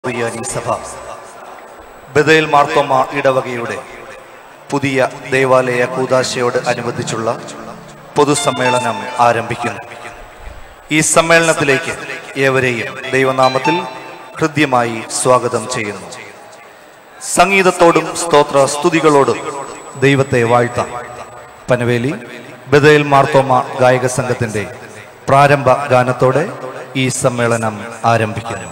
സുറിയാനി സഭ ബദൽ മാർത്തോമ ഇടവകയുടെ പുതിയ ദേവാലയ കൂതാശയോട് അനുബന്ധിച്ചുള്ള പൊതുസമ്മേളനം ആരംഭിക്കുന്നു ഈ സമ്മേളനത്തിലേക്ക് ഏവരെയും ദൈവനാമത്തിൽ ഹൃദ്യമായി സ്വാഗതം ചെയ്യുന്നു സംഗീതത്തോടും സ്തോത്ര സ്തുതികളോടും ദൈവത്തെ വാഴ്ത്താം പനവേലി ബദൽ മാർത്തോമ ഗായക സംഘത്തിന്റെ പ്രാരംഭ ഗാനത്തോടെ ഈ സമ്മേളനം ആരംഭിക്കുന്നു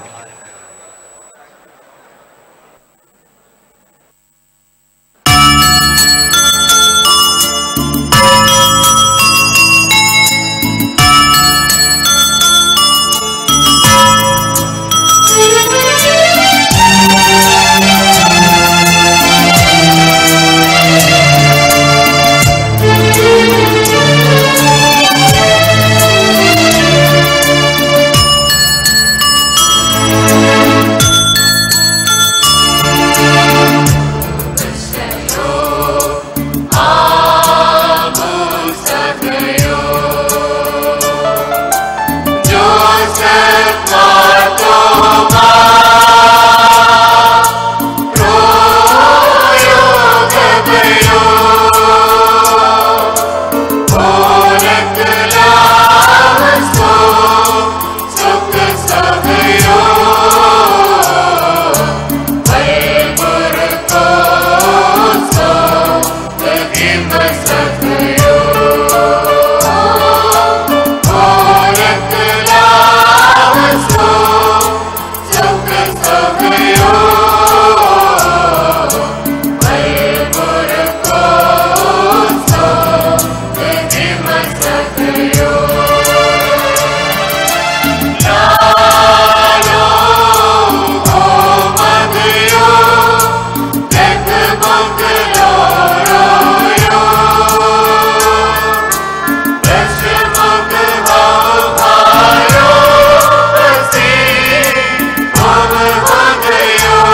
Oh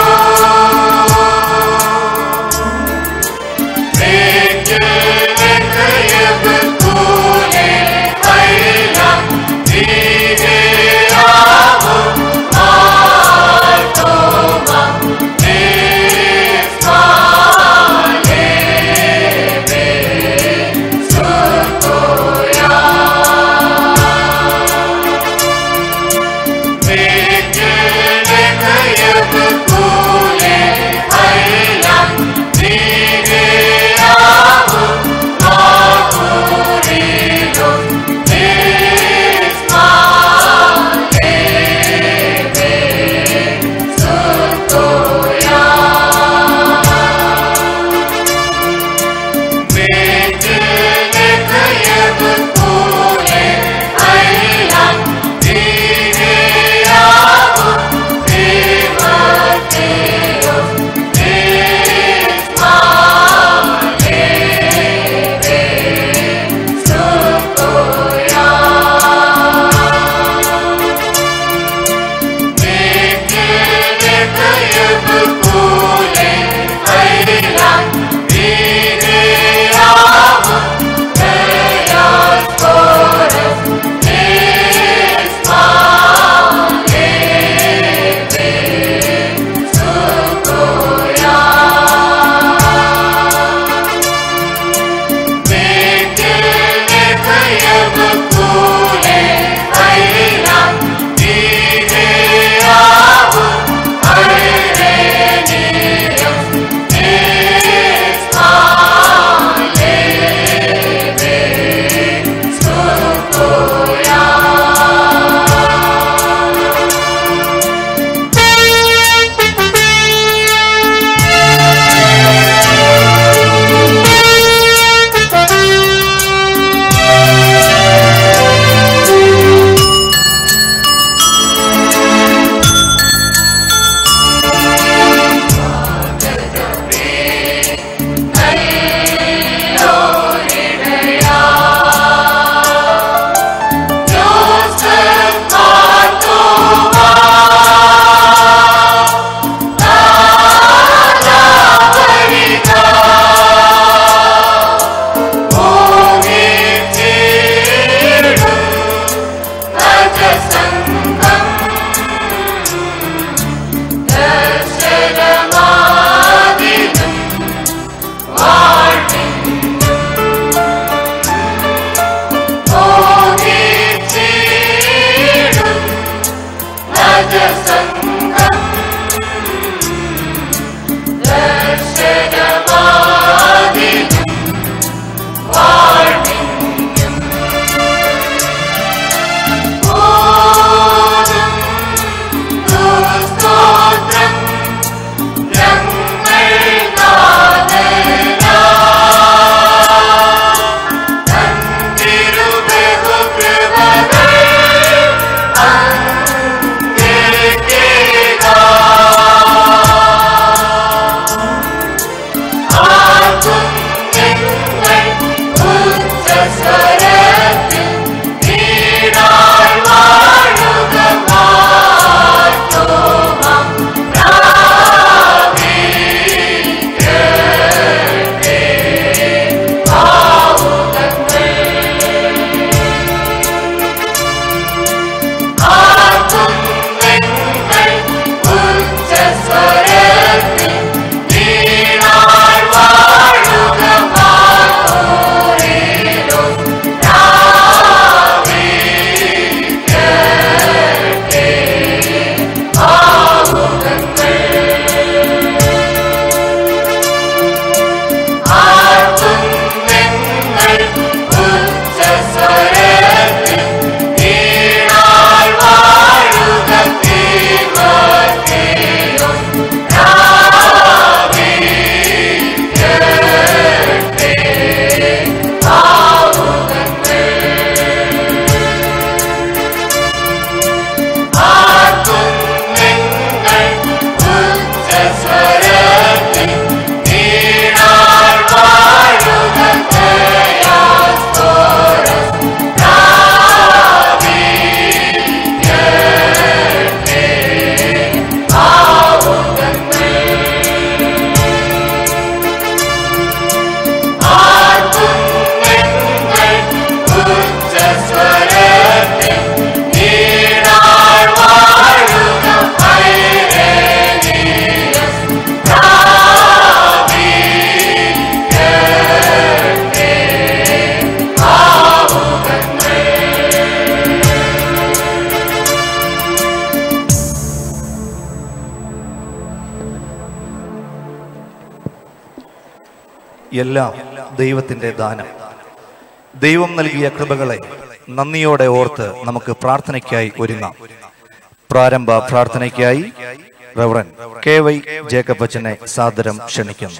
എല്ലാം ദൈവത്തിൻ്റെ ദാനം ദൈവം നൽകിയ കൃപകളെ നന്ദിയോടെ ഓർത്ത് നമുക്ക് പ്രാർത്ഥനയ്ക്കായി ഒരുങ്ങാം പ്രാരംഭ പ്രാർത്ഥനയ്ക്കായി റവറൻ കെ വൈ ജേക്കബ് അച്ഛനെ സാദരം ക്ഷണിക്കുന്നു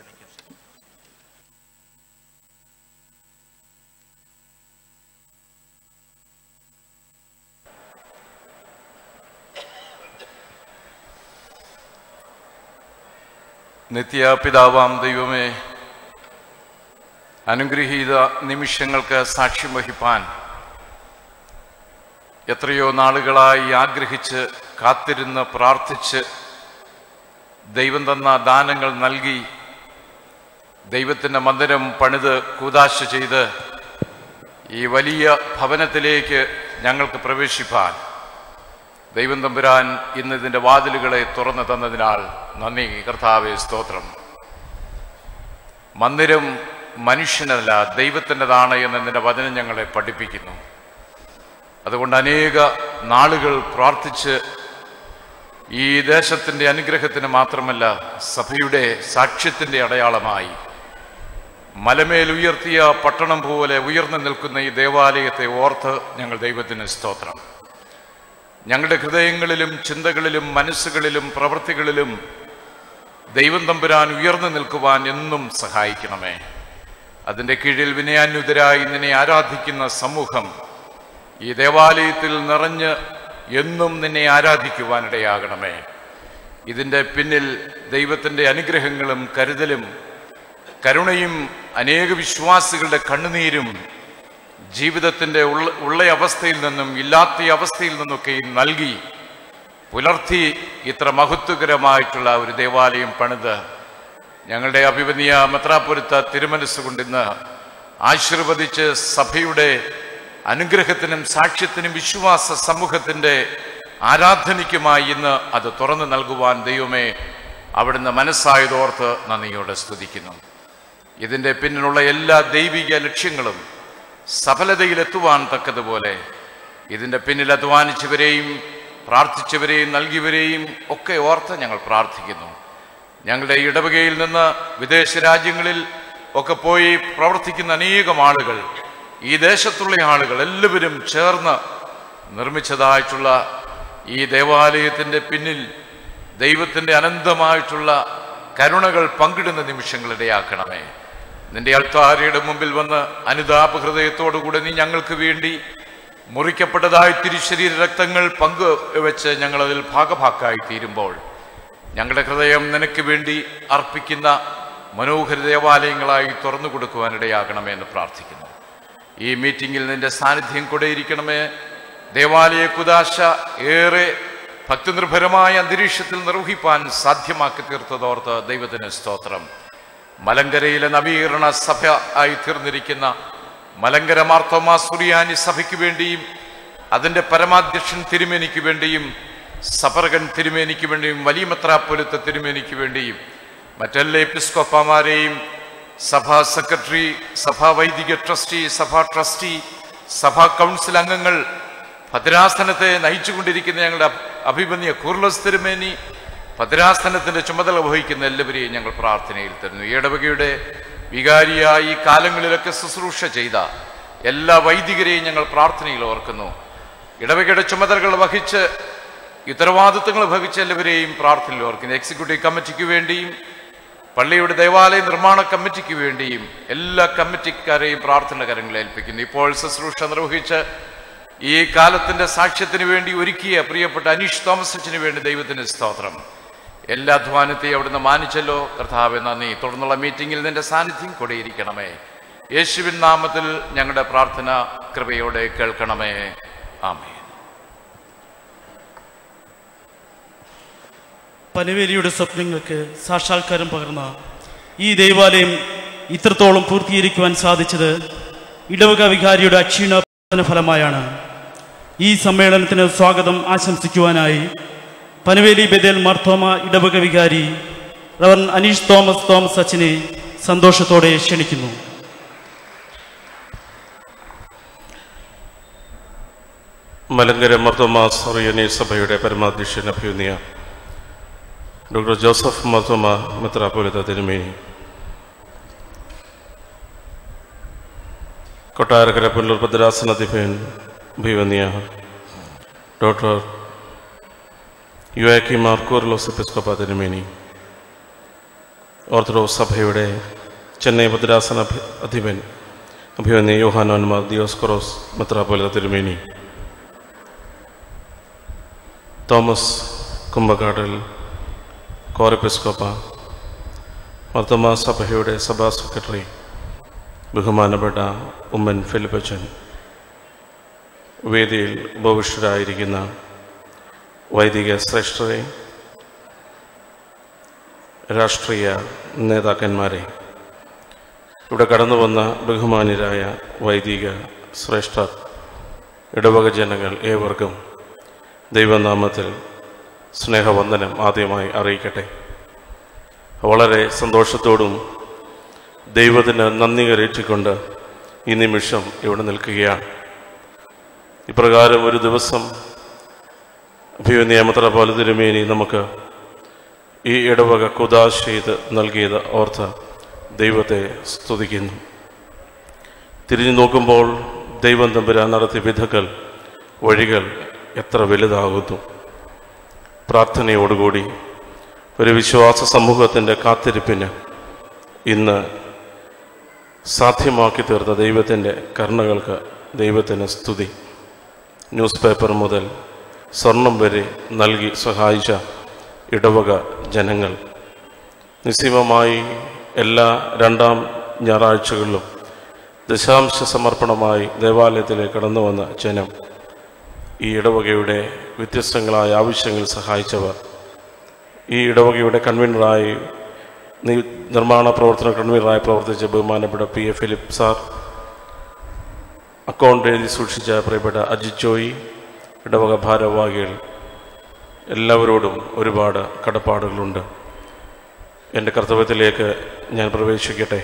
നിത്യപിതാവാം ദൈവമേ അനുഗ്രഹീത നിമിഷങ്ങൾക്ക് സാക്ഷ്യം വഹിപ്പാൻ എത്രയോ നാളുകളായി ആഗ്രഹിച്ച് കാത്തിരുന്ന് പ്രാർത്ഥിച്ച് ദൈവം തന്ന ദാനങ്ങൾ നൽകി ദൈവത്തിൻ്റെ മന്ദിരം പണിത് കൂതാശ ചെയ്ത് ഈ വലിയ ഭവനത്തിലേക്ക് ഞങ്ങൾക്ക് പ്രവേശിപ്പാൻ ദൈവം തമ്പുരാൻ ഇന്ന് ഇതിൻ്റെ വാതിലുകളെ തുറന്നു തന്നതിനാൽ നന്ദി കർത്താവെ സ്തോത്രം മന്ദിരം മനുഷ്യനല്ല ദൈവത്തിൻ്റെതാണ് എന്നതിൻ്റെ വചനം ഞങ്ങളെ പഠിപ്പിക്കുന്നു അതുകൊണ്ട് അനേക നാളുകൾ പ്രാർത്ഥിച്ച് ഈ ദേശത്തിൻ്റെ അനുഗ്രഹത്തിന് മാത്രമല്ല സഭയുടെ സാക്ഷ്യത്തിൻ്റെ അടയാളമായി മലമേൽ ഉയർത്തിയ പട്ടണം പോലെ ഉയർന്നു നിൽക്കുന്ന ഈ ദേവാലയത്തെ ഓർത്ത് ഞങ്ങൾ ദൈവത്തിന് സ്തോത്രം ഞങ്ങളുടെ ഹൃദയങ്ങളിലും ചിന്തകളിലും മനസ്സുകളിലും പ്രവൃത്തികളിലും ദൈവം തമ്പുരാൻ ഉയർന്നു നിൽക്കുവാൻ എന്നും സഹായിക്കണമേ അതിൻ്റെ കീഴിൽ വിനയാന്യുതരായി നിന്നെ ആരാധിക്കുന്ന സമൂഹം ഈ ദേവാലയത്തിൽ നിറഞ്ഞ് എന്നും നിന്നെ ആരാധിക്കുവാനിടയാകണമേ ഇതിൻ്റെ പിന്നിൽ ദൈവത്തിൻ്റെ അനുഗ്രഹങ്ങളും കരുതലും കരുണയും അനേക വിശ്വാസികളുടെ കണ്ണുനീരും ജീവിതത്തിൻ്റെ ഉള്ള ഉള്ള അവസ്ഥയിൽ നിന്നും ഇല്ലാത്ത അവസ്ഥയിൽ നിന്നൊക്കെ നൽകി പുലർത്തി ഇത്ര മഹത്വകരമായിട്ടുള്ള ഒരു ദേവാലയം പണിത് ഞങ്ങളുടെ അഭിമന്യ മെത്രാപുരത്ത തിരുമനസ് ഇന്ന് ആശീർവദിച്ച് സഭയുടെ അനുഗ്രഹത്തിനും സാക്ഷ്യത്തിനും വിശ്വാസ സമൂഹത്തിൻ്റെ ആരാധനയ്ക്കുമായി ഇന്ന് അത് തുറന്നു നൽകുവാൻ ദൈവമേ അവിടുന്ന് മനസ്സായതോർത്ത് നന്ദിയോടെ സ്തുതിക്കുന്നു ഇതിൻ്റെ പിന്നിലുള്ള എല്ലാ ദൈവിക ലക്ഷ്യങ്ങളും സഫലതയിലെത്തുവാൻ തക്കതുപോലെ ഇതിൻ്റെ പിന്നിൽ അധ്വാനിച്ചവരെയും പ്രാർത്ഥിച്ചവരെയും നൽകിയവരെയും ഒക്കെ ഓർത്ത് ഞങ്ങൾ പ്രാർത്ഥിക്കുന്നു ഞങ്ങളുടെ ഇടവകയിൽ നിന്ന് വിദേശ രാജ്യങ്ങളിൽ ഒക്കെ പോയി പ്രവർത്തിക്കുന്ന അനേകം ആളുകൾ ഈ ദേശത്തുള്ള ആളുകൾ എല്ലാവരും ചേർന്ന് നിർമ്മിച്ചതായിട്ടുള്ള ഈ ദേവാലയത്തിൻ്റെ പിന്നിൽ ദൈവത്തിൻ്റെ അനന്തമായിട്ടുള്ള കരുണകൾ പങ്കിടുന്ന നിമിഷങ്ങളിടയാക്കണമേ നിന്റെ അൾത്താരയുടെ മുമ്പിൽ വന്ന് അനുതാപ ഹൃദയത്തോടുകൂടെ നീ ഞങ്ങൾക്ക് വേണ്ടി മുറിക്കപ്പെട്ടതായ തിരുശരീര രക്തങ്ങൾ പങ്ക് വെച്ച് ഞങ്ങളതിൽ ഭാഗഭാക്കായി തീരുമ്പോൾ ഞങ്ങളുടെ ഹൃദയം നിനക്ക് വേണ്ടി അർപ്പിക്കുന്ന മനോഹര ദേവാലയങ്ങളായി തുറന്നു കൊടുക്കുവാനിടയാകണമേ എന്ന് പ്രാർത്ഥിക്കുന്നു ഈ മീറ്റിംഗിൽ നിന്റെ സാന്നിധ്യം കൂടെ ഇരിക്കണമേ ദേവാലയ കുദാശ ഏറെ ഭക്തിനിർഭരമായ അന്തരീക്ഷത്തിൽ നിർവഹിപ്പാൻ സാധ്യമാക്കി തീർത്തതോർത്ത് ദൈവത്തിന് സ്തോത്രം മലങ്കരയിലെ നവീകരണ സഭ ആയി തീർന്നിരിക്കുന്ന മലങ്കര മാർത്തോമാ സുറിയാനി സഭയ്ക്ക് വേണ്ടിയും അതിൻ്റെ പരമാധ്യക്ഷൻ തിരുമേനിക്ക് വേണ്ടിയും സഫർഗൻ തിരുമേനിക്ക് വേണ്ടിയും വലിയ മെത്രാപ്പൊലിത്ത തിരുമേനിക്ക് വേണ്ടിയും മറ്റെല്ലാ എപ്പിസ്കോപ്പമാരെയും സഭാ സെക്രട്ടറി സഭാ വൈദിക ട്രസ്റ്റി സഭാ ട്രസ്റ്റി സഭാ കൗൺസിൽ അംഗങ്ങൾ ഭദ്രാസനത്തെ നയിച്ചുകൊണ്ടിരിക്കുന്ന ഞങ്ങളുടെ അഭിമന്യ കൂർലസ് തിരുമേനി ഭദ്രാസനത്തിന്റെ ചുമതല വഹിക്കുന്ന എല്ലാവരെയും ഞങ്ങൾ പ്രാർത്ഥനയിൽ തരുന്നു ഈ ഇടവകയുടെ വികാരിയായി ഈ കാലങ്ങളിലൊക്കെ ശുശ്രൂഷ ചെയ്ത എല്ലാ വൈദികരെയും ഞങ്ങൾ പ്രാർത്ഥനയിൽ ഓർക്കുന്നു ഇടവകയുടെ ചുമതലകൾ വഹിച്ച് ഉത്തരവാദിത്വങ്ങൾ വഹിച്ച എല്ലാവരെയും പ്രാർത്ഥനയിൽ ഓർക്കുന്നു എക്സിക്യൂട്ടീവ് കമ്മിറ്റിക്ക് വേണ്ടിയും പള്ളിയുടെ ദേവാലയ നിർമ്മാണ കമ്മിറ്റിക്ക് വേണ്ടിയും എല്ലാ കമ്മിറ്റിക്കാരെയും പ്രാർത്ഥന കരങ്ങളിൽ ഏൽപ്പിക്കുന്നു ഇപ്പോൾ ശുശ്രൂഷ നിർവഹിച്ച് ഈ കാലത്തിന്റെ സാക്ഷ്യത്തിന് വേണ്ടി ഒരുക്കിയ പ്രിയപ്പെട്ട അനീഷ് തോമസിന് വേണ്ടി ദൈവത്തിന് സ്തോത്രം എല്ലാ അധ്വാനത്തെയും അവിടുന്ന് മാനിച്ചല്ലോ കർത്താവെ നന്ദി തുടർന്നുള്ള മീറ്റിംഗിൽ നിന്റെ സാന്നിധ്യം കൊടിയിരിക്കണമേ യേശുവിൻ നാമത്തിൽ ഞങ്ങളുടെ പ്രാർത്ഥന കൃപയോടെ കേൾക്കണമേ ആമേ പനവേലിയുടെ സ്വപ്നങ്ങൾക്ക് സാക്ഷാത്കാരം പകർന്ന ഈ ദൈവാലയം ഇത്രത്തോളം പൂർത്തീകരിക്കുവാൻ സാധിച്ചത് ഇടവക വികാരിയുടെ അക്ഷീണ ഫലമായാണ് ഈ സമ്മേളനത്തിന് സ്വാഗതം ആശംസിക്കുവാനായി പനവേലി ബദേൽ മാർത്തോമ ഇടവക വികാരി റവൻ അനീഷ് തോമസ് തോമസ് അച്ഛനെ സന്തോഷത്തോടെ ക്ഷണിക്കുന്നു മലങ്കര മർത്തോമാ സറിയനി സഭയുടെ പരമാധ്യക്ഷൻ അഭ്യുന്നിയ ഡോക്ടർ ജോസഫ് മർത്തോമ മെത്രാപോലിത്ത തിരുമേനി കൊട്ടാരക്കര പുല്ലൂർ ഭദ്രാസനാധിപൻ അഭിവന്യ ഡോക്ടർ യു എ കി മാർക്കൂർലോസ് എപ്പിസ്കോപ്പ തിരുമേനി ഓർത്തഡോക്സ് സഭയുടെ ചെന്നൈ ഭദ്രാസന അഭി- അധിപൻ അഭിവന്യ യോഹാനോന്മാർ ദിയോസ്കറോസ് മെത്രാപോലിത തിരുമേനി തോമസ് കുംഭക്കാടൽ കോറപ്പിസ്കോപ്പ മർത്തമാ സഭയുടെ സഭാ സെക്രട്ടറി ബഹുമാനപ്പെട്ട ഉമ്മൻ ഫിലിപ്പച്ചൻ വേദിയിൽ ഉപവിഷ്ടരായിരിക്കുന്ന വൈദിക ശ്രേഷ്ഠരെ രാഷ്ട്രീയ നേതാക്കന്മാരെ ഇവിടെ കടന്നു വന്ന ബഹുമാന്യരായ വൈദിക ശ്രേഷ്ഠർ ഇടവക ജനങ്ങൾ ഏവർക്കും ദൈവനാമത്തിൽ സ്നേഹവന്ദനം ആദ്യമായി അറിയിക്കട്ടെ വളരെ സന്തോഷത്തോടും ദൈവത്തിന് നന്ദി കരയിച്ചുകൊണ്ട് ഈ നിമിഷം ഇവിടെ നിൽക്കുകയാണ് ഇപ്രകാരം ഒരു ദിവസം അഭിനയമത്ര പോലെ തിരുമേനി നമുക്ക് ഈ ഇടവക കുദാശ ചെയ്ത് നൽകിയത് ഓർത്ത് ദൈവത്തെ സ്തുതിക്കുന്നു തിരിഞ്ഞു നോക്കുമ്പോൾ ദൈവം തമ്പുരാൻ നടത്തിയ വിധകൾ വഴികൾ എത്ര വലുതാകുന്നു പ്രാർത്ഥനയോടുകൂടി ഒരു വിശ്വാസ സമൂഹത്തിൻ്റെ കാത്തിരിപ്പിന് ഇന്ന് സാധ്യമാക്കി തീർത്ത ദൈവത്തിൻ്റെ കരുണകൾക്ക് ദൈവത്തിന് സ്തുതി ന്യൂസ് പേപ്പർ മുതൽ സ്വർണം വരെ നൽകി സഹായിച്ച ഇടവക ജനങ്ങൾ നിസ്സീമമായി എല്ലാ രണ്ടാം ഞായറാഴ്ചകളിലും ദശാംശ സമർപ്പണമായി ദേവാലയത്തിലേക്ക് കടന്നു വന്ന ജനം ഈ ഇടവകയുടെ വ്യത്യസ്തങ്ങളായ ആവശ്യങ്ങൾ സഹായിച്ചവർ ഈ ഇടവകയുടെ കൺവീനറായി നി- നിർമ്മാണ പ്രവർത്തന കൺവീനറായി പ്രവർത്തിച്ച ബഹുമാനപ്പെട്ട P A Philip sir account എഴുതി സൂക്ഷിച്ച പ്രിയപ്പെട്ട അജിത് ജോയി ഇടവക ഭാരവാഹികൾ എല്ലാവരോടും ഒരുപാട് കടപ്പാടുകളുണ്ട് എൻ്റെ കർത്തവ്യത്തിലേക്ക് ഞാൻ പ്രവേശിക്കട്ടെ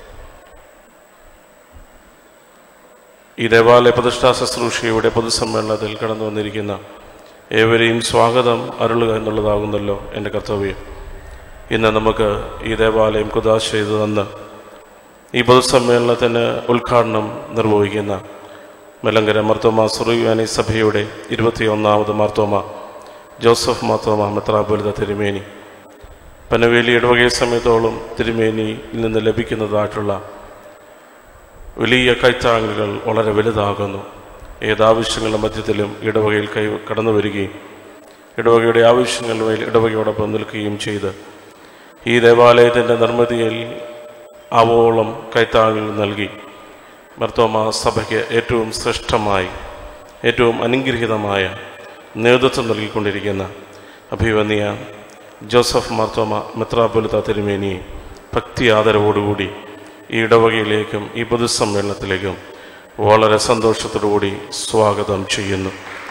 ഈ ദേവാലയ പ്രതിഷ്ഠാ ശുശ്രൂഷയുടെ പൊതുസമ്മേളനത്തിൽ കടന്നു വന്നിരിക്കുന്ന ഏവരെയും സ്വാഗതം അരുളുക എന്നുള്ളതാകുന്നല്ലോ എൻ്റെ കർത്തവ്യം ഇന്ന് നമുക്ക് ഈ ദേവാലയം കുദാശ ചെയ്തു തന്ന് ഈ പൊതുസമ്മേളനത്തിന് ഉദ്ഘാടനം നിർവഹിക്കുന്ന മലങ്കര മർത്തോമ സുറിയാനി സഭയുടെ ഇരുപത്തിയൊന്നാമത് മാർത്തോമ ജോസഫ് മാർത്തോമ മെത്രാപൊലിത തിരുമേനി പനവേലി ഇടവകയെ സമയത്തോളം തിരുമേനിയിൽ നിന്ന് ലഭിക്കുന്നതായിട്ടുള്ള വലിയ കൈത്താങ്ങലുകൾ വളരെ വലുതാകുന്നു ഏതാവശ്യങ്ങളുടെ മധ്യത്തിലും ഇടവകയിൽ കൈ കടന്നു വരികയും ഇടവകയുടെ ആവശ്യങ്ങൾ മേൽ ഇടവകയോടൊപ്പം നിൽക്കുകയും ചെയ്ത് ഈ ദേവാലയത്തിൻ്റെ നിർമ്മിതിയിൽ ആവോളം കൈത്താങ്ങൽ നൽകി മർത്തോമ സഭയ്ക്ക് ഏറ്റവും ശ്രേഷ്ഠമായി ഏറ്റവും അനുഗ്രഹീതമായ നേതൃത്വം നൽകിക്കൊണ്ടിരിക്കുന്ന അഭിവന്യ ജോസഫ് മാർത്തോമ മെത്രാപൊലിത്ത തിരുമേനിയെ ഭക്തി ആദരവോടുകൂടി ഈ ഇടവകയിലേക്കും ഈ പൊതുസമ്മേളനത്തിലേക്കും വളരെ സന്തോഷത്തോടുകൂടി സ്വാഗതം ചെയ്യുന്നു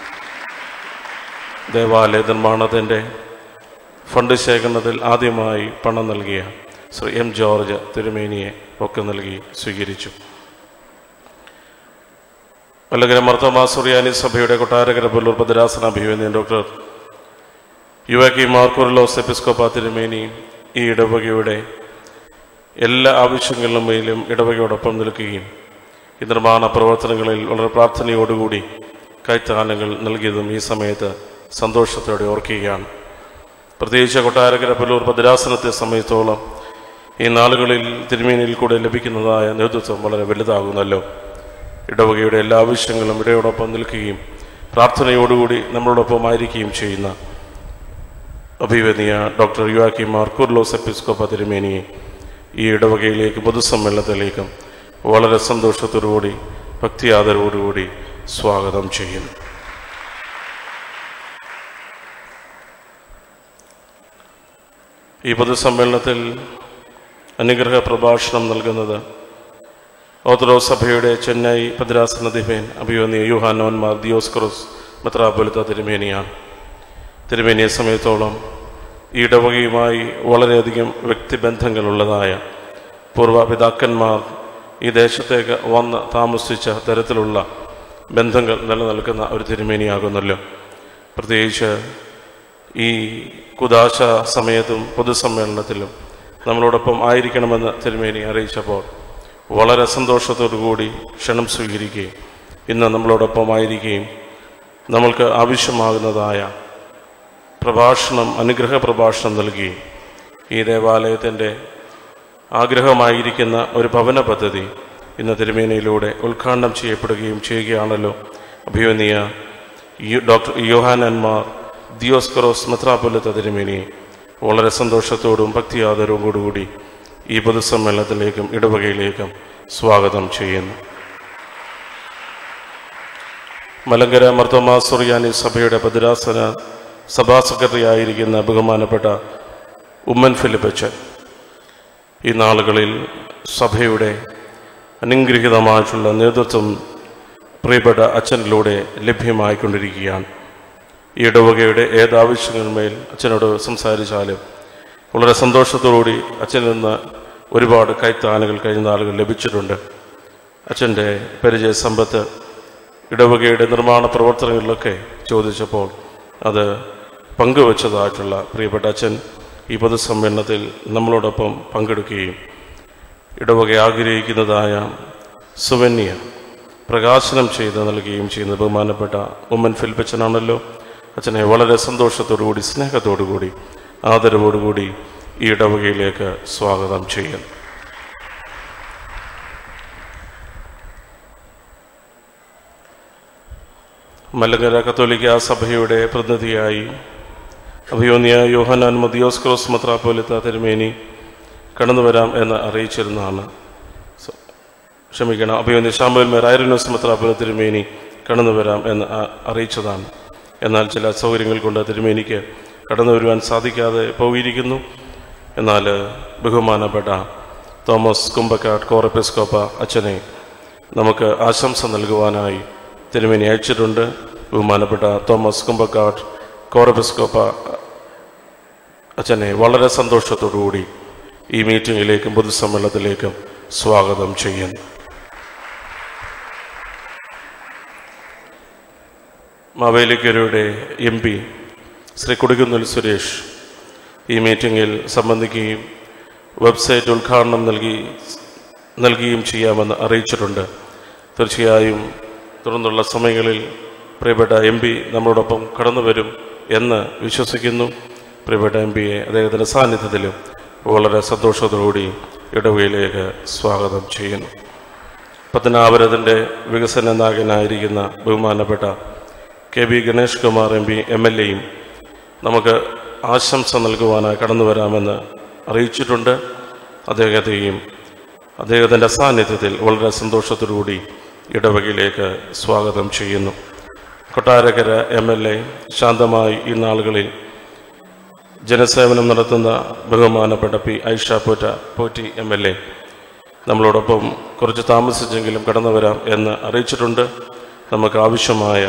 ദേവാലയ നിർമ്മാണത്തിൻ്റെ ഫണ്ട് ശേഖരണത്തിൽ ആദ്യമായി പണം നൽകിയ ശ്രീ എം ജോർജ് തിരുമേനിയെ ഒക്കെ നൽകി സ്വീകരിച്ചു വല്ലകര മർത്തോമാ സുറിയാനി സഭയുടെ കൊട്ടാരകര പുല്ലൂർ ഭദ്രാസന അഭിവന്യൻ ഡോക്ടർ യുവകി മാർക്കുർലോസ് എപ്പിസ്കോപ്പ തിരുമേനി ഈ ഇടവകയുടെ എല്ലാ ആവശ്യങ്ങളിലും മേലും ഇടവകയോടൊപ്പം നിൽക്കുകയും ഈ നിർമ്മാണ പ്രവർത്തനങ്ങളിൽ വളരെ പ്രാർത്ഥനയോടുകൂടി കൈത്താനങ്ങൾ നൽകിയതും ഈ സമയത്ത് സന്തോഷത്തോടെ ഓർക്കുകയാണ് പ്രത്യേകിച്ച് കൊട്ടാരക്കര പുല്ലൂർ ഭദ്രാസനത്തെ സമയത്തോളം ഈ നാളുകളിൽ തിരുമേനിയിൽ കൂടെ ലഭിക്കുന്നതായ നേതൃത്വം വളരെ വലുതാകുന്നല്ലോ ഇടവകയുടെ എല്ലാ ആവശ്യങ്ങളും ഇടയോടൊപ്പം നിൽക്കുകയും പ്രാർത്ഥനയോടുകൂടി നമ്മളോടൊപ്പം ആയിരിക്കുകയും ചെയ്യുന്ന അഭിവന്യ ഡോക്ടർ യുവാക്കി മാർക്കൂർലോസ് എപ്പിസ്കോപ്പ തിരുമേനിയെ ഈ ഇടവകയിലേക്ക് പൊതുസമ്മേളനത്തിലേക്കും വളരെ സന്തോഷത്തോടുകൂടി ഭക്തി ആദരവോടുകൂടി സ്വാഗതം ചെയ്യുന്നു ഈ പൊതുസമ്മേളനത്തിൽ അനുഗ്രഹ പ്രഭാഷണം നൽകുന്നത് ഓർത്തഡോക്സ് സഭയുടെ ചെന്നൈ ഭദ്രാസന ദിഫേൻ അഭിവന്യ യുഹാനോന്മാർ ദിയോസ്ക്രോസ് മെത്രാപൊലിത്ത തിരുമേനിയാണ് തിരുമേനിയെ സമയത്തോളം ഈ ഇടവകയുമായി വളരെയധികം വ്യക്തിബന്ധങ്ങളുള്ളതായ പൂർവ്വപിതാക്കന്മാർ ഈ ദേശത്തേക്ക് വന്ന് താമസിച്ച തരത്തിലുള്ള ബന്ധങ്ങൾ നിലനിൽക്കുന്ന ഒരു തിരുമേനിയാകുന്നല്ലോ പ്രത്യേകിച്ച് ഈ കുദാശ സമയത്തും പൊതുസമ്മേളനത്തിലും നമ്മളോടൊപ്പം ആയിരിക്കണമെന്ന് തിരുമേനി അറിയിച്ചപ്പോൾ വളരെ സന്തോഷത്തോടു കൂടി ക്ഷണം സ്വീകരിക്കുകയും ഇന്ന് നമ്മളോടൊപ്പമായിരിക്കുകയും നമ്മൾക്ക് ആവശ്യമാകുന്നതായ പ്രഭാഷണം അനുഗ്രഹ പ്രഭാഷണം നൽകുകയും ഈ ദേവാലയത്തിൻ്റെ ആഗ്രഹമായിരിക്കുന്ന ഒരു ഭവന പദ്ധതി ഇന്ന് തിരുമേനയിലൂടെ ഉദ്ഘാടനം ചെയ്യപ്പെടുകയും ചെയ്യുകയാണല്ലോ അഭിമന്യ യു- ഡോക്ടർ യോഹാനന്മാർ ദിയോസ്കറോസ് മെത്രാപൊലത്ത തിരുമേനിയെ വളരെ സന്തോഷത്തോടും ഭക്തിയാദരവും കൂടി ഈ പൊതുസമ്മേളനത്തിലേക്കും ഇടവകയിലേക്കും സ്വാഗതം ചെയ്യുന്നു മലങ്കര മർത്തോമാ സുറിയാനി സഭയുടെ ഭദ്രാസന സഭാ സെക്രട്ടറി ആയിരിക്കുന്ന ബഹുമാനപ്പെട്ട ഉമ്മൻ ഫിലിപ്പച്ചൻ ഈ നാളുകളിൽ സഭയുടെ അനുഗ്രഹീതമായിട്ടുള്ള നേതൃത്വം പ്രിയപ്പെട്ട അച്ഛനിലൂടെ ലഭ്യമായിക്കൊണ്ടിരിക്കുകയാണ് ഈ ഇടവകയുടെ ഏതാവശ്യങ്ങളുമേൽ അച്ഛനോട് സംസാരിച്ചാലും വളരെ സന്തോഷത്തോടുകൂടി അച്ഛനിൽ നിന്ന് ഒരുപാട് കൈത്താനുകൾ കഴിഞ്ഞ നാളുകൾ ലഭിച്ചിട്ടുണ്ട് അച്ഛൻ്റെ പരിചയ സമ്പത്ത് ഇടവകയുടെ നിർമ്മാണ പ്രവർത്തനങ്ങളിലൊക്കെ ചോദിച്ചപ്പോൾ അത് പങ്കുവച്ചതായിട്ടുള്ള പ്രിയപ്പെട്ട അച്ഛൻ ഈ പൊതുസമ്മേളനത്തിൽ നമ്മളോടൊപ്പം പങ്കെടുക്കുകയും ഇടവക ആഗ്രഹിക്കുന്നതായ സുവന്യ പ്രകാശനം ചെയ്ത് നൽകുകയും ചെയ്യുന്ന ബഹുമാനപ്പെട്ട ഉമ്മൻ ഫിൽപ്പച്ചനാണല്ലോ അച്ഛനെ വളരെ സന്തോഷത്തോടുകൂടി സ്നേഹത്തോടുകൂടി ആദരവോടുകൂടി ഈ ഇടവകയിലേക്ക് സ്വാഗതം ചെയ്യുന്നു മലങ്കര കത്തോലിക്ക സഭയുടെ പ്രതിനിധിയായി അഭിയോന്യ യോഹനാൻ മദിയോസ് ക്രോസ് മത്രാപ്പോലിത്ത തിരുമേനി കടന്നു വരാം എന്ന് അറിയിച്ചിരുന്നതാണ് സ- ക്ഷമിക്കണം അഭിയോന്യ ശാമ്പൽ മേറായിരുന്നോസ് മത്രാപ്പോല തിരുമേനി കടന്നു വരാം എന്ന് അ- അറിയിച്ചതാണ് എന്നാൽ ചില സൗകര്യങ്ങൾ കൊണ്ട് തിരുമേനിക്ക് കടന്നു വരുവാൻ സാധിക്കാതെ പോയിരിക്കുന്നു എന്നാൽ ബഹുമാനപ്പെട്ട തോമസ് കുമ്പക്കാട് കോറപ്പെസ്കോപ്പ അച്ഛനെ നമുക്ക് ആശംസ നൽകുവാനായി തിരുമേനി അയച്ചിട്ടുണ്ട് ബഹുമാനപ്പെട്ട തോമസ് കുമ്പക്കാട് കോറപ്പെസ്കോപ്പ അച്ഛനെ വളരെ സന്തോഷത്തോടുകൂടി ഈ മീറ്റിങ്ങിലേക്കും പൊതുസമ്മേളനത്തിലേക്കും സ്വാഗതം ചെയ്യുന്നു മാവേലിക്കരയുടെ എം പി ശ്രീ കൊടിക്കുന്നിൽ സുരേഷ് ഈ മീറ്റിങ്ങിൽ സംബന്ധിക്കുകയും വെബ്സൈറ്റ് ഉദ്ഘാടനം നൽകി നൽകുകയും ചെയ്യാമെന്ന് അറിയിച്ചിട്ടുണ്ട് തീർച്ചയായും തുടർന്നുള്ള സമയങ്ങളിൽ പ്രിയപ്പെട്ട എം പി നമ്മളോടൊപ്പം കടന്നു വരും എന്ന് വിശ്വസിക്കുന്നു പ്രിയപ്പെട്ട എം പിയെ അദ്ദേഹത്തിൻ്റെ സാന്നിധ്യത്തിലും വളരെ സന്തോഷത്തോടുകൂടി ഇടവയിലേക്ക് സ്വാഗതം ചെയ്യുന്നു പത്തനാപുരത്തിൻ്റെ വികസന നായകനായിരിക്കുന്ന ബഹുമാനപ്പെട്ട K B Ganesh Kumar M P M L എയും നമുക്ക് ആശംസ നൽകുവാനായി കടന്നു വരാമെന്ന് അറിയിച്ചിട്ടുണ്ട് അദ്ദേഹത്തെയും അദ്ദേഹത്തിൻ്റെ സാന്നിധ്യത്തിൽ വളരെ സന്തോഷത്തോടുകൂടി ഇടവകയിലേക്ക് സ്വാഗതം ചെയ്യുന്നു കൊട്ടാരക്കര എം എൽ എ ശാന്തമായി ഈ നാളുകളിൽ ജനസേവനം നടത്തുന്ന ബഹുമാനപ്പെട്ട പി ഐഷ പോറ്റ പോറ്റി എം എൽ എ നമ്മളോടൊപ്പം കുറച്ച് താമസിച്ചെങ്കിലും കടന്നു വരാം എന്ന് അറിയിച്ചിട്ടുണ്ട് നമുക്ക് ആവശ്യമായ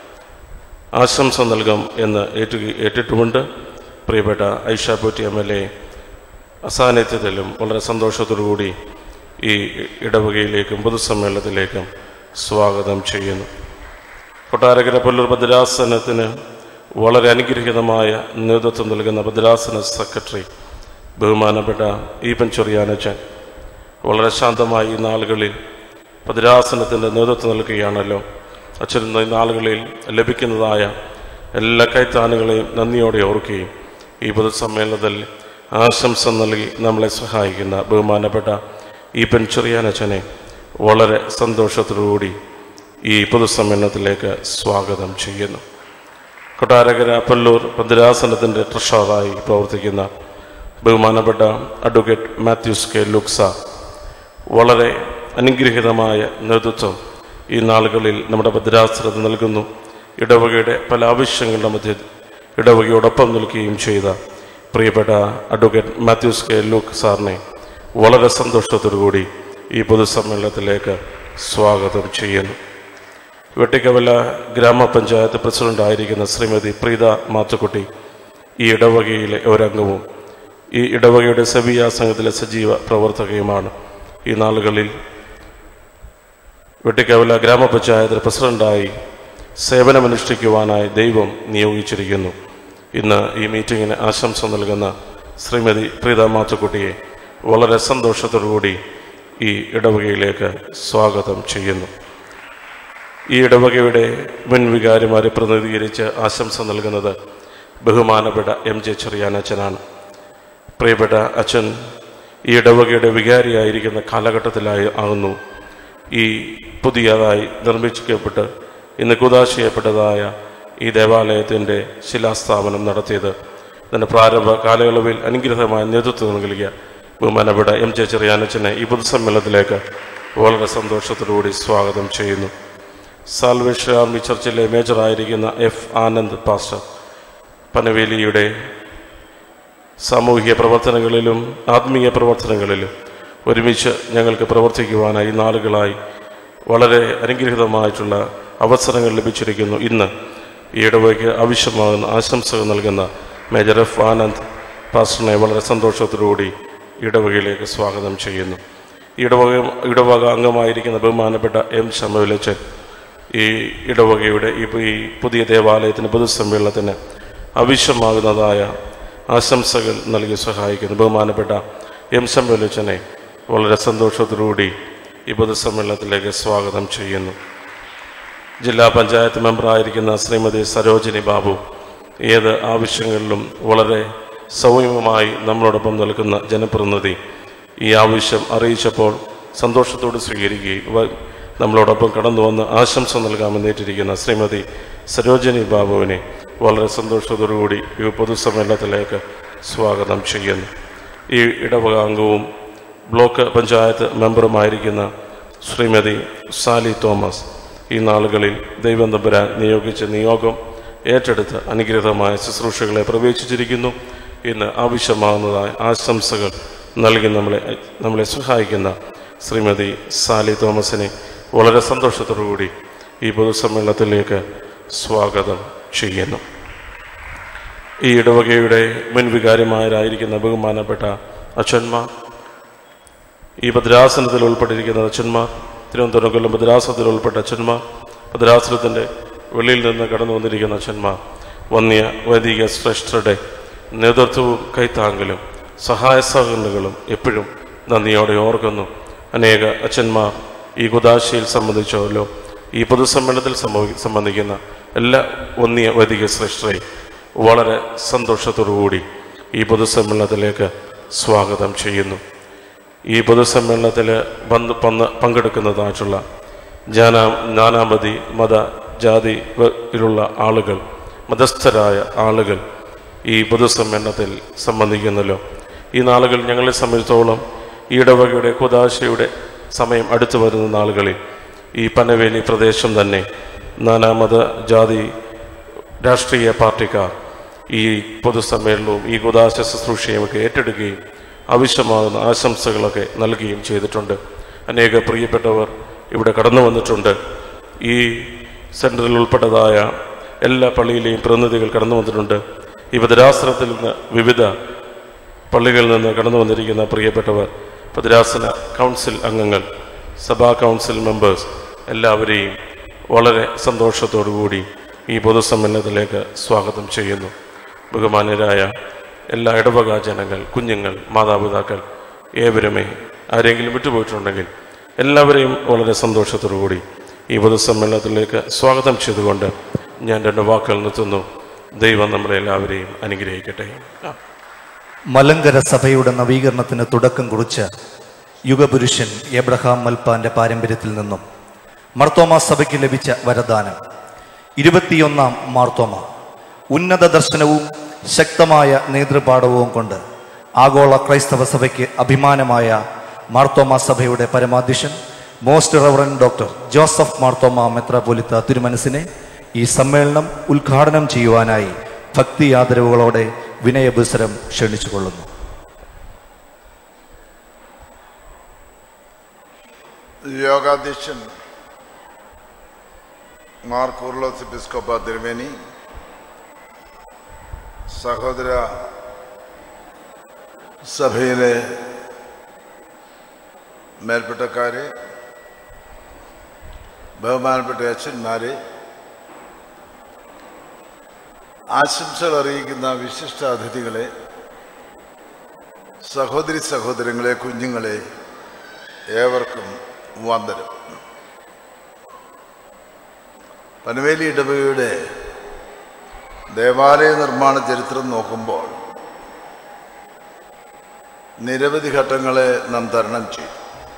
ആശംസ നൽകാം എന്ന് ഏറ്റു ഏറ്റിട്ടുമുണ്ട് പ്രിയപ്പെട്ട Aisha Potti M L A അസാന്നിധ്യത്തിലും വളരെ സന്തോഷത്തോടുകൂടി ഈ ഇടവകയിലേക്കും പൊതുസമ്മേളനത്തിലേക്കും സ്വാഗതം ചെയ്യുന്നു കൊട്ടാരക്കര പുല്ലൂർ ഭദ്രാസനത്തിന് വളരെ അനുഗ്രഹീതമായ നേതൃത്വം നൽകുന്ന ഭദ്രാസന സെക്രട്ടറി ബഹുമാനപ്പെട്ട ഈപ്പൻ ചൊറിയാനച്ചൻ വളരെ ശാന്തമായി ഈ നാളുകളിൽ ഭദ്രാസനത്തിൻ്റെ നേതൃത്വം നൽകുകയാണല്ലോ അച്ഛൻ ഈ നാളുകളിൽ ലഭിക്കുന്നതായ എല്ലാ കൈത്താനുകളെയും നന്ദിയോടെ ഓർക്കുകയും ഈ പൊതുസമ്മേളനത്തിൽ ആശംസ നൽകി നമ്മളെ സഹായിക്കുന്ന ബഹുമാനപ്പെട്ട ഈപ്പൻ ചെറിയാനച്ഛനെ വളരെ സന്തോഷത്തോടുകൂടി ഈ പൊതുസമ്മേളനത്തിലേക്ക് സ്വാഗതം ചെയ്യുന്നു കൊട്ടാരക്കര പല്ലൂർ ഭദ്രാസനത്തിൻ്റെ ട്രഷറായി പ്രവർത്തിക്കുന്ന ബഹുമാനപ്പെട്ട അഡ്വക്കേറ്റ് മാത്യൂസ് കെ ലുക്സ വളരെ അനുഗ്രഹീതമായ നേതൃത്വം ഈ നാളുകളിൽ നമ്മുടെ ഭദ്രാസനത്തിന് നൽകുന്നു ഇടവകയുടെ പല ആവശ്യങ്ങളുടെ മധ്യ ഇടവകയോടൊപ്പം നിൽക്കുകയും ചെയ്ത പ്രിയപ്പെട്ട അഡ്വക്കേറ്റ് മാത്യൂസ് കെ ലൂക്ക് സാറിനെ വളരെ സന്തോഷത്തോടുകൂടി ഈ പൊതുസമ്മേളനത്തിലേക്ക് സ്വാഗതം ചെയ്യുന്നു വെട്ടിക്കവല ഗ്രാമപഞ്ചായത്ത് പ്രസിഡന്റായിരിക്കുന്ന ശ്രീമതി പ്രീത മാത്തുക്കുട്ടി ഈ ഇടവകയിലെ ഒരംഗവും ഈ ഇടവകയുടെ സെബിയ സംഘത്തിലെ സജീവ പ്രവർത്തകയുമാണ് ഈ നാളുകളിൽ വെട്ടിക്കവല ഗ്രാമപഞ്ചായത്ത് പ്രസിഡന്റായി സേവനമനുഷ്ഠിക്കുവാനായി ദൈവം നിയോഗിച്ചിരിക്കുന്നു ഇന്ന് ഈ മീറ്റിങ്ങിന് ആശംസ നൽകുന്ന ശ്രീമതി പ്രീത മാത്തുക്കുട്ടിയെ വളരെ സന്തോഷത്തോടുകൂടി ഈ ഇടവകയിലേക്ക് സ്വാഗതം ചെയ്യുന്നു ഈ ഇടവകയുടെ മുൻ വികാരിമാരെ പ്രതിനിധീകരിച്ച് ആശംസ നൽകുന്നത് ബഹുമാനപ്പെട്ട എം ജെ ചെറിയാനച്ഛനാണ് പ്രിയപ്പെട്ട അച്ഛൻ ഈ ഇടവകയുടെ വികാരിയായിരിക്കുന്ന കാലഘട്ടത്തിലായി ആകുന്നു ഈ പുതിയതായി നിർമ്മിക്കപ്പെട്ട് ഇന്ന് കുതാശ ചെയ്യപ്പെട്ടതായ ഈ ദേവാലയത്തിൻ്റെ ശിലാസ്ഥാപനം നടത്തിയത് ഇതിൻ്റെ പ്രാരംഭ കാലയളവിൽ അനുഗ്രഹമായ നേതൃത്വം നൽകിയ ബഹുമാനപ്പെട്ട എം ജെ ചെറിയാനച്ചനെ ഈ പൊതുസമ്മേളനത്തിലേക്ക് വളരെ സന്തോഷത്തോടുകൂടി സ്വാഗതം ചെയ്യുന്നു സാൽവേഷൻ ആർമി ചർച്ചിലെ മേജറായിരിക്കുന്ന എഫ് ആനന്ദ് പാസ്റ്റർ പനവേലിയുടെ സാമൂഹിക പ്രവർത്തനങ്ങളിലും ആത്മീയ പ്രവർത്തനങ്ങളിലും ഒരുമിച്ച് ഞങ്ങൾക്ക് പ്രവർത്തിക്കുവാനായി നാളുകളായി വളരെ അനുഗ്രഹീതമായിട്ടുള്ള അവസരങ്ങൾ ലഭിച്ചിരിക്കുന്നു ഇന്ന് ഈ ഇടവയ്ക്ക് ആവശ്യമാകുന്ന ആശംസകൾ നൽകുന്ന മേജർ എഫ് ആനന്ദ് പാസ്റ്ററിനെ വളരെ സന്തോഷത്തോടുകൂടി ഇടവകയിലേക്ക് സ്വാഗതം ചെയ്യുന്നു ഈ ഇടവക ഇടവക അംഗമായിരിക്കുന്ന ബഹുമാനപ്പെട്ട എം ശമവിലച്ചൻ ഈ ഇടവകയുടെ ഈ ഈ പുതിയ ദേവാലയത്തിന് പൊതുസമ്മേളനത്തിന് ആവശ്യമാകുന്നതായ ആശംസകൾ നൽകി സഹായിക്കുന്നു ബഹുമാനപ്പെട്ട എം ശംഭലച്ചനെ വളരെ സന്തോഷത്തോടുകൂടി ഈ പൊതുസമ്മേളനത്തിലേക്ക് സ്വാഗതം ചെയ്യുന്നു ജില്ലാ പഞ്ചായത്ത് മെമ്പറായിരിക്കുന്ന ശ്രീമതി സരോജിനി ബാബു ഏത് ആവശ്യങ്ങളിലും വളരെ സൗമ്യമായി നമ്മളോടൊപ്പം നിൽക്കുന്ന ജനപ്രതിനിധി ഈ ആവശ്യം അറിയിച്ചപ്പോൾ സന്തോഷത്തോട് സ്വീകരിക്കുകയും വ- നമ്മളോടൊപ്പം കടന്നു വന്ന് ആശംസ നൽകാമെന്നേറ്റിരിക്കുന്ന ശ്രീമതി സരോജിനി ബാബുവിനെ വളരെ സന്തോഷത്തോടുകൂടി ഈ പൊതുസമ്മേളനത്തിലേക്ക് സ്വാഗതം ചെയ്യുന്നു ഈ ഇടവക അംഗവും ബ്ലോക്ക് പഞ്ചായത്ത് മെമ്പറുമായിരിക്കുന്ന ശ്രീമതി സാലി തോമസ് ഈ നാളുകളിൽ ദൈവം തമ്പുരാൻ നിയോഗിച്ച നിയോഗം ഏറ്റെടുത്ത് അനുഗ്രഹമായ ശുശ്രൂഷകളെ പ്രവേശിച്ചിരിക്കുന്നു ഇന്ന് ആവശ്യമാകുന്നതായ ആശംസകൾ നൽകി നമ്മളെ നമ്മളെ സഹായിക്കുന്ന ശ്രീമതി സാലി തോമസിനെ വളരെ സന്തോഷത്തോടുകൂടി ഈ പൊതുസമ്മേളനത്തിലേക്ക് സ്വാഗതം ചെയ്യുന്നു ഈ ഇടവകയുടെ മുൻ വികാരിമാരായിരിക്കുന്ന ബഹുമാനപ്പെട്ട അച്ഛന്മാർ ഈ ഭദ്രാസനത്തിൽ ഉൾപ്പെട്ടിരിക്കുന്ന അച്ഛന്മാർ തിരുവനന്തപുരം കൊല്ലം ഭദ്രാസനത്തിൽ ഉൾപ്പെട്ട അച്ഛന്മാർ ഭദ്രാസനത്തിൻ്റെ വെളിയിൽ നിന്ന് കടന്നു വന്നിരിക്കുന്ന അച്ഛന്മാർ വന്യ വൈദിക ശ്രേഷ്ഠരുടെ നേതൃത്വവും കൈത്താങ്കലും സഹായ സഹകരണങ്ങളും എപ്പോഴും നന്ദിയോടെ ഓർക്കുന്നു അനേക അച്ഛന്മാർ ഈ കുദാശയിൽ സംബന്ധിച്ചോല്ലോ ഈ പൊതുസമ്മേളനത്തിൽ സംഭവി സംബന്ധിക്കുന്ന എല്ലാ വന്യ വൈദിക ശ്രേഷ്ഠരെയും വളരെ സന്തോഷത്തോടുകൂടി ഈ പൊതുസമ്മേളനത്തിലേക്ക് സ്വാഗതം ചെയ്യുന്നു ഈ പൊതുസമ്മേളനത്തിൽ വന്ന് പന്ന് പങ്കെടുക്കുന്നതായിട്ടുള്ള ജാനാ നാനാമതി മത ജാതി യിലുള്ള ആളുകൾ മതസ്ഥരായ ആളുകൾ ഈ പൊതുസമ്മേളനത്തിൽ സംബന്ധിക്കുന്നല്ലോ ഈ നാളുകൾ ഞങ്ങളെ സംബന്ധിച്ചോളം ഈ ഇടവകയുടെ കുദാശയുടെ സമയം അടുത്തു വരുന്ന നാളുകളിൽ ഈ പനവേലി പ്രദേശം തന്നെ നാനാമത ജാതി രാഷ്ട്രീയ പാർട്ടിക്കാർ ഈ പൊതുസമ്മേളനവും ഈ കുദാശ ശുശ്രൂഷയും ഒക്കെ ഏറ്റെടുക്കുകയും ആവശ്യമാകുന്ന ആശംസകളൊക്കെ നൽകുകയും ചെയ്തിട്ടുണ്ട് അനേക പ്രിയപ്പെട്ടവർ ഇവിടെ കടന്നു വന്നിട്ടുണ്ട് ഈ സെൻറ്ററിൽ ഉൾപ്പെട്ടതായ എല്ലാ പള്ളിയിലെയും പ്രതിനിധികൾ കടന്നു വന്നിട്ടുണ്ട് ഈ ഭദ്രാസനത്തിൽ നിന്ന് വിവിധ പള്ളികളിൽ നിന്ന് കടന്നു വന്നിരിക്കുന്ന പ്രിയപ്പെട്ടവർ ഭദ്രാസന കൗൺസിൽ അംഗങ്ങൾ സഭാ കൗൺസിൽ മെമ്പേഴ്സ് എല്ലാവരെയും വളരെ സന്തോഷത്തോടുകൂടി ഈ പൊതുസമ്മേളനത്തിലേക്ക് സ്വാഗതം ചെയ്യുന്നു ബഹുമാന്യരായ എല്ലാ ഇടവക ജനങ്ങൾ കുഞ്ഞുങ്ങൾ മാതാപിതാക്കൾ ഏവരുമേ ആരെങ്കിലും വിട്ടുപോയിട്ടുണ്ടെങ്കിൽ എല്ലാവരെയും വളരെ സന്തോഷത്തോടുകൂടി ഈ പൊതുസമ്മേളനത്തിലേക്ക് സ്വാഗതം ചെയ്തുകൊണ്ട് ഞാൻ രണ്ട് വാക്കുകൾ നിർത്തുന്നു ദൈവം നമ്മളെ എല്ലാവരെയും അനുഗ്രഹിക്കട്ടെ ആ. മലങ്കര സഭയുടെ നവീകരണത്തിന് തുടക്കം കുറിച്ച യുഗപുരുഷൻ എബ്രഹാം മൽപ്പാന്റെ പാരമ്പര്യത്തിൽ നിന്നും മർത്തോമ സഭയ്ക്ക് ലഭിച്ച വരദാനം ഇരുപത്തിയൊന്നാം മാർത്തോമ ഉന്നത ദർശനവും ശക്തമായ നേതൃപാഠവും കൊണ്ട് ആഗോള ക്രൈസ്തവ സഭയ്ക്ക് അഭിമാനമായ മാർത്തോമ സഭയുടെ പരമാധ്യക്ഷൻ most reverend doctor Joseph Marthoma മെത്രാപൊലിത്ത തിരുമനസിനെ ഈ സമ്മേളനം ഉദ്ഘാടനം ചെയ്യുവാനായി ഭക്തി ആദരവുകളോടെ വിനയപുസരം ക്ഷണിച്ചുകൊള്ളുന്നു യോഗാധ്യക്ഷൻ മാർ കൂർലോസ് എപ്പിസ്കോപ്പ തിരുമേനി സഹോദര സഭയിലെ മേൽപ്പെട്ടക്കാരെ ബഹുമാനപ്പെട്ട അച്ഛന്മാരെ ആശംസകൾ അറിയിക്കുന്ന വിശിഷ്ട അതിഥികളെ സഹോദരി സഹോദരങ്ങളെ കുഞ്ഞുങ്ങളെ ഏവർക്കും വന്ദനം പനവേലി ഇടവകയുടെ ദേവാലയ നിർമ്മാണ ചരിത്രം നോക്കുമ്പോൾ നിരവധി ഘട്ടങ്ങളെ നാം തരണം ചെയ്തു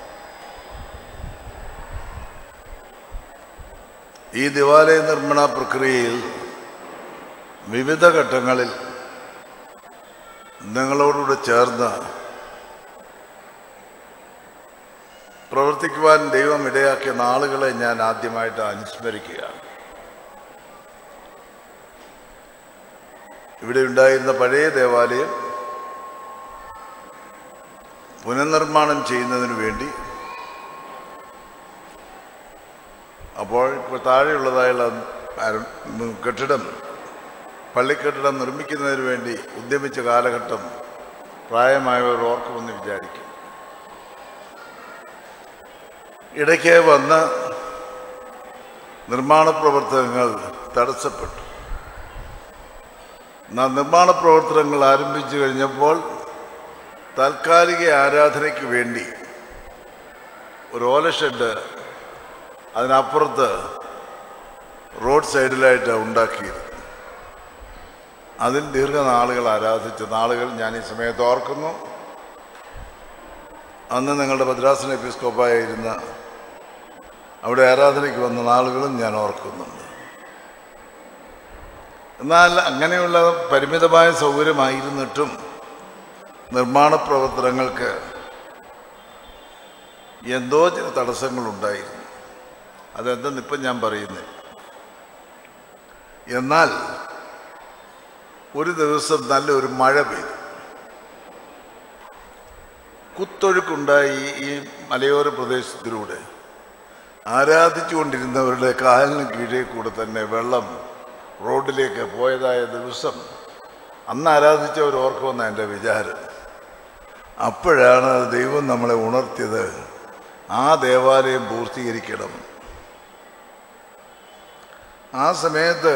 ഈ ദേവാലയ നിർമ്മാണ പ്രക്രിയയിൽ വിവിധ ഘട്ടങ്ങളിൽ നിങ്ങളോടുകൂടെ ചേർന്ന് പ്രവർത്തിക്കുവാൻ ദൈവം ഇടയാക്കിയ നാളുകളെ ഞാൻ ആദ്യമായിട്ട് അനുസ്മരിക്കുകയാണ് ഇവിടെ ഉണ്ടായിരുന്ന പഴയ ദേവാലയം പുനർനിർമ്മാണം ചെയ്യുന്നതിന് വേണ്ടി അപ്പോൾ ഇപ്പോൾ താഴെയുള്ളതായുള്ള ആരം- കെട്ടിടം പള്ളിക്കെട്ടിടം നിർമ്മിക്കുന്നതിന് വേണ്ടി ഉദ്യമിച്ച കാലഘട്ടം പ്രായമായവർ ഓർക്കുമെന്ന് വിചാരിക്കും ഇടയ്ക്ക് വന്ന് നിർമ്മാണ പ്രവർത്തനങ്ങൾ തടസ്സപ്പെട്ടു ന- നിർമ്മാണ പ്രവർത്തനങ്ങൾ ആരംഭിച്ചു കഴിഞ്ഞപ്പോൾ താൽക്കാലിക ആരാധനയ്ക്ക് വേണ്ടി ഒരു ഓല ഷെഡ് അതിനപ്പുറത്ത് റോഡ് സൈഡിലായിട്ട് ഉണ്ടാക്കിയത് അതിൽ ദീർഘനാളുകൾ ആരാധിച്ച നാളുകൾ ഞാൻ ഈ സമയത്ത് ഓർക്കുന്നു അന്ന് നിങ്ങളുടെ ഭദ്രാസന എപ്പിസ്കോപ്പായിരുന്ന അവിടെ ആരാധനയ്ക്ക് വന്ന നാളുകളും ഞാൻ ഓർക്കുന്നുണ്ട് എന്നാൽ അങ്ങനെയുള്ള പരിമിതമായ സൗകര്യമായിരുന്നിട്ടും നിർമ്മാണ പ്രവർത്തനങ്ങൾക്ക് എന്തോ ചില തടസ്സങ്ങളുണ്ടായിരുന്നു അതെന്തെന്ന് ഇപ്പം ഞാൻ പറയുന്നില്ല എന്നാൽ ഒരു ദിവസം നല്ലൊരു മഴ പെയ്തു കുത്തൊഴുക്കുണ്ടായി ഈ മലയോര പ്രദേശത്തിലൂടെ ആരാധിച്ചുകൊണ്ടിരുന്നവരുടെ കാലിന് കീഴേ കൂടെ തന്നെ വെള്ളം റോഡിലേക്ക് പോയതായ ദിവസം അന്ന് ആരാധിച്ചവർ ഓർക്കുമെന്ന എൻ്റെ വിചാരം അപ്പോഴാണ് ദൈവം നമ്മളെ ഉണർത്തിയത് ആ ദേവാലയം പൂർത്തീകരിക്കണം ആ സമയത്ത്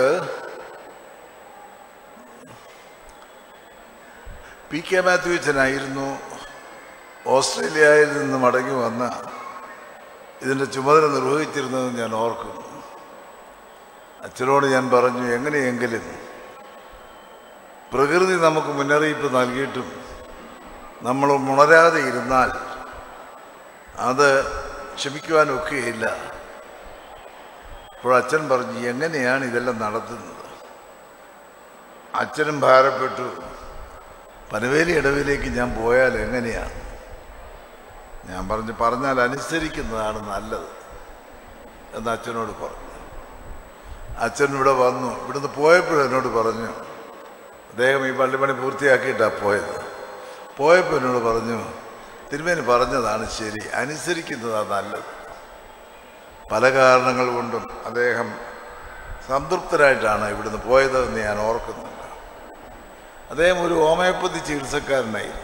പി കെ മാത്യുവച്ചനായിരുന്നു ഓസ്ട്രേലിയയിൽ നിന്ന് മടങ്ങി വന്ന ഇതിൻ്റെ ചുമതല നിർവഹിച്ചിരുന്നത് ഞാൻ ഓർക്കുന്നു അച്ഛനോട് ഞാൻ പറഞ്ഞു എങ്ങനെയെങ്കിലും പ്രകൃതി നമുക്ക് മുന്നറിയിപ്പ് നൽകിയിട്ടും നമ്മൾ ഉണരാതെ ഇരുന്നാൽ അത് ക്ഷമിക്കുവാനൊക്കെയില്ല അപ്പോൾ അച്ഛൻ പറഞ്ഞു എങ്ങനെയാണ് ഇതെല്ലാം നടത്തുന്നത് അച്ഛനും ഭാരപ്പെട്ടു പനവേലി ഇടവിലേക്ക് ഞാൻ പോയാൽ എങ്ങനെയാണ് ഞാൻ പറഞ്ഞു പറഞ്ഞാൽ അനുസരിക്കുന്നതാണ് നല്ലത് എന്ന് അച്ഛനോട് പറഞ്ഞു അച്ഛൻ ഇവിടെ വന്നു ഇവിടുന്ന് പോയപ്പോഴും എന്നോട് പറഞ്ഞു അദ്ദേഹം ഈ പള്ളിപ്പണി പൂർത്തിയാക്കിയിട്ടാണ് പോയത് പോയപ്പോൾ എന്നോട് പറഞ്ഞു തിരുമേനി പറഞ്ഞതാണ് ശരി അനുസരിക്കുന്നതാണ് നല്ലത് പല കാരണങ്ങൾ കൊണ്ടും അദ്ദേഹം സംതൃപ്തരായിട്ടാണ് ഇവിടുന്ന് പോയതെന്ന് ഞാൻ ഓർക്കുന്നുണ്ട് അദ്ദേഹം ഒരു ഹോമിയോപ്പതി ചികിത്സക്കാരനായിരുന്നു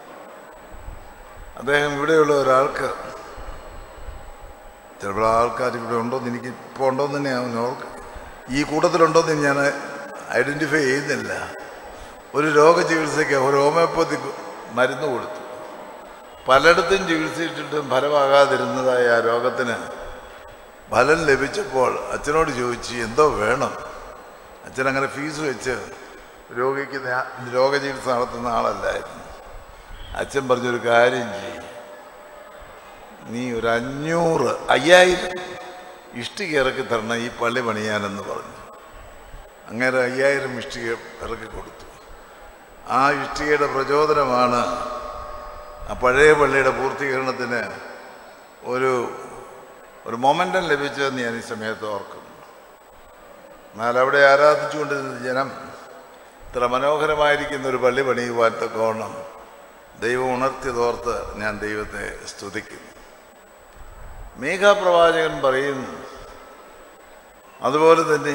അദ്ദേഹം ഇവിടെയുള്ള ഒരാൾക്ക് ചിലപ്പോൾ ആൾക്കാർ ഇവിടെ ഉണ്ടോന്ന് എനിക്ക് ഇപ്പോൾ ഉണ്ടോന്ന് തന്നെ ഞാൻ ഓർക്ക് ഈ കൂട്ടത്തിലുണ്ടോന്ന് ഞാൻ ഐഡൻറ്റിഫൈ ചെയ്യുന്നില്ല ഒരു രോഗചികിത്സയ്ക്ക് ഒരു ഹോമിയോപ്പതി മരുന്ന് കൊടുത്തു പലയിടത്തും ചികിത്സിച്ചിട്ടും ഫലമാകാതിരുന്നതായ ആ രോഗത്തിന് ഫലം ലഭിച്ചപ്പോൾ അച്ഛനോട് ചോദിച്ചു എന്തോ വേണം അച്ഛൻ അങ്ങനെ ഫീസ് വെച്ച് രോഗിക്ക് ധ്യാ- രോഗചികിത്സ നടത്തുന്ന ആളല്ലായിരുന്നു അച്ഛൻ പറഞ്ഞൊരു കാര്യം ചെയ്യും നീ ഒരു അഞ്ഞൂറ് അയ്യായിരം ഇഷ്ടിക ഇറക്കി തരണം ഈ പള്ളി പണിയാനെന്ന് പറഞ്ഞു അങ്ങനെ അയ്യായിരം ഇഷ്ടിക ഇറക്കി കൊടുത്തു ആ ഇഷ്ടികയുടെ പ്രചോദനമാണ് ആ പഴയ പള്ളിയുടെ പൂർത്തീകരണത്തിന് ഒരു ഒരു മൊമെൻ്റം ലഭിച്ചതെന്ന് ഞാൻ ഈ സമയത്ത് ഓർക്കുന്നു എന്നാൽ അവിടെ ആരാധിച്ചുകൊണ്ടിരുന്ന ജനം ഇത്ര മനോഹരമായിരിക്കുന്ന ഒരു പള്ളി പണിയുവാൻ തക്കവണ്ണം ദൈവം ഉണർത്തിയതോർത്ത് ഞാൻ ദൈവത്തെ സ്തുതിക്കുന്നു മേഘാപ്രവാചകൻ പറയുന്നു അതുപോലെ തന്നെ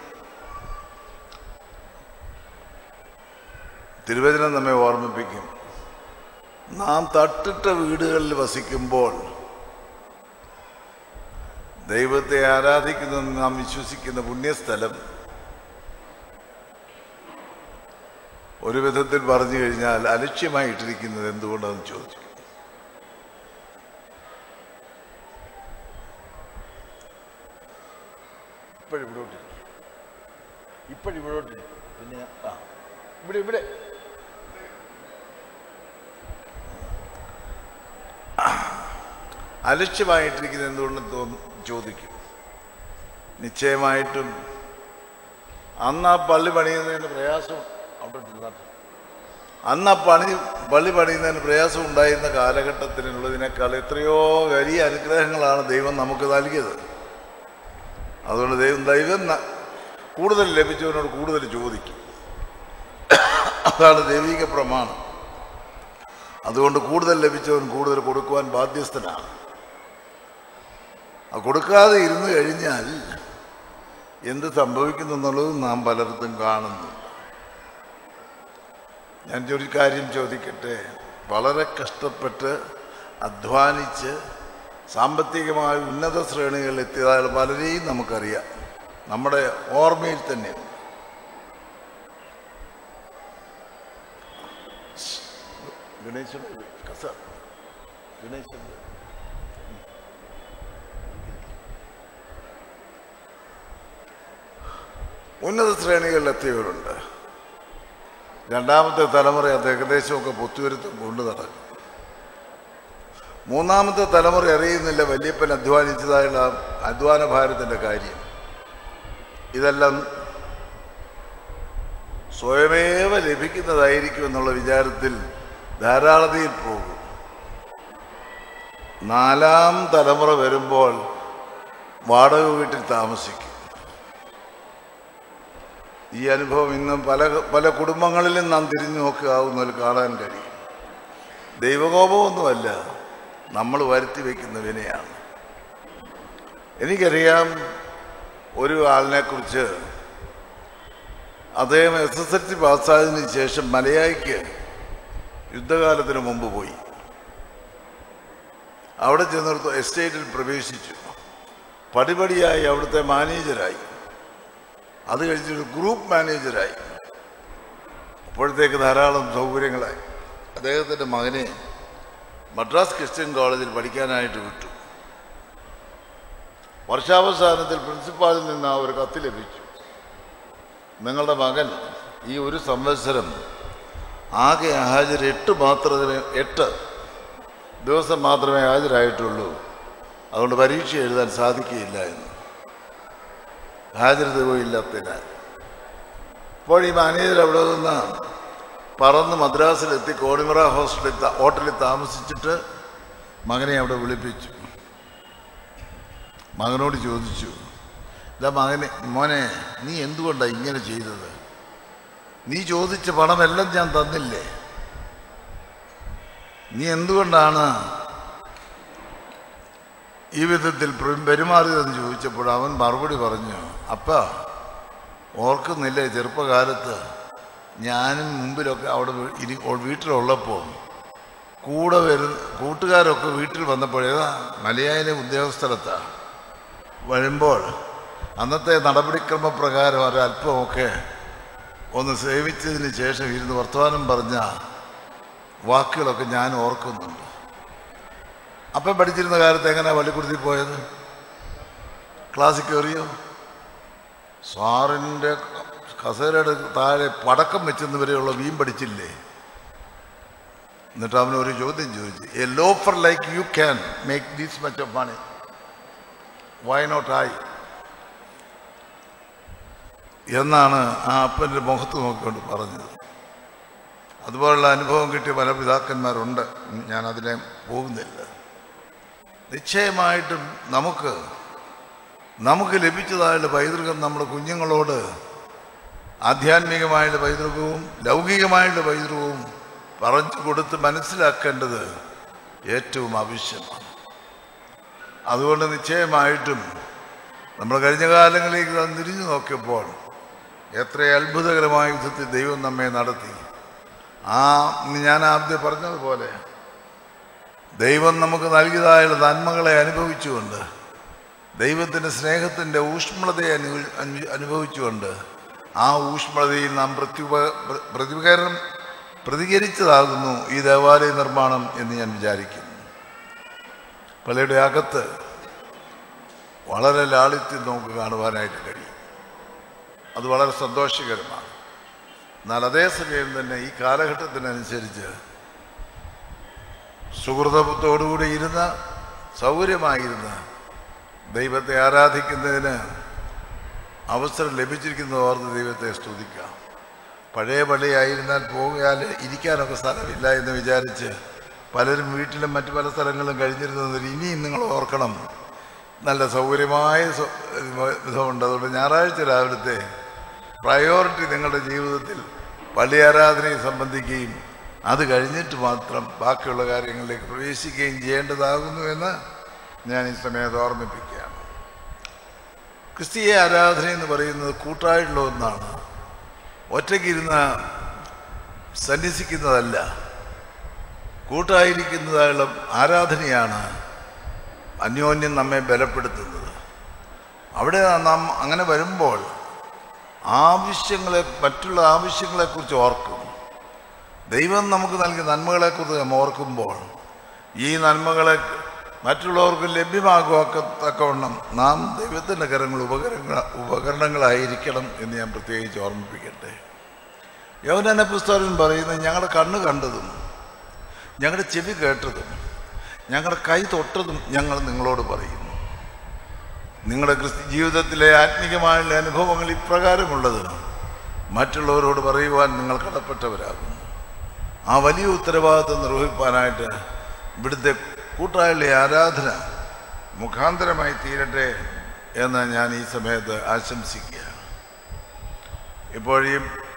തിരുവചനം നമ്മെ ഓർമ്മിപ്പിക്കും നാം തട്ടിട്ട വീടുകളിൽ വസിക്കുമ്പോൾ ദൈവത്തെ ആരാധിക്കുന്ന നാം വിശ്വസിക്കുന്ന പുണ്യസ്ഥലം ഒരു വിധത്തിൽ പറഞ്ഞു കഴിഞ്ഞാൽ അലക്ഷ്യമായിട്ടിരിക്കുന്നത് എന്തുകൊണ്ടാണെന്ന് ചോദിച്ചു ഇപ്പോഴിവിടോട്ട് ഇപ്പോഴിവിടോട്ട് പിന്നെ ഞാൻ- ആ ഇവിടെ ഇവിടെ അലക്ഷ്യമായിട്ടിരിക്കുന്നത് എന്തുകൊണ്ടെന്ന് തോന്നും ചോദിക്കും നിശ്ചയമായിട്ടും അന്ന് ആ പള്ളി പണിയുന്നതിന് പ്രയാസം അവിടെ ഇരുന്നാട്ടെ. അന്ന് ആ പണി പള്ളി പണിയുന്നതിന് പ്രയാസം ഉണ്ടായിരുന്ന കാലഘട്ടത്തിനുള്ളതിനേക്കാൾ എത്രയോ വലിയ അനുഗ്രഹങ്ങളാണ് ദൈവം നമുക്ക് നൽകിയത് അതുകൊണ്ട് ദൈവം ദൈവം ന- കൂടുതൽ ലഭിച്ചവനോട് കൂടുതൽ ചോദിക്കും അതാണ് ദൈവിക പ്രമാണം അതുകൊണ്ട് കൂടുതൽ ലഭിച്ചവൻ കൂടുതൽ കൊടുക്കുവാൻ ബാധ്യസ്ഥനാണ് ആ കൊടുക്കാതെ ഇരുന്ന് കഴിഞ്ഞാൽ എന്ത് സംഭവിക്കുന്നു എന്നുള്ളത് നാം പലർക്കും കാണുന്നു ഞാൻ ഒരു കാര്യം ചോദിക്കട്ടെ വളരെ കഷ്ടപ്പെട്ട് അധ്വാനിച്ച് സാമ്പത്തികമായ ഉന്നത ശ്രേണികളിൽ എത്തിയതായ പലരെയും നമുക്കറിയാം നമ്മുടെ ഓർമ്മയിൽ തന്നെ ഗണേശൻ കസ ഗണേശൻ ഉന്നത ശ്രേണികളിലെത്തിയവരുണ്ട് രണ്ടാമത്തെ തലമുറ അത് ഏകദേശമൊക്കെ പൊത്തുവരുത്തം കൊണ്ടു നടക്കും മൂന്നാമത്തെ തലമുറ അറിയുന്നില്ല വല്യപ്പൻ അധ്വാനിച്ചതായുള്ള അധ്വാന ഭാരത്തിൻ്റെ കാര്യം ഇതെല്ലാം സ്വയമേവ ലഭിക്കുന്നതായിരിക്കും എന്നുള്ള വിചാരത്തിൽ ധാരാളതയിൽ പോകും നാലാം തലമുറ വരുമ്പോൾ വാടക വീട്ടിൽ താമസിക്കും ഈ അനുഭവം ഇന്ന് പല പല കുടുംബങ്ങളിലും നാം തിരിഞ്ഞു നോക്കാവുന്നതിൽ കാണാൻ കഴിയും ദൈവകോപമൊന്നുമല്ല നമ്മൾ വരുത്തി വയ്ക്കുന്ന വിനയാണ് എനിക്കറിയാം ഒരു ആളിനെക്കുറിച്ച് അദ്ദേഹം എസ് എസ് എൽ സി പാസ്സായതിനു ശേഷം മലയായിക്ക് യുദ്ധകാലത്തിന് മുമ്പ് പോയി അവിടെ ചെന്നിടത്ത് എസ്റ്റേറ്റിൽ പ്രവേശിച്ചു പടിപടിയായി അവിടുത്തെ മാനേജരായി അത് കഴിഞ്ഞൊരു ഗ്രൂപ്പ് മാനേജരായി അപ്പോഴത്തേക്ക് ധാരാളം സൗകര്യങ്ങളായി അദ്ദേഹത്തിൻ്റെ മകനെ മദ്രാസ് ക്രിസ്ത്യൻ കോളേജിൽ പഠിക്കാനായിട്ട് വിട്ടു വർഷാവസാനത്തിൽ പ്രിൻസിപ്പാളിൽ നിന്ന് ആ ഒരു കത്ത് ലഭിച്ചു നിങ്ങളുടെ മകൻ ഈ ഒരു സംവത്സരം ആകെ ഹാജർ എട്ട് മാത്രമേ എട്ട് ദിവസം മാത്രമേ ഹാജരായിട്ടുള്ളൂ അതുകൊണ്ട് പരീക്ഷ എഴുതാൻ സാധിക്കുകയില്ല എന്ന് ഹാജരതയില്ലാത്തതിനാൽ അപ്പോൾ ഈ മാനേജർ അവിടെ നിന്ന് പറന്ന് മദ്രാസിലെത്തി കോടിമറ ഹോസ്റ്റലിൽ താ- ഹോട്ടലിൽ താമസിച്ചിട്ട് മകനെ അവിടെ വിളിപ്പിച്ചു മകനോട് ചോദിച്ചു ഇതാ മകനെ മോനെ നീ എന്തുകൊണ്ടാണ് ഇങ്ങനെ ചെയ്തത് നീ ചോദിച്ച പണമെല്ലാം ഞാൻ തന്നില്ലേ നീ എന്തുകൊണ്ടാണ് ഈ വിധത്തിൽ പ്ര- പെരുമാറിയതെന്ന് ചോദിച്ചപ്പോൾ അവൻ മറുപടി പറഞ്ഞു അപ്പ ഓർക്കുന്നില്ലേ ചെറുപ്പകാലത്ത് ഞാനും മുമ്പിലൊക്കെ അവിടെ വീ- ഇരി വീട്ടിലുള്ളപ്പോൾ കൂടെ വരുന്ന കൂട്ടുകാരൊക്കെ വീട്ടിൽ വന്നപ്പോഴേതാ മലയാളിലെ ഉദ്യോഗസ്ഥലത്താണ് വരുമ്പോൾ അന്നത്തെ നടപടിക്രമപ്രകാരം ഒരല്പമൊക്കെ ഒന്ന് സേവിച്ചതിന് ശേഷം ഇരുന്ന് വർത്തമാനം പറഞ്ഞ വാക്കുകളൊക്കെ ഞാൻ ഓർക്കുന്നുണ്ട് അപ്പം പഠിച്ചിരുന്ന കാലത്ത് എങ്ങനെയാ പള്ളിക്കുടുത്തി പോയത് ക്ലാസ്സിൽ കയറിയോ സാറിൻ്റെ കസേരയുടെ താഴെ പടക്കം വെച്ചെന്ന് വരെയുള്ള വീം പഠിച്ചില്ലേ എന്നിട്ട് അവൻ ഒരു ചോദ്യം ചോദിച്ചു a loafer like you can make these much of money why not I എന്നാണ് ആ അപ്പൻ്റെ മുഖത്ത് നോക്കിക്കൊണ്ട് പറഞ്ഞത് അതുപോലുള്ള അനുഭവം കിട്ടിയ പല പിതാക്കന്മാരുണ്ട് ഞാൻ അതിനെ പോകുന്നില്ല നിശ്ചയമായിട്ടും നമുക്ക് നമുക്ക് ലഭിച്ചതായുള്ള പൈതൃകം നമ്മുടെ കുഞ്ഞുങ്ങളോട് ആധ്യാത്മികമായുള്ള പൈതൃകവും ലൗകികമായുള്ള പൈതൃകവും പറഞ്ഞു കൊടുത്ത് മനസ്സിലാക്കേണ്ടത് ഏറ്റവും ആവശ്യമാണ് അതുകൊണ്ട് നിശ്ചയമായിട്ടും നമ്മൾ കഴിഞ്ഞ കാലങ്ങളിലേക്ക് നാം തിരിഞ്ഞു നോക്കിയപ്പോൾ എത്ര അത്ഭുതകരമായ യുദ്ധത്തിൽ ദൈവം നമ്മെ നടത്തി ആ ഞാൻ ആദ്യം പറഞ്ഞതുപോലെ ദൈവം നമുക്ക് നൽകിയതായുള്ള നന്മകളെ അനുഭവിച്ചുകൊണ്ട് ദൈവത്തിൻ്റെ സ്നേഹത്തിൻ്റെ ഊഷ്മളതയെ അനു അനു- അനുഭവിച്ചുകൊണ്ട് ആ ഊഷ്മളതയിൽ നാം പ്രത്യുപ പ്ര- പ്രതികരണം പ്രതികരിച്ചതാകുന്നു ഈ ദേവാലയ നിർമ്മാണം എന്ന് ഞാൻ വിചാരിക്കുന്നു പള്ളിയുടെ അകത്ത് വളരെ ലാളിത്യം നമുക്ക് കാണുവാനായിട്ട് കഴിയും അത് വളരെ സന്തോഷകരമാണ് എന്നാൽ അതേസമയം തന്നെ ഈ കാലഘട്ടത്തിനനുസരിച്ച് സുഹൃതത്തോടുകൂടി ഇരുന്ന സൗകര്യമായിരുന്ന ദൈവത്തെ ആരാധിക്കുന്നതിന് അവസരം ലഭിച്ചിരിക്കുന്നത് ഓർത്ത് ദൈവത്തെ സ്തുതിക്കാം പഴയ പള്ളിയായിരുന്നാൽ പോകാൻ ഇരിക്കാനൊക്കെ സ്ഥലമില്ല എന്ന് വിചാരിച്ച് പലരും വീട്ടിലും മറ്റു പല സ്ഥലങ്ങളിലും കഴിഞ്ഞിരുന്നതിൽ ഇനിയും നിങ്ങൾ ഓർക്കണം നല്ല സൗകര്യമായ സ- വിധമുണ്ട് അതുകൊണ്ട് ഞായറാഴ്ച രാവിലത്തെ പ്രയോറിറ്റി നിങ്ങളുടെ ജീവിതത്തിൽ പള്ളി ആരാധനയെ സംബന്ധിക്കുകയും അത് കഴിഞ്ഞിട്ട് മാത്രം ബാക്കിയുള്ള കാര്യങ്ങളിലേക്ക് പ്രവേശിക്കുകയും ചെയ്യേണ്ടതാകുന്നു എന്ന് ഞാൻ ഈ സമയത്ത് ഓർമ്മിപ്പിക്കുകയാണ് ക്രിസ്തീയ ആരാധന എന്ന് പറയുന്നത് കൂട്ടായിട്ടുള്ള ഒന്നാണ് ഒറ്റയ്ക്കിരുന്ന് സന്യസിക്കുന്നതല്ല കൂട്ടായിരിക്കുന്നതായുള്ള ആരാധനയാണ് അന്യോന്യം നമ്മെ ബലപ്പെടുത്തുന്നത് അവിടെ നാം അങ്ങനെ വരുമ്പോൾ ആവശ്യങ്ങളെ മറ്റുള്ള ആവശ്യങ്ങളെക്കുറിച്ച് ഓർക്കും ദൈവം നമുക്ക് നൽകിയ നന്മകളെക്കുറിച്ച് നാം ഓർക്കുമ്പോൾ ഈ നന്മകളെ മറ്റുള്ളവർക്ക് ലഭ്യമാക്കുവത്തക്കവണ്ണം നാം ദൈവത്തിൻ്റെ കരങ്ങൾ ഉപകരണങ്ങൾ ഉപകരണങ്ങളായിരിക്കണം എന്ന് ഞാൻ പ്രത്യേകിച്ച് ഓർമ്മിപ്പിക്കട്ടെ യൗനന പുസ്തകൻ പറയുന്നത് ഞങ്ങളുടെ കണ്ണ് കണ്ടതും ഞങ്ങളുടെ ചെവി കേട്ടതും ഞങ്ങളുടെ കൈ തൊട്ടതും ഞങ്ങൾ നിങ്ങളോട് പറയുന്നു നിങ്ങളുടെ ക്രിസ്തു ജീവിതത്തിലെ ആത്മീകമായുള്ള അനുഭവങ്ങൾ ഇപ്രകാരമുള്ളത് മറ്റുള്ളവരോട് പറയുവാൻ നിങ്ങൾ കടപ്പെട്ടവരാകുന്നു ആ വലിയ ഉത്തരവാദിത്വം നിർവഹിപ്പാനായിട്ട് ഇവിടുത്തെ കൂട്ടായുള്ള ആരാധന മുഖാന്തരമായി തീരട്ടെ എന്ന് ഞാൻ ഈ സമയത്ത് ആശംസിക്കുകയാണ് ഇപ്പോൾ ഈ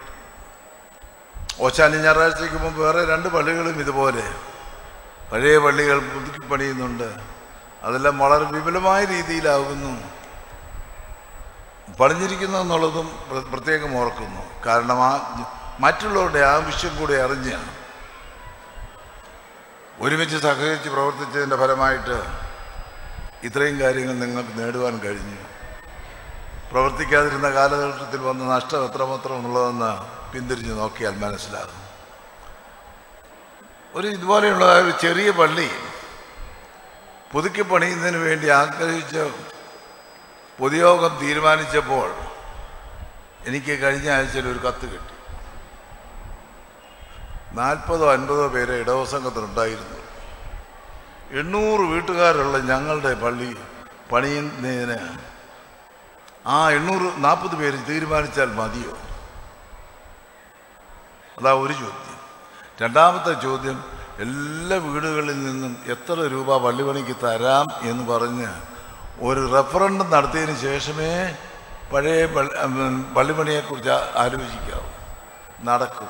ഓശാനി ഞായറാഴ്ചയ്ക്ക് മുമ്പ് വേറെ രണ്ട് പള്ളികളും ഇതുപോലെ പഴയ പള്ളികൾ പുതുക്കി പണിയുന്നുണ്ട് അതെല്ലാം വളരെ വിപുലമായ രീതിയിലാകുന്നു പണിഞ്ഞിരിക്കുന്നു എന്നുള്ളതും പ്ര- പ്രത്യേകം ഓർക്കുന്നു കാരണം ആ മറ്റുള്ളവരുടെ ആവശ്യം കൂടി അറിഞ്ഞാണ് ഒരുമിച്ച് സഹകരിച്ച് പ്രവർത്തിച്ചതിൻ്റെ ഫലമായിട്ട് ഇത്രയും കാര്യങ്ങൾ നിങ്ങൾക്ക് നേടുവാൻ കഴിഞ്ഞു പ്രവർത്തിക്കാതിരുന്ന കാലഘട്ടത്തിൽ വന്ന നഷ്ടം എത്രമാത്രം ഉള്ളതെന്ന് പിന്തിരിഞ്ഞ് നോക്കിയാൽ മനസ്സിലാകും ഒരു ഇതുപോലെയുള്ള ഒരു ചെറിയ പള്ളി പുതുക്കി പണിയുന്നതിന് വേണ്ടി ആഗ്രഹിച്ച പൊതുയോഗം തീരുമാനിച്ചപ്പോൾ എനിക്ക് കഴിഞ്ഞ ആഴ്ചയിൽ ഒരു കത്ത് കിട്ടി നാൽപ്പതോ അൻപതോ പേരെ ഇടവസംഘത്തിനുണ്ടായിരുന്നു എണ്ണൂറ് വീട്ടുകാരുള്ള ഞങ്ങളുടെ പള്ളി പണിയുന്നതിന് ആ എണ്ണൂറ് നാൽപ്പത് പേര് തീരുമാനിച്ചാൽ മതിയോ അതാ ഒരു ചോദ്യം രണ്ടാമത്തെ ചോദ്യം എല്ലാ വീടുകളിൽ നിന്നും എത്ര രൂപ പള്ളിപണിക്ക് തരാം എന്ന് പറഞ്ഞ് ഒരു റെഫറൻഡം നടത്തിയതിന് ശേഷമേ പഴയ പള്ളി- ഉം, പള്ളിപ്പണിയെക്കുറിച്ച് ആ- ആലോചിക്കാവൂ നടക്കും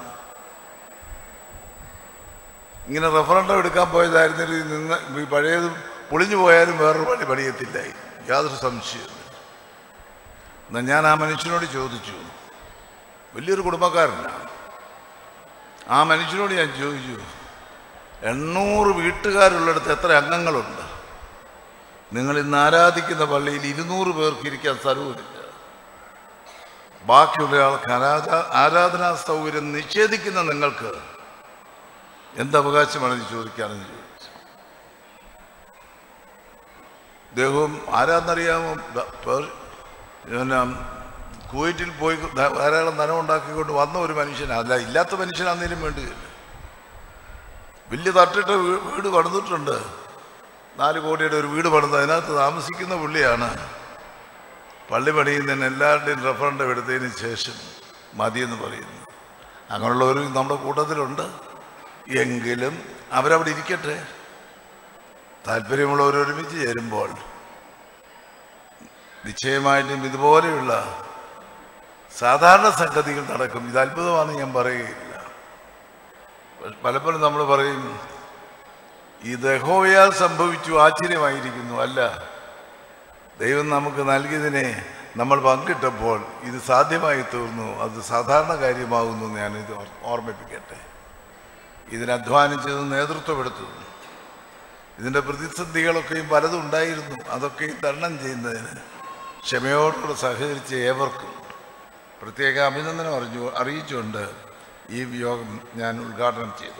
ഇങ്ങനെ റെഫറൻഡം എടുക്കാൻ പോയതായിരുന്നെങ്കിൽ നിന്ന് ഈ പഴയത് പൊളിഞ്ഞു പോയാലും വേറൊരു പള്ളി പണിയത്തില്ലായി യാതൊരു സംശയവും എന്നാൽ ഞാൻ ആ മനുഷ്യനോട് ചോദിച്ചു വലിയൊരു കുടുംബക്കാരനാണ് ആ മനുഷ്യനോട് ഞാൻ ചോദിച്ചു എണ്ണൂറ് വീട്ടുകാരുള്ളിടത്ത് എത്ര അംഗങ്ങളുണ്ട് നിങ്ങൾ ഇന്ന് ആരാധിക്കുന്ന പള്ളിയിൽ ഇരുന്നൂറ് പേർക്ക് ഇരിക്കാൻ സ്ഥലവുമില്ല ബാക്കിയുള്ള ആൾക്ക് ആരാധ ആരാധനാ സൗകര്യം നിഷേധിക്കുന്ന നിങ്ങൾക്ക് എന്ത് അവകാശമാണെന്ന് ചോദിക്കാനെന്ന് ചോദിച്ചു അദ്ദേഹവും ആരാന്നറിയാമോ ബ- പേർ- പിന്നെ കുവൈറ്റിൽ പോയി ധ- ധാരാളം ധനം ഉണ്ടാക്കിക്കൊണ്ട് വന്ന ഒരു മനുഷ്യനാണ് അല്ല ഇല്ലാത്ത മനുഷ്യനാന്നേലും വേണ്ടിയില്ല വലിയ തട്ടിട്ട വീ- വീട് പണിതിട്ടുണ്ട് നാല് കോടിയുടെ ഒരു വീട് പണിത് അതിനകത്ത് താമസിക്കുന്ന പുള്ളിയാണ് പള്ളി പണിയുന്നതിന് എല്ലാവരുടെയും റെഫറൻഡം എടുത്തതിന് ശേഷം മതിയെന്ന് പറയുന്നു അങ്ങനെയുള്ളവരും നമ്മുടെ കൂട്ടത്തിലുണ്ട് എങ്കിലും അവരവിടെ ഇരിക്കട്ടെ താല്പര്യമുള്ളവർ ഒരുമിച്ച് ചേരുമ്പോൾ നിശ്ചയമായിട്ടും ഇതുപോലെയുള്ള സാധാരണ സംഗതികൾ നടക്കും ഇത് അത്ഭുതമാണെന്ന് ഞാൻ പറയുകയില്ല പലപ്പോഴും നമ്മൾ പറയും ഇത് യഹോവയാൽ സംഭവിച്ചു ആശ്ചര്യമായിരിക്കുന്നു അല്ല ദൈവം നമുക്ക് നൽകിയതിനെ നമ്മൾ പങ്കിട്ടപ്പോൾ ഇത് സാധ്യമായി തീർന്നു അത് സാധാരണ കാര്യമാകുന്നു എന്ന് ഞാനിത് ഓർ- ഓർമ്മിപ്പിക്കട്ടെ ഇതിന് അധ്വാനിച്ചത് നേതൃത്വം എടുത്തു ഇതിൻ്റെ പ്രതിസന്ധികളൊക്കെയും പലതും ഉണ്ടായിരുന്നു അതൊക്കെയും തരണം ചെയ്യുന്നതിന് ക്ഷമയോടുകൂടെ സഹകരിച്ച ഏവർക്കും പ്രത്യേക അഭിനന്ദനം അറിഞ്ഞു അറിയിച്ചുകൊണ്ട് ഈ യോഗം ഞാൻ ഉദ്ഘാടനം ചെയ്തു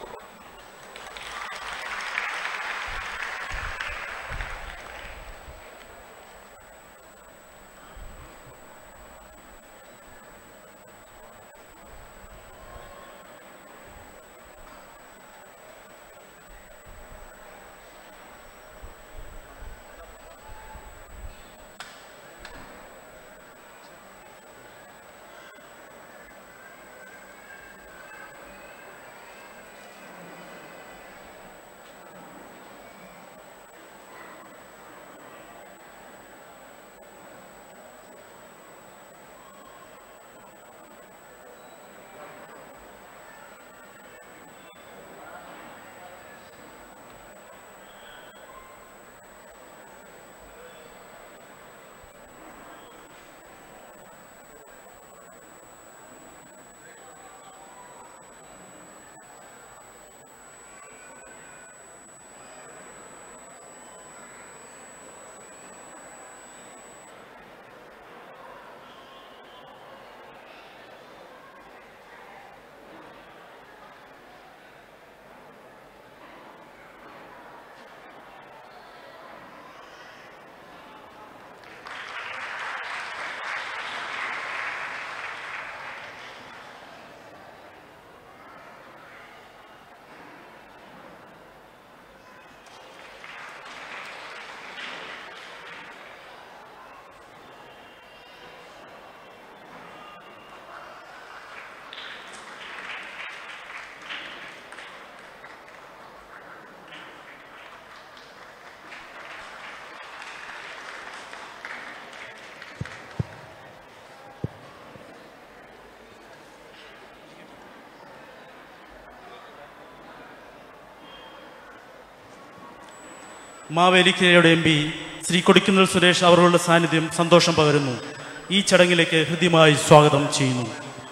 മാവേലിക്കരയുടെ എം പി ശ്രീ കൊടിക്കുന്നിൽ സുരേഷ് അവരുടെ സാന്നിധ്യം സന്തോഷം പകരുന്നു ഈ ചടങ്ങിലേക്ക് ഹൃദ്യമായി സ്വാഗതം ചെയ്യുന്നു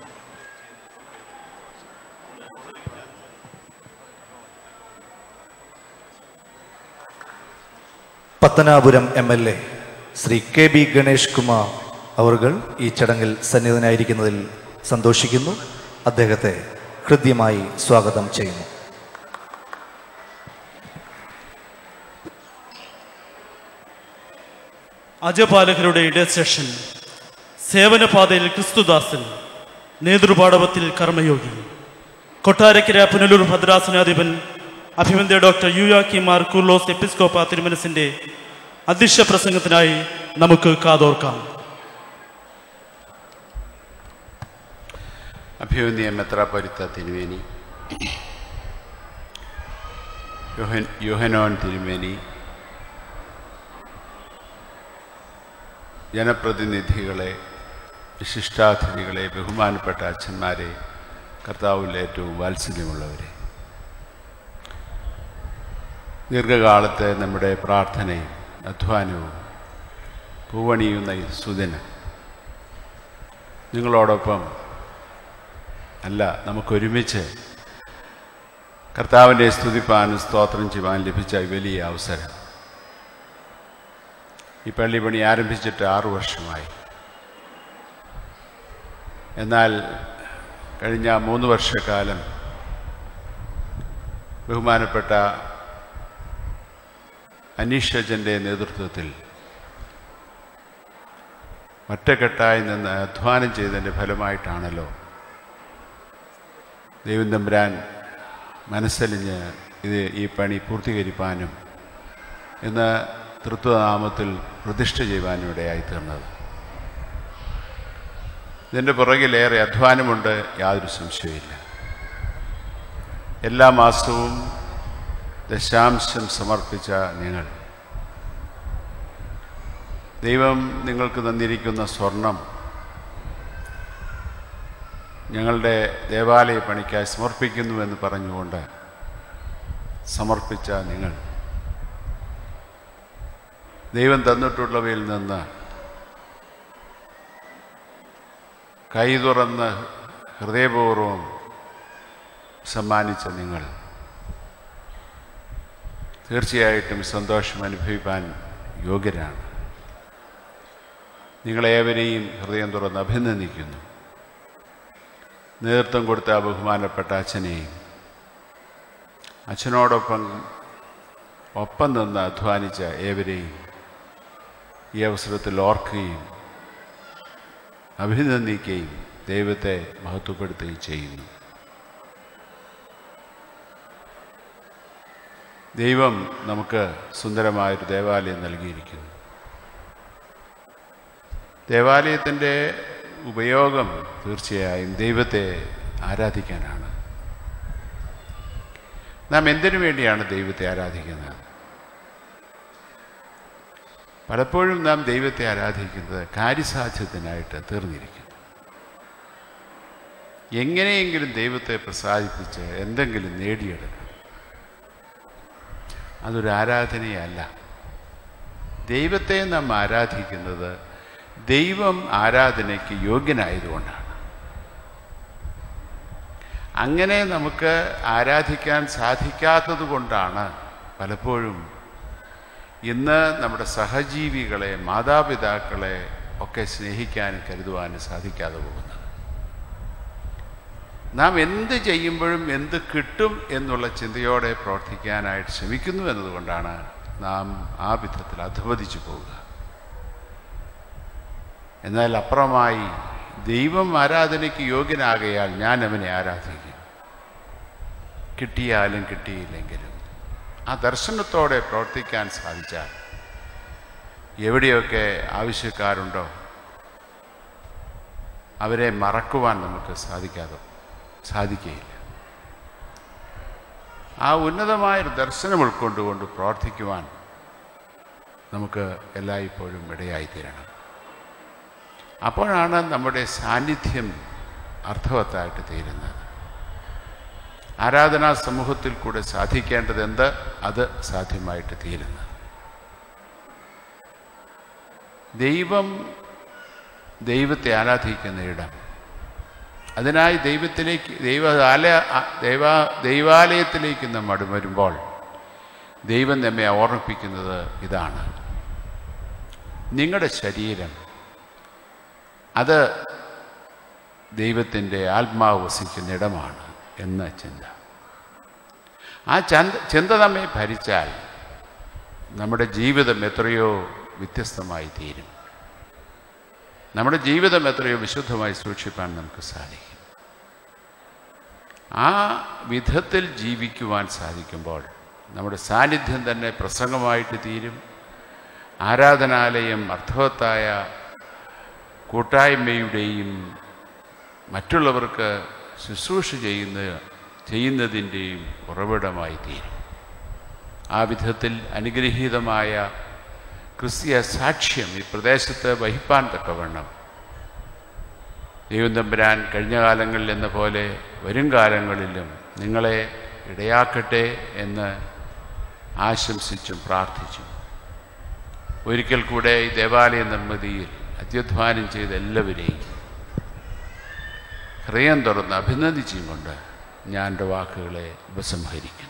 Pathanapuram M L A Shri K B Ganesh Kumar അവർകൾ ഈ ചടങ്ങിൽ സന്നിധനായിരിക്കുന്നതിൽ സന്തോഷിക്കുന്നു അദ്ദേഹത്തെ ഹൃദ്യമായി സ്വാഗതം ചെയ്യുന്നു അജപാലകരുടെ ഇടസെഷൻ സേവനപാതയിൽ ക്രിസ്തുദാസൻ നേതൃപാടവത്തിൽ കർമ്മയോഗി കൊട്ടാരക്കര പുനലൂർ ഭദ്രാസനാധിപൻ അഭിമന്യ ഡോക്ടർ യുയാക്കി മാർ കുർലോസ് എപ്പിസ്കോപ്പ തിരുമനസിന്റെ അധ്യക്ഷ പ്രസംഗത്തിനായി നമുക്ക് കാതോർക്കാം അഭിമന്യ മെത്രാപ്പൊരുത്ത തിരുമേനി യോഹൻ യോഹനോൻ തിരുമേനി ജനപ്രതിനിധികളെ വിശിഷ്ടാതിഥികളെ ബഹുമാനപ്പെട്ട അച്ഛന്മാരെ കർത്താവിൽ ഏറ്റവും വാത്സല്യമുള്ളവരെ ദീർഘകാലത്തെ നമ്മുടെ പ്രാർത്ഥനയും അധ്വാനവും പൂവണിയുന്ന ഈ സുദിനം നിങ്ങളോടൊപ്പം അല്ല നമുക്കൊരുമിച്ച് കർത്താവിൻ്റെ സ്തുതിപ്പാനും സ്തോത്രം ചെയ്യുവാൻ ലഭിച്ച ഈ വലിയ അവസരം ഈ പള്ളി പണി ആരംഭിച്ചിട്ട് ആറു വർഷമായി എന്നാൽ കഴിഞ്ഞ മൂന്ന് വർഷക്കാലം ബഹുമാനപ്പെട്ട അനീഷജൻ്റെ നേതൃത്വത്തിൽ ഒറ്റക്കെട്ടായി നിന്ന് അധ്വാനം ചെയ്തതിൻ്റെ ഫലമായിട്ടാണല്ലോ ദൈവം തമ്പുരാൻ മനസ്സലിഞ്ഞ് ഇത് ഈ പണി പൂർത്തീകരിപ്പാനും ഇന്ന് തൃത്വനാമത്തിൽ പ്രതിഷ്ഠ ചെയ്യുവാനും ഇടയായി തീർന്നത് ഇതിൻ്റെ പുറകിലേറെ അധ്വാനമുണ്ട് യാതൊരു സംശയമില്ല എല്ലാ മാസവും ദശാംശം സമർപ്പിച്ച നിങ്ങൾ ദൈവം നിങ്ങൾക്ക് തന്നിരിക്കുന്ന സ്വർണം ഞങ്ങളുടെ ദേവാലയ പണിക്കായി സമർപ്പിക്കുന്നു എന്ന് പറഞ്ഞുകൊണ്ട് സമർപ്പിച്ച നിങ്ങൾ ദൈവം തന്നിട്ടുള്ളവയിൽ നിന്ന് കൈ തുറന്ന് ഹൃദയപൂർവ്വം സമ്മാനിച്ച നിങ്ങൾ തീർച്ചയായിട്ടും സന്തോഷം അനുഭവിപ്പാൻ യോഗ്യരാണ് നിങ്ങളേവരെയും ഹൃദയം തുറന്ന് അഭിനന്ദിക്കുന്നു നേതൃത്വം കൊടുത്ത ബഹുമാനപ്പെട്ട അച്ഛനെയും അച്ഛനോടൊപ്പം ഒപ്പം നിന്ന് അധ്വാനിച്ച ഏവരെയും ഈ അവസരത്തിൽ ഓർക്കുകയും അഭിനന്ദിക്കുകയും ദൈവത്തെ മഹത്വപ്പെടുത്തുകയും ചെയ്യുന്നു ദൈവം നമുക്ക് സുന്ദരമായൊരു ദേവാലയം നൽകിയിരിക്കുന്നു ദേവാലയത്തിൻ്റെ ഉപയോഗം തീർച്ചയായും ദൈവത്തെ ആരാധിക്കാനാണ് നാം എന്തിനു വേണ്ടിയാണ് ദൈവത്തെ ആരാധിക്കുന്നത് പലപ്പോഴും നാം ദൈവത്തെ ആരാധിക്കുന്നത് കാര്യസാധ്യത്തിനായിട്ട് തീർന്നിരിക്കുന്നു എങ്ങനെയെങ്കിലും ദൈവത്തെ പ്രസാദിപ്പിച്ച് എന്തെങ്കിലും നേടിയെടുക്കണം അതൊരു ആരാധനയല്ല ദൈവത്തെ നാം ആരാധിക്കുന്നത് ദൈവം ആരാധനയ്ക്ക് യോഗ്യനായതുകൊണ്ടാണ് അങ്ങനെ നമുക്ക് ആരാധിക്കാൻ സാധിക്കാത്തത് കൊണ്ടാണ് പലപ്പോഴും ഇന്ന് നമ്മുടെ സഹജീവികളെ മാതാപിതാക്കളെ ഒക്കെ സ്നേഹിക്കാനും കരുതുവാനും സാധിക്കാതെ പോകുന്നത് നാം എന്ത് ചെയ്യുമ്പോഴും എന്ത് കിട്ടും എന്നുള്ള ചിന്തയോടെ പ്രവർത്തിക്കാനായിട്ട് ശ്രമിക്കുന്നു എന്നതുകൊണ്ടാണ് നാം ആ വിധത്തിൽ അധപതിച്ചു പോവുക എന്നാൽ അപ്പുറമായി ദൈവം ആരാധനയ്ക്ക് യോഗ്യനാകയാൽ ഞാൻ അവനെ ആരാധിക്കും കിട്ടിയാലും കിട്ടിയില്ലെങ്കിലും ആ ദർശനത്തോടെ പ്രവർത്തിക്കാൻ സാധിച്ചാൽ എവിടെയൊക്കെ ആവശ്യക്കാരുണ്ടോ അവരെ മറക്കുവാൻ നമുക്ക് സാധിക്കാതെ സാധിക്കുകയില്ല ആ ഉന്നതമായൊരു ദർശനം ഉൾക്കൊണ്ടുകൊണ്ട് പ്രവർത്തിക്കുവാൻ നമുക്ക് എല്ലായ്പ്പോഴും ഇടയായിത്തീരണം അപ്പോഴാണ് നമ്മുടെ സാന്നിധ്യം അർത്ഥവത്തായിട്ട് തീരുന്നത് ആരാധനാ സമൂഹത്തിൽ കൂടെ സാധിക്കേണ്ടത് എന്ത് അത് സാധ്യമായിട്ട് തീരുന്നത് ദൈവം ദൈവത്തെ ആരാധിക്കുന്ന ഇടം അതിനായി ദൈവത്തിലേക്ക് ദൈവ ആലയ ദൈവ ദൈവാലയത്തിലേക്ക് നാം അടു വരുമ്പോൾ ദൈവം നമ്മെ ഓർമ്മിപ്പിക്കുന്നത് ഇതാണ് നിങ്ങളുടെ ശരീരം അത് ദൈവത്തിൻ്റെ ആത്മാവ് വസിക്കുന്ന ഇടമാണ് എന്ന ചിന്ത ആ ചന്ത ചിന്ത നമ്മെ ഭരിച്ചാൽ നമ്മുടെ ജീവിതം എത്രയോ വ്യത്യസ്തമായി തീരും നമ്മുടെ ജീവിതം എത്രയോ വിശുദ്ധമായി സൂക്ഷിപ്പാൻ നമുക്ക് സാധിക്കും ആ വിധത്തിൽ ജീവിക്കുവാൻ സാധിക്കുമ്പോൾ നമ്മുടെ സാന്നിധ്യം തന്നെ പ്രസംഗമായിട്ട് തീരും ആരാധനാലയം അർത്ഥവത്തായ കൂട്ടായ്മയുടെയും മറ്റുള്ളവർക്ക് ശുശ്രൂഷ ചെയ്യുന്ന ചെയ്യുന്നതിൻ്റെയും ഉറവിടമായി തീരും ആ വിധത്തിൽ അനുഗ്രഹീതമായ ക്രിസ്തീയ സാക്ഷ്യം ഈ പ്രദേശത്ത് വഹിപ്പാൻ തക്കവണ്ണം ദൈവം തമ്പുരാൻ കഴിഞ്ഞ കാലങ്ങളിൽ എന്ന പോലെ വരും കാലങ്ങളിലും നിങ്ങളെ ഇടയാക്കട്ടെ എന്ന് ആശംസിച്ചും പ്രാർത്ഥിച്ചും ഒരിക്കൽ കൂടെ ഈ ദേവാലയ നിർമ്മിതിയിൽ അത്യുധ്വാനം ചെയ്ത എല്ലാവരെയും ഹൃദയം തുറന്ന് അഭിനന്ദിച്ചും കൊണ്ട് ഞാൻ എൻ്റെ വാക്കുകളെ ഉപസംഹരിക്കുന്നു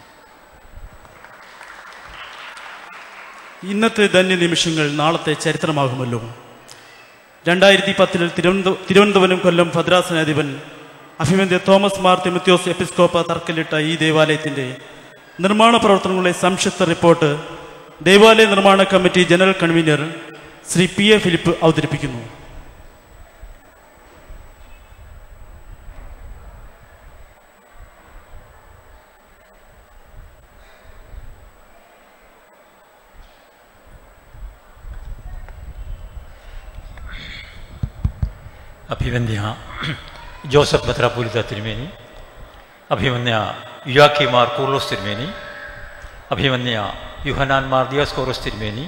ഇന്നത്തെ ധന്യ നിമിഷങ്ങൾ നാളത്തെ ചരിത്രമാകുമല്ലോ രണ്ടായിരത്തി പത്തിൽ തിരുവനന്ത തിരുവനന്തപുരം കൊല്ലം ഭദ്രാസനാധിപൻ അഭിമന്യ തോമസ് മാർ തിമത്യോസ് എപ്പിസ്കോപ്പ തറക്കല്ലിട്ട ഈ ദേവാലയത്തിൻ്റെ നിർമ്മാണ പ്രവർത്തനങ്ങളുടെ സംക്ഷിപ്ത റിപ്പോർട്ട് ദേവാലയ നിർമ്മാണ committee general convener Shri P A Philip അവതരിപ്പിക്കുന്നു അഭിമന്യ ജോസഫ് ബത്രാപൂലിത തിരുമേനി അഭിമന്യ യുയാക്കിമാർ കൂർലോസ് തിരുമേനി അഭിമന്യ യുഹനാൻമാർ ദിയാസ്കോറോസ് തിരുമേനി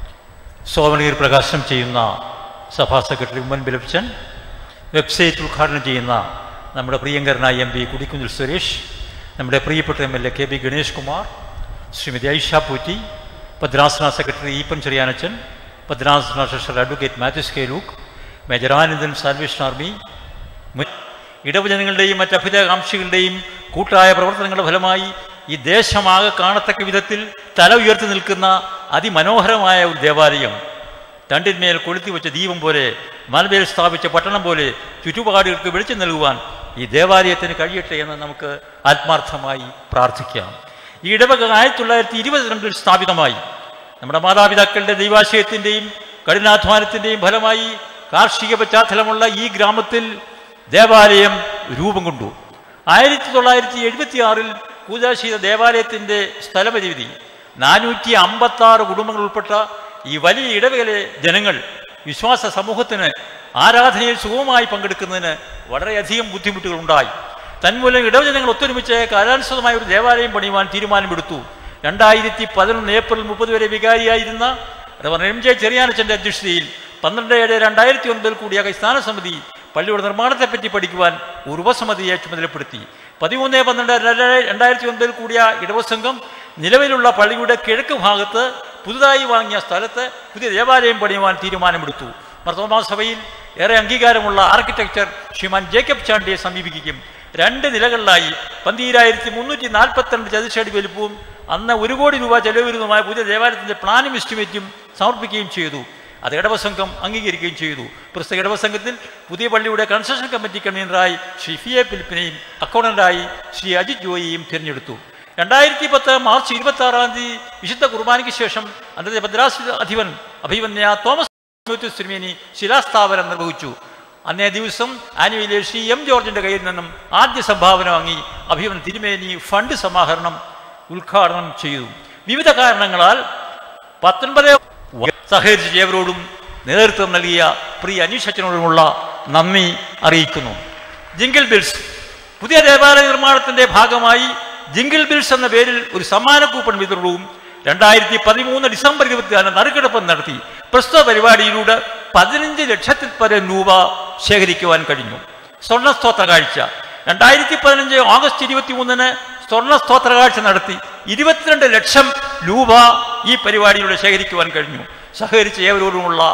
സോമനീർ പ്രകാശനം ചെയ്യുന്ന സഭാ സെക്രട്ടറി ഉമ്മൻ ബിലപ്ചൻ വെബ്സൈറ്റ് ഉദ്ഘാടനം ചെയ്യുന്ന നമ്മുടെ പ്രിയങ്കരനായ എം പി കുടിക്കുന്നിൽ സുരേഷ് നമ്മുടെ പ്രിയപ്പെട്ട M L A K B Ganesh Kumar Shrimati Aisha Potti ഭദ്രാസന സെക്രട്ടറി ഈപ്പൻ ചെറിയാനച്ചൻ ഭദ്രാസന treasurer advocate Mathews K Luke major Anandan salvation army മുൻ- ഇടവജനങ്ങളുടെയും മറ്റ് അഭ്യുതകാംക്ഷികളുടെയും കൂട്ടായ പ്രവർത്തനങ്ങളുടെ ഫലമായി ഈ ദേശമാകെ കാണത്തക്ക വിധത്തിൽ തല ഉയർത്തി നിൽക്കുന്ന അതിമനോഹരമായ ഒരു ദേവാലയം തണ്ടിന്മേൽ കൊളുത്തി വെച്ച ദീപം പോലെ മലമേൽ സ്ഥാപിച്ച പട്ടണം പോലെ ചുറ്റുപാടുകൾക്ക് വെളിച്ചം നൽകുവാൻ ഈ ദേവാലയത്തിന് കഴിയട്ടെ എന്ന് നമുക്ക് ആത്മാർത്ഥമായി പ്രാർത്ഥിക്കാം ഈ ഇടവക ആയിരത്തി തൊള്ളായിരത്തി ഇരുപത്തിരണ്ടിൽ സ്ഥാപിതമായി നമ്മുടെ മാതാപിതാക്കളുടെ ദൈവാശയത്തിൻ്റെയും കഠിനാധ്വാനത്തിൻ്റെയും ഫലമായി കാർഷിക പശ്ചാത്തലമുള്ള ഈ ഗ്രാമത്തിൽ ദേവാലയം രൂപം കൊണ്ടു ആയിരത്തി തൊള്ളായിരത്തി എഴുപത്തി ആറിൽ കൂതാശീത ദേവാലയത്തിൻ്റെ സ്ഥലപരിമിതി നാനൂറ്റി അമ്പത്തി ആറ് കുടുംബങ്ങൾ ഉൾപ്പെട്ട ഈ വലിയ ഇടവകയിലെ ജനങ്ങൾ വിശ്വാസ സമൂഹത്തിന് ആരാധനയിൽ സുഗമമായി പങ്കെടുക്കുന്നതിന് വളരെയധികം ബുദ്ധിമുട്ടുകൾ ഉണ്ടായി തന്മൂലം ഇടവജനങ്ങൾ ഒത്തൊരുമിച്ച് കാലാനുസൃതമായ ഒരു ദേവാലയം പണിയുവാൻ തീരുമാനമെടുത്തു രണ്ടായിരത്തി പതിനൊന്ന് ഏപ്രിൽ മുപ്പത് വരെ വികാരിയായിരുന്ന റവർ എം ജെ ചെറിയാനച്ചൻ്റെ അധ്യക്ഷതയിൽ പന്ത്രണ്ട് ഏഴ് രണ്ടായിരത്തി ഒൻപതിൽ കൂടിയ കൈസ്ഥാന സമിതി പള്ളിയുടെ നിർമ്മാണത്തെപ്പറ്റി പഠിക്കുവാൻ ഒരു ഉപസമിതിയെ ചുമതലപ്പെടുത്തി പതിമൂന്ന് പന്ത്രണ്ട് രണ്ടായി- രണ്ടായിരത്തി ഒൻപതിൽ കൂടിയ ഇടവസംഘം നിലവിലുള്ള പള്ളിയുടെ കിഴക്ക് ഭാഗത്ത് പുതുതായി വാങ്ങിയ സ്ഥലത്ത് പുതിയ ദേവാലയം പണിയുവാൻ തീരുമാനമെടുത്തു മർത്തോമാ സഭയിൽ ഏറെ അംഗീകാരമുള്ള ആർക്കിടെക്ചർ ശ്രീമാൻ ജേക്കബ് ചാണ്ടിയെ സമീപിക്കുകയും രണ്ട് നിലകളിലായി പന്തീരായിരത്തി മുന്നൂറ്റി നാൽപ്പത്തിരണ്ട് ചതുശടി വലുപ്പവും അന്ന് ഒരു കോടി രൂപ ചെലവ് വരുന്നതുമായ പുതിയ ദേവാലയത്തിൻ്റെ പ്ലാനും എസ്റ്റിമേറ്റും സമർപ്പിക്കുകയും ചെയ്തു അത് ഇടവസംഘം അംഗീകരിക്കുകയും ചെയ്തു പ്രസ്തുത ഇടവസംഘത്തിൽ പുതിയ പള്ളിയുടെ കൺസ്ട്രക്ഷൻ കമ്മിറ്റി കൺവീനറായി ശ്രീ ഫി എ ഫിലിപ്പിനെയും അക്കൗണ്ടന്റായി ശ്രീ അജിത് ജോയിയെയും തിരഞ്ഞെടുത്തു രണ്ടായിരത്തി പത്ത് മാർച്ച് ഇരുപത്തി ആറാം തീയതി വിശുദ്ധ കുർബാനയ്ക്ക് ശേഷം അന്നത്തെ ഭദ്രാസ അധിപൻ അഭിമന്യ തോമസ് തിമോത്തിയോസ് തിരുമേനി ശിലാസ്ഥാപനം നിർവഹിച്ചു അന്നേ ദിവസം ആനുവലിലെ ശ്രീ എം ജോർജിന്റെ കയ്യിൽ നിന്നും ആദ്യ സംഭാവന വാങ്ങി അഭിമൻ തിരുമേനി ഫണ്ട് സമാഹരണം ഉദ്ഘാടനം ചെയ്തു വിവിധ കാരണങ്ങളാൽ പത്തൊൻപത് സഹകരിച്ച ഏവരോടും നേതൃത്വം നൽകിയ പ്രിയ അനീഷച്ചനോടുമുള്ള നന്ദി അറിയിക്കുന്നു ജിങ്കിൾ ബിൽസ് പുതിയ ദേവാലയ നിർമ്മാണത്തിന്റെ ഭാഗമായി ജിങ്കിൾ ബിൽസ് എന്ന പേരിൽ ഒരു സമ്മാന കൂപ്പൺ വിതരണവും രണ്ടായിരത്തി പതിമൂന്ന് ഡിസംബർ ഇരുപത്തിനാല് നറുക്കെടുപ്പ് നടത്തി പ്രസ്തുത പരിപാടിയിലൂടെ പതിനഞ്ച് ലക്ഷത്തിൽ പരം രൂപ ശേഖരിക്കുവാൻ കഴിഞ്ഞു സ്വർണ്ണ സ്തോത്ര കാഴ്ച രണ്ടായിരത്തി പതിനഞ്ച് ഓഗസ്റ്റ് ഇരുപത്തി മൂന്നിന് സ്വർണ്ണ സ്തോത്ര കാഴ്ച നടത്തി ഇരുപത്തിരണ്ട് ലക്ഷം രൂപ ഈ പരിപാടിയിലൂടെ ശേഖരിക്കുവാൻ കഴിഞ്ഞു സഹകരിച്ച ഏവരോടുമുള്ള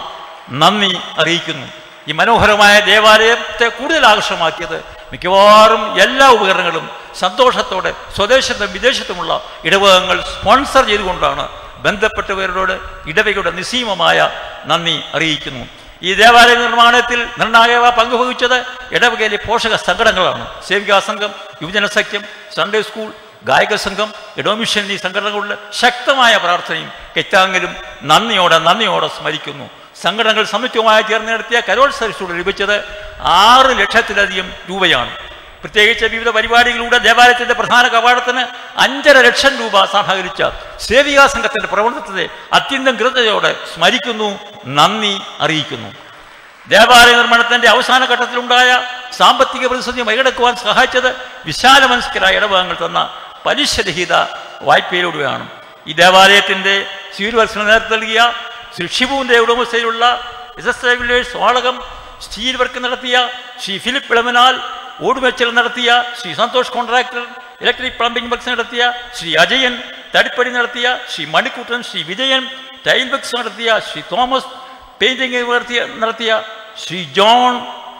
നന്ദി അറിയിക്കുന്നു ഈ മനോഹരമായ ദേവാലയത്തെ കൂടുതൽ ആകർഷമാക്കിയത് മിക്കവാറും എല്ലാ ഉപകരണങ്ങളും സന്തോഷത്തോടെ സ്വദേശത്തും വിദേശത്തുമുള്ള ഇടവകങ്ങൾ സ്പോൺസർ ചെയ്തുകൊണ്ടാണ് ബന്ധപ്പെട്ടവരോട് ഇടവകയുടെ നിസ്സീമമായ നന്ദി അറിയിക്കുന്നു ഈ ദേവാലയ നിർമ്മാണത്തിൽ നിർണായക പങ്കുവഹിച്ചത് ഇടവകയിലെ പോഷക സംഘടനകളാണ് സേവികാ സംഘം യുവജന സഖ്യം സൺഡേ സ്കൂൾ ഗായക സംഘം ഇടോമിഷൻ എന്നീ സംഘടനകളുടെ ശക്തമായ പ്രാർത്ഥനയും കെറ്റാങ്കിലും നന്ദിയോടെ നന്ദിയോടെ സ്മരിക്കുന്നു സംഘടനകൾ സംയുക്തമായി ചേർന്ന് നടത്തിയ കരോൾ സർവീസോട് ലഭിച്ചത് ആറ് ലക്ഷത്തിലധികം രൂപയാണ് പ്രത്യേകിച്ച് വിവിധ പരിപാടികളിലൂടെ ദേവാലയത്തിന്റെ പ്രധാന കവാടത്തിന് അഞ്ചര ലക്ഷം രൂപ സഹകരിച്ച സേവികാ സംഘത്തിന്റെ പ്രവർത്തനത്തെ അത്യന്തം കൃതയോടെ സ്മരിക്കുന്നു നന്ദി അറിയിക്കുന്നു ദേവാലയ നിർമ്മാണത്തിന്റെ അവസാന ഘട്ടത്തിലുണ്ടായ സാമ്പത്തിക പ്രതിസന്ധി മറികടക്കുവാൻ സഹായിച്ചത് വിശാല മനസ്കരായ ഇടഭാഗങ്ങൾ തന്ന പലിശരഹിത വായ്പയിലൂടെയാണ് ഈ ദേവാലയത്തിന്റെ സ്വീർവത്സന നേതൃത്വം നൽകിയ ശ്രീ ഷിബുവിന്റെ ഉടമസ്ഥയിലുള്ള S S regulars Valakom steel work നടത്തിയ ശ്രീ ഫിലിപ്പ് ഇളമനാൽ ഓടുമെച്ചൽ നടത്തിയ Shri Santhosh contractor electric plumbing works നടത്തിയ ശ്രീ അജയൻ തടിപ്പടി നടത്തിയ ശ്രീ മണിക്കുട്ടൻ ശ്രീ വിജയൻ ടൈൽ വർക്ക്സ് നടത്തിയ ശ്രീ തോമസ് പെയിന്റിംഗ് നടത്തിയ നടത്തിയ ശ്രീ ജോൺ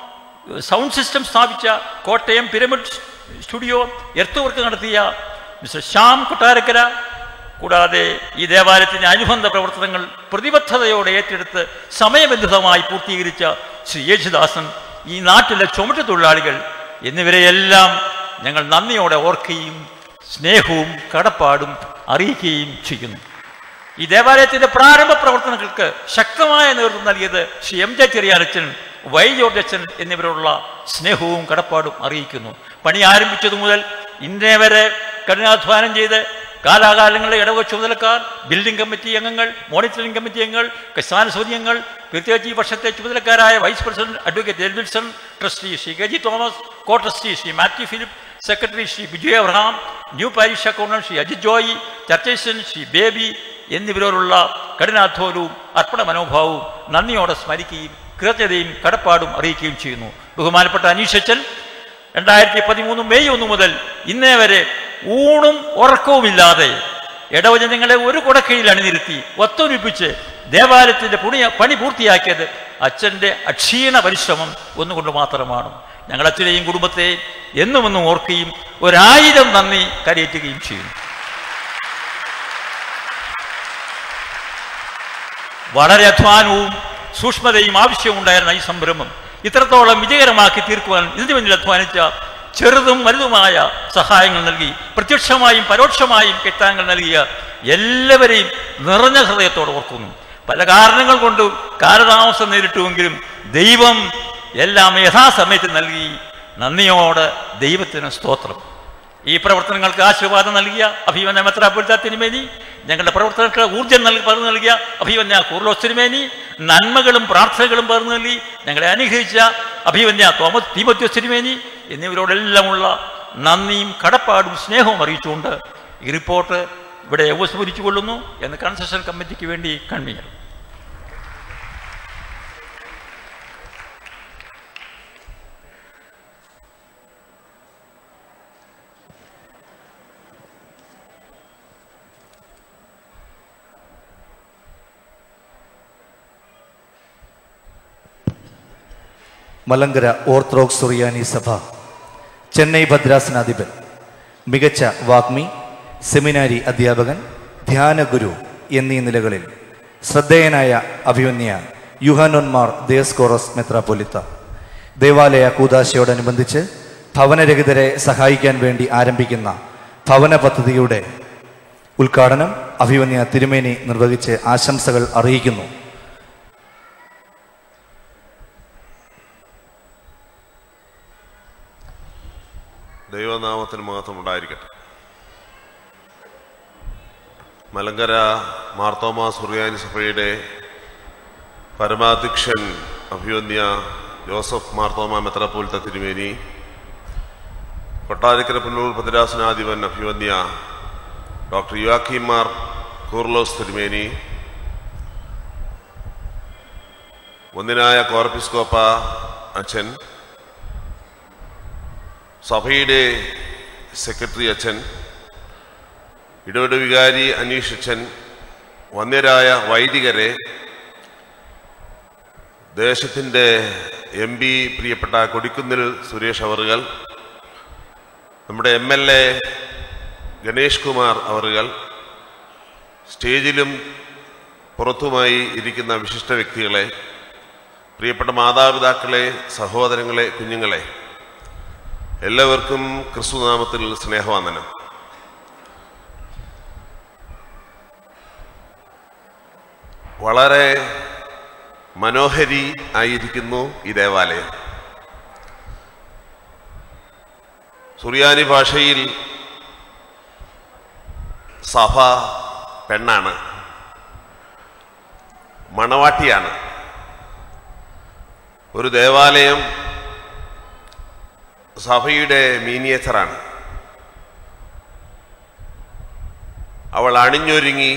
സൗണ്ട് സിസ്റ്റം സ്ഥാപിച്ച Kottayam pyramid studio earth work നടത്തിയ മിസ്റ്റർ ശ്യാം കൊട്ടാരക്കര കൂടാതെ ഈ ദേവാലയത്തിൻ്റെ അനുബന്ധ പ്രവർത്തനങ്ങൾ പ്രതിബദ്ധതയോടെ ഏറ്റെടുത്ത് സമയബന്ധിതമായി പൂർത്തീകരിച്ച ശ്രീ യേശുദാസൻ ഈ നാട്ടിലെ ചുമട്ട് തൊഴിലാളികൾ എന്നിവരെയെല്ലാം ഞങ്ങൾ നന്ദിയോടെ ഓർക്കുകയും സ്നേഹവും കടപ്പാടും അറിയിക്കുകയും ചെയ്യുന്നു ഈ ദേവാലയത്തിന്റെ പ്രാരംഭ പ്രവർത്തനങ്ങൾക്ക് ശക്തമായ നേതൃത്വം നൽകിയത് ശ്രീ എം ജെ ചെറിയാനച്ചൻ വൈ ജോർജ് അച്ഛൻ എന്നിവരോടുള്ള സ്നേഹവും കടപ്പാടും അറിയിക്കുന്നു പണി ആരംഭിച്ചതു മുതൽ ഇന്നേ വരെ കഠിനാധ്വാനം ചെയ്ത് കാലാകാലങ്ങളിലെ ഇടവക ചുമതലക്കാർ ബിൽഡിംഗ് കമ്മിറ്റി അംഗങ്ങൾ മോണിറ്ററിംഗ് കമ്മിറ്റി അംഗങ്ങൾ കസ്ഥാന സൗദ്യങ്ങൾ പ്രത്യേകിച്ച് ഈ വർഷത്തെ ചുമതലക്കാരായ വൈസ് പ്രസിഡന്റ് അഡ്വക്കേറ്റ് എൽവിൽസൺ trustee Shri K G Thomas co trustee Shri Mathew Philip secretary Shri Biju Abraham new parish accountant Shri Ajith Joy ചർച്ചേഴ്സൻ ശ്രീ ബേബി എന്നിവരോടുള്ള കഠിനാധ്വാനവും അർപ്പണ മനോഭാവവും നന്ദിയോടെ സ്മരിക്കുകയും കൃതജ്ഞതയും കടപ്പാടും അറിയിക്കുകയും ചെയ്യുന്നു ബഹുമാനപ്പെട്ട അനീഷച്ചൻ രണ്ടായിരത്തി പതിമൂന്ന് മെയ് ഒന്ന് മുതൽ ഇന്നേ വരെ ഊണും ഉറക്കവുമില്ലാതെ ഇടവജനങ്ങളെ ഒരു കുടക്കീഴിൽ അണിനിരുത്തി ഒത്തൊരുപ്പിച്ച് ദേവാലയത്തിന്റെ പുണിയ പണി പൂർത്തിയാക്കിയത് അച്ഛൻ്റെ അക്ഷീണ പരിശ്രമം ഒന്നുകൊണ്ട് മാത്രമാണ് ഞങ്ങൾ അച്ഛനെയും കുടുംബത്തെയും എന്നും എന്നും ഓർക്കുകയും ഒരായിരം നന്ദി കരയേറ്റുകയും ചെയ്യുന്നു വളരെ അധ്വാനവും സൂക്ഷ്മതയും ആവശ്യമുണ്ടായിരുന്ന ഈ സംരംഭം ഇത്രത്തോളം വിജയകരമാക്കി തീർക്കുവാൻ ഇതിനു വേണ്ടി അധ്വാനിച്ച ചെറുതും വലുതുമായ സഹായങ്ങൾ നൽകി പ്രത്യക്ഷമായും പരോക്ഷമായും കെട്ടാങ്ങൾ നൽകിയ എല്ലാവരെയും നിറഞ്ഞ ഹൃദയത്തോടെ ഓർക്കുന്നു പല കാരണങ്ങൾ കൊണ്ട് കാലതാമസം നേരിട്ടുവെങ്കിലും ദൈവം എല്ലാം യഥാസമയത്ത് നൽകി നന്ദിയോടെ ദൈവത്തിന് സ്തോത്രം ഈ പ്രവർത്തനങ്ങൾക്ക് ആശീർവാദം നൽകിയ അഭിമന്യ മെത്രാപ്പൊലിത്ത തിരുമേനി ഞങ്ങളുടെ പ്രവർത്തനങ്ങൾക്ക് ഊർജ്ജം നൽകി പകർന്നു നൽകിയ അഭിമന്യ കൂർലോസ് തിരുമേനി നന്മകളും പ്രാർത്ഥനകളും പകർന്നു നൽകി ഞങ്ങളെ അനുഗ്രഹിച്ച അഭിമന്യ തോമസ് തീമത്യോസ് തിരുമേനി എന്നിവരോടെല്ലാമുള്ള നന്ദിയും കടപ്പാടും സ്നേഹവും അറിയിച്ചുകൊണ്ട് ഈ റിപ്പോർട്ട് ഇവിടെ ഉപസ്മരിച്ചു കൊള്ളുന്നു എന്ന് കൺസെഷൻ കമ്മിറ്റിക്ക് വേണ്ടി കൺവീനർ മലങ്കര ഓർത്തഡോക്സ് സുറിയാനി സഭ ചെന്നൈ ഭദ്രാസനാധിപൻ മികച്ച വാഗ്മി സെമിനാരി അധ്യാപകൻ ധ്യാനഗുരു എന്നീ നിലകളിൽ ശ്രദ്ധേയനായ അഭിമന്യ യുഹാനോന്മാർ ദേസ്കോറസ് മെത്രാപ്പൊലിത്ത ദേവാലയ കൂതാശയോടനുബന്ധിച്ച് ഭവനരഹിതരെ സഹായിക്കാൻ വേണ്ടി ആരംഭിക്കുന്ന ഭവന പദ്ധതിയുടെ ഉദ്ഘാടനം അഭിമന്യ തിരുമേനി നിർവഹിച്ച് ആശംസകൾ അറിയിക്കുന്നു ദൈവനാമത്തിന് മാത്രം ഉണ്ടായിരിക്കട്ടെ മലങ്കര മാർത്തോമ സുറിയാനി സഭയുടെ പരമാധ്യക്ഷൻ അഭിവന്യ ജോസഫ് മാർത്തോമ മെത്രാപ്പോലത്തെ തിരുമേനി കൊട്ടാരക്കര പുന്നൂർ ഭദ്രാസനാധിപൻ അഭിവന്യ ഡോക്ടർ യുവാക്കിമാർ കൂർലോസ് തിരുമേനി ഒന്നിനായ കോർപ്പിസ്കോപ്പ അച്ഛൻ സഭയുടെ സെക്രട്ടറി അച്ഛൻ ഇടപെട വികാരി അനീഷ് അച്ഛൻ വന്യരായ വൈദികരെ ദേശത്തിൻ്റെ എം പി പ്രിയപ്പെട്ട കൊടിക്കുന്നിൽ സുരേഷ് അവറുകൾ നമ്മുടെ M L A Ganesh Kumar അവറുകൾ സ്റ്റേജിലും പുറത്തുമായി ഇരിക്കുന്ന വിശിഷ്ട വ്യക്തികളെ പ്രിയപ്പെട്ട മാതാപിതാക്കളെ സഹോദരങ്ങളെ കുഞ്ഞുങ്ങളെ എല്ലാവർക്കും ക്രിസ്തുനാമത്തിൽ സ്നേഹവന്ദനം വളരെ മനോഹരി ആയിരിക്കുന്നു ഈ ദേവാലയം സുറിയാനി ഭാഷയിൽ സഭ പെണ്ണാണ് മണവാട്ടിയാണ് ഒരു ദേവാലയം സഭയുടെ മീനിയേച്ചറാണ് അവൾ അണിഞ്ഞൊരുങ്ങി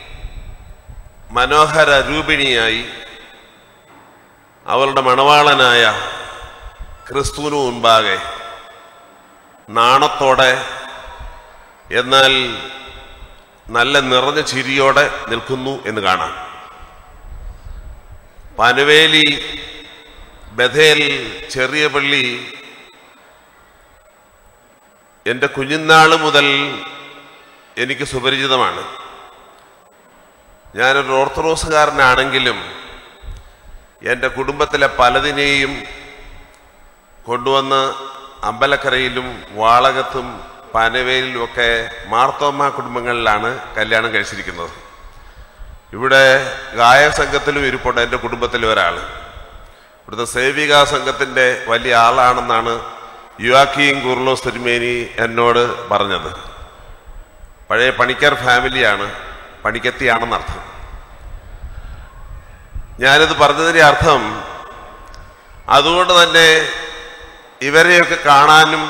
മനോഹര രൂപിണിയായി അവളുടെ മണവാളനായ ക്രിസ്തുവിനു മുൻപാകെ നാണത്തോടെ എന്നാൽ നല്ല നിറഞ്ഞ ചിരിയോടെ നിൽക്കുന്നു എന്ന് കാണാം പനുവേലി ബഥേൽ ചെറിയ പള്ളി എൻ്റെ കുഞ്ഞുനാൾ മുതൽ എനിക്ക് സുപരിചിതമാണ് ഞാനൊരു ഓർത്തഡോക്സുകാരനാണെങ്കിലും എൻ്റെ കുടുംബത്തിലെ പലതിനെയും കൊണ്ടുവന്ന് അമ്പലക്കരയിലും വാളകത്തും പനവേലിലും ഒക്കെ മാർത്തോമ്മ കുടുംബങ്ങളിലാണ് കല്യാണം കഴിച്ചിരിക്കുന്നത് ഇവിടെ ഗായക സംഘത്തിലും ഇരിപ്പുണ്ട് എൻ്റെ കുടുംബത്തിലെ ഒരാൾ ഇവിടുത്തെ സേവികാ സംഘത്തിൻ്റെ വലിയ ആളാണെന്നാണ് യുവാക്കിയും കുർലോസ് തിരുമേനി എന്നോട് പറഞ്ഞത് പഴയ പണിക്കർ ഫാമിലിയാണ് പണിക്കത്തിയാണെന്നർത്ഥം ഞാനിത് പറഞ്ഞതിൻ്റെ അർത്ഥം അതുകൊണ്ട് തന്നെ ഇവരെയൊക്കെ കാണാനും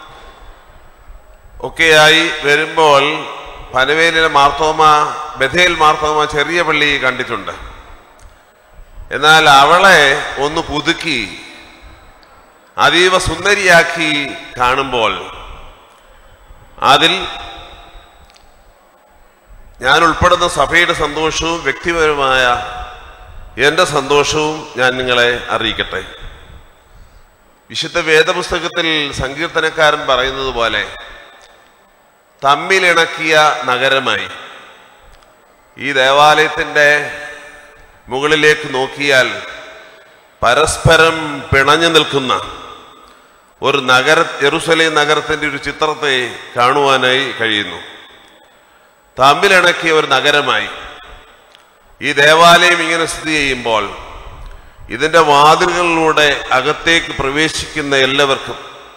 ഒക്കെയായി വരുമ്പോൾ പനവേലിലെ മാർത്തോമ ബഥേൽ മാർത്തോമ ചെറിയ പള്ളി കണ്ടിട്ടുണ്ട് എന്നാൽ അവളെ ഒന്ന് പുതുക്കി അതീവ സുന്ദരിയാക്കി കാണുമ്പോൾ അതിൽ ഞാൻ ഉൾപ്പെടുന്ന സഭയുടെ സന്തോഷവും വ്യക്തിപരമായ എൻ്റെ സന്തോഷവും ഞാൻ നിങ്ങളെ അറിയിക്കട്ടെ വിശുദ്ധ വേദപുസ്തകത്തിൽ സങ്കീർത്തനക്കാരൻ പറയുന്നത് പോലെ തമ്മിലിണക്കിയ നഗരമായി ഈ ദേവാലയത്തിൻ്റെ മുകളിലേക്ക് നോക്കിയാൽ പരസ്പരം പിണഞ്ഞു നിൽക്കുന്ന ഒരു നഗര ജെറുസലേം നഗരത്തിൻ്റെ ഒരു ചിത്രത്തെ കാണുവാനായി കഴിയുന്നു തമ്മിലിണക്കിയ ഒരു നഗരമായി ഈ ദേവാലയം ഇങ്ങനെ സ്ഥിതി ചെയ്യുമ്പോൾ ഇതിൻ്റെ വാതിലുകളിലൂടെ അകത്തേക്ക് പ്രവേശിക്കുന്ന എല്ലാവർക്കും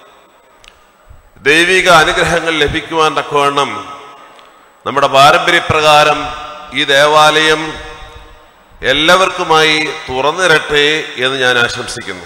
ദൈവിക അനുഗ്രഹങ്ങൾ ലഭിക്കുവാൻ തക്കവണ്ണം നമ്മുടെ പാരമ്പര്യപ്രകാരം ഈ ദേവാലയം എല്ലാവർക്കുമായി തുറന്നിരട്ടെ എന്ന് ഞാൻ ആശംസിക്കുന്നു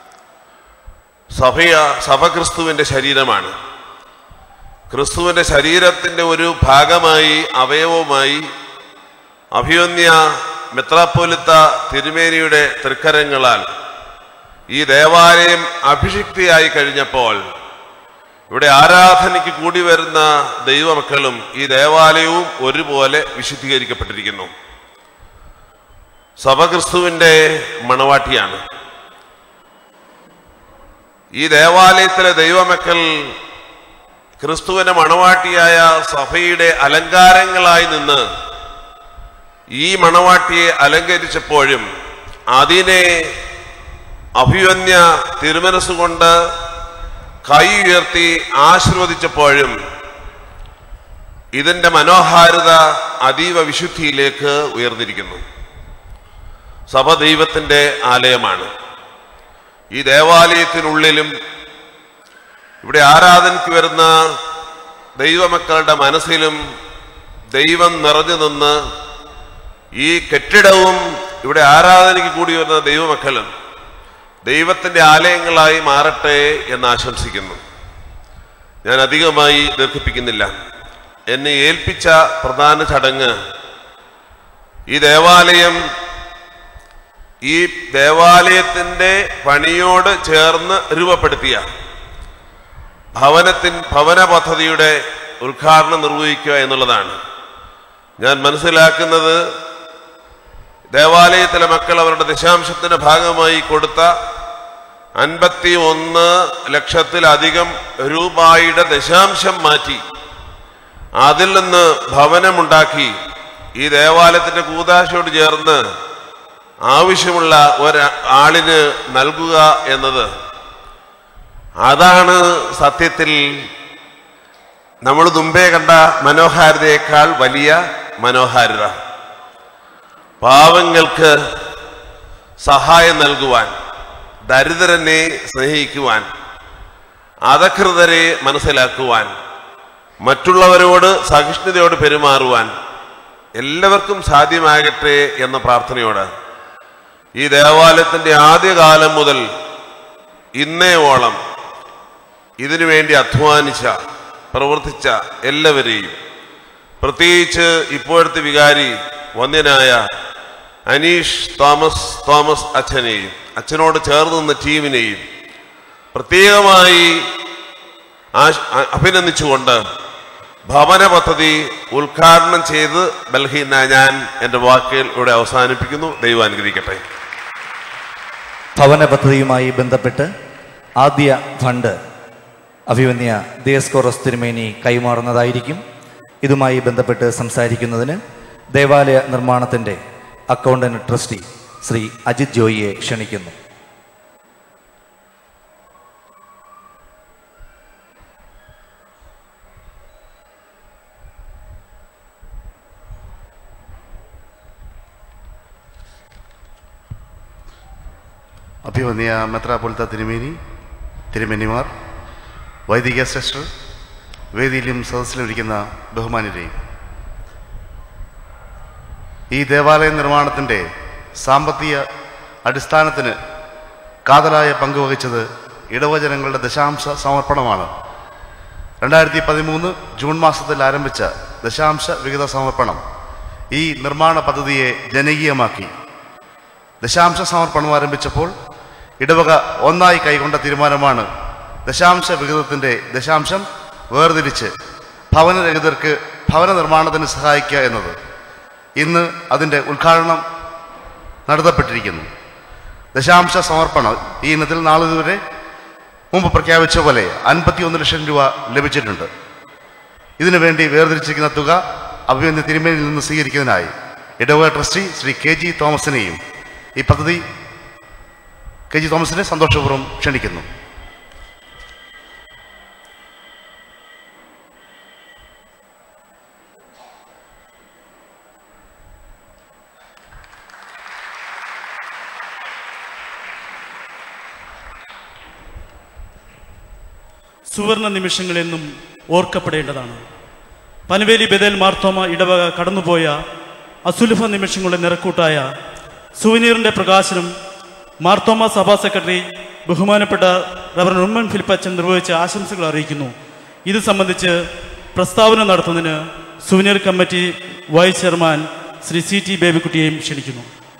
സഭയ സഭ ക്രിസ്തുവിൻ്റെ ശരീരമാണ് ക്രിസ്തുവിൻ്റെ ശരീരത്തിൻ്റെ ഒരു ഭാഗമായി അവയവമായി അഭിമന്യ മെത്രാപ്പോലിത്ത തിരുമേനിയുടെ തൃക്കരങ്ങളാൽ ഈ ദേവാലയം അഭിഷിക്തിയായി കഴിഞ്ഞപ്പോൾ ഇവിടെ ആരാധനയ്ക്ക് കൂടി വരുന്ന ദൈവമക്കളും ഈ ദേവാലയവും ഒരുപോലെ വിശുദ്ധീകരിക്കപ്പെട്ടിരിക്കുന്നു സഭ ക്രിസ്തുവിൻ്റെ മണവാട്ടിയാണ് ഈ ദേവാലയത്തിലെ ദൈവമക്കൾ ക്രിസ്തുവിന്റെ മണവാട്ടിയായ സഭയുടെ അലങ്കാരങ്ങളായി നിന്ന് ഈ മണവാട്ടിയെ അലങ്കരിച്ചപ്പോഴും അതിനെ അഭിവന്യ തിരുമനസ്സുകൊണ്ട് കൈ ഉയർത്തി ആശീർവദിച്ചപ്പോഴും ഇതിന്റെ മനോഹാരിത അതീവ വിശുദ്ധിയിലേക്ക് ഉയർന്നിരിക്കുന്നു സഭ ദൈവത്തിന്റെ ആലയമാണ് ഈ ദേവാലയത്തിനുള്ളിലും ഇവിടെ ആരാധനയ്ക്ക് വരുന്ന ദൈവമക്കളുടെ മനസ്സിലും ദൈവം നിറഞ്ഞു നിന്ന് ഈ കെട്ടിടവും ഇവിടെ ആരാധനയ്ക്ക് കൂടി വരുന്ന ദൈവമക്കളും ദൈവത്തിന്റെ ആലയങ്ങളായി മാറട്ടെ എന്ന് ആശംസിക്കുന്നു ഞാൻ അധികമായി ദീർഘിപ്പിക്കുന്നില്ല എന്നെ ഏൽപ്പിച്ച പ്രധാന ചടങ്ങ് ഈ ദേവാലയം ഈ ദേവാലയത്തിന്റെ പണിയോട് ചേർന്ന് രൂപപ്പെടുത്തിയ ഭവനത്തിൻ ഭവന പദ്ധതിയുടെ ഉദ്ഘാടനം നിർവഹിക്കുക എന്നുള്ളതാണ് ഞാൻ മനസ്സിലാക്കുന്നത് ദേവാലയത്തിലെ മക്കൾ അവരുടെ ദശാംശത്തിന്റെ ഭാഗമായി കൊടുത്ത അൻപത്തി ഒന്ന് ലക്ഷത്തിലധികം രൂപയുടെ ദശാംശം മാറ്റി അതിൽ നിന്ന് ഭവനമുണ്ടാക്കി ഈ ദേവാലയത്തിന്റെ കൂതാശയോട് ചേർന്ന് ആവശ്യമുള്ള ഒരാളിന് നൽകുക എന്നത് അതാണ് സത്യത്തിൽ നമ്മൾ മുമ്പേ കണ്ട മനോഹാരിതയേക്കാൾ വലിയ മനോഹാരിത പാവങ്ങൾക്ക് സഹായം നൽകുവാൻ ദരിദ്രനെ സ്നേഹിക്കുവാൻ അധകൃതരെ മനസ്സിലാക്കുവാൻ മറ്റുള്ളവരോട് സഹിഷ്ണുതയോട് പെരുമാറുവാൻ എല്ലാവർക്കും സാധ്യമാകട്ടെ എന്ന പ്രാർത്ഥനയോട് ഈ ദേവാലയത്തിൻ്റെ ആദ്യകാലം മുതൽ ഇന്നേവോളം ഇതിനു വേണ്ടി അധ്വാനിച്ച പ്രവർത്തിച്ച എല്ലാവരെയും പ്രത്യേകിച്ച് ഇപ്പോഴത്തെ വികാരി വന്യനായ അനീഷ് തോമസ് തോമസ് അച്ഛനെയും അച്ഛനോട് ചേർന്ന് നിന്ന ടീമിനെയും പ്രത്യേകമായി ആശ്- അ- അഭിനന്ദിച്ചുകൊണ്ട് ഭവന പദ്ധതി ഉദ്ഘാടനം ചെയ്ത് ബൽഹീന ഞാൻ എൻ്റെ വാക്കുകൾ ഇവിടെ അവസാനിപ്പിക്കുന്നു ദൈവം അനുഗ്രഹിക്കട്ടെ ഭവന പദ്ധതിയുമായി ബന്ധപ്പെട്ട് ആദ്യ ഫണ്ട് അഭിമന്യ ദിയസ്കോറസ് തിരുമേനി കൈമാറുന്നതായിരിക്കും ഇതുമായി ബന്ധപ്പെട്ട് സംസാരിക്കുന്നതിന് ദേവാലയ നിർമ്മാണത്തിൻ്റെ അക്കൗണ്ടന്റ് ട്രസ്റ്റി ശ്രീ അജിത് ജോയിയെ ക്ഷണിക്കുന്നു അഭിവന്യ മെത്രാപൊളിത്ത തിരുമേനി തിരുമേനിമാർ വൈദിക സിസ്റ്റർ വേദിയിലും സദസ്സിലിരിക്കുന്ന ബഹുമാന്യരെയും ഈ ദേവാലയ നിർമ്മാണത്തിൻ്റെ സാമ്പത്തിക അടിസ്ഥാനത്തിന് കാതലായ പങ്കുവഹിച്ചത് ഇടവജനങ്ങളുടെ ദശാംശ സമർപ്പണമാണ് രണ്ടായിരത്തി പതിമൂന്ന് ജൂൺ മാസത്തിൽ ആരംഭിച്ച ദശാംശ വിഹിത സമർപ്പണം ഈ നിർമ്മാണ പദ്ധതിയെ ജനകീയമാക്കി ദശാംശ സമർപ്പണം ആരംഭിച്ചപ്പോൾ ഇടവക ഒന്നായി കൈക്കൊണ്ട തീരുമാനമാണ് ദശാംശ വിഹിതത്തിൻ്റെ ദശാംശം വേർതിരിച്ച് ഭവനരഹിതർക്ക് ഭവന നിർമ്മാണത്തിന് സഹായിക്കുക എന്നത് ഇന്ന് അതിൻ്റെ ഉദ്ഘാടനം നടത്തപ്പെട്ടിരിക്കുന്നു ദശാംശ സമർപ്പണം ഈ ഇനത്തിൽ നാളിതുവരെ മുമ്പ് പ്രഖ്യാപിച്ച പോലെ അൻപത്തിയൊന്ന് ലക്ഷം രൂപ ലഭിച്ചിട്ടുണ്ട് ഇതിനു വേണ്ടി വേർതിരിച്ചിരിക്കുന്ന തുക അഭിമന്യ തിരുമേനിയിൽ നിന്ന് സ്വീകരിക്കുന്നതിനായി ഇടവക ട്രസ്റ്റി ശ്രീ കെ ജി തോമസിനെയും ഈ പദ്ധതി കെ ജി തോമസിനെ സന്തോഷപൂർവ്വം ക്ഷണിക്കുന്നു സുവർണ നിമിഷങ്ങളെന്നും ഓർക്കപ്പെടേണ്ടതാണ് പനവേലി ബദൽ മാർത്തോമ ഇടവക കടന്നുപോയ അസുലഭ നിമിഷങ്ങളുടെ നിറക്കൂട്ടായ സുവനീറിന്റെ പ്രകാശനം മാർത്തോമ സഭാ സെക്രട്ടറി ബഹുമാനപ്പെട്ട റവറൻ ഉമ്മൻ ഫിലിപ്പച്ചൻ നിർവഹിച്ച ആശംസകൾ അറിയിക്കുന്നു ഇത് സംബന്ധിച്ച് പ്രസ്താവന നടത്തുന്നതിന് souvenir committee vice chairman Shri C T ബേബിക്കുട്ടിയെയും ക്ഷണിക്കുന്നു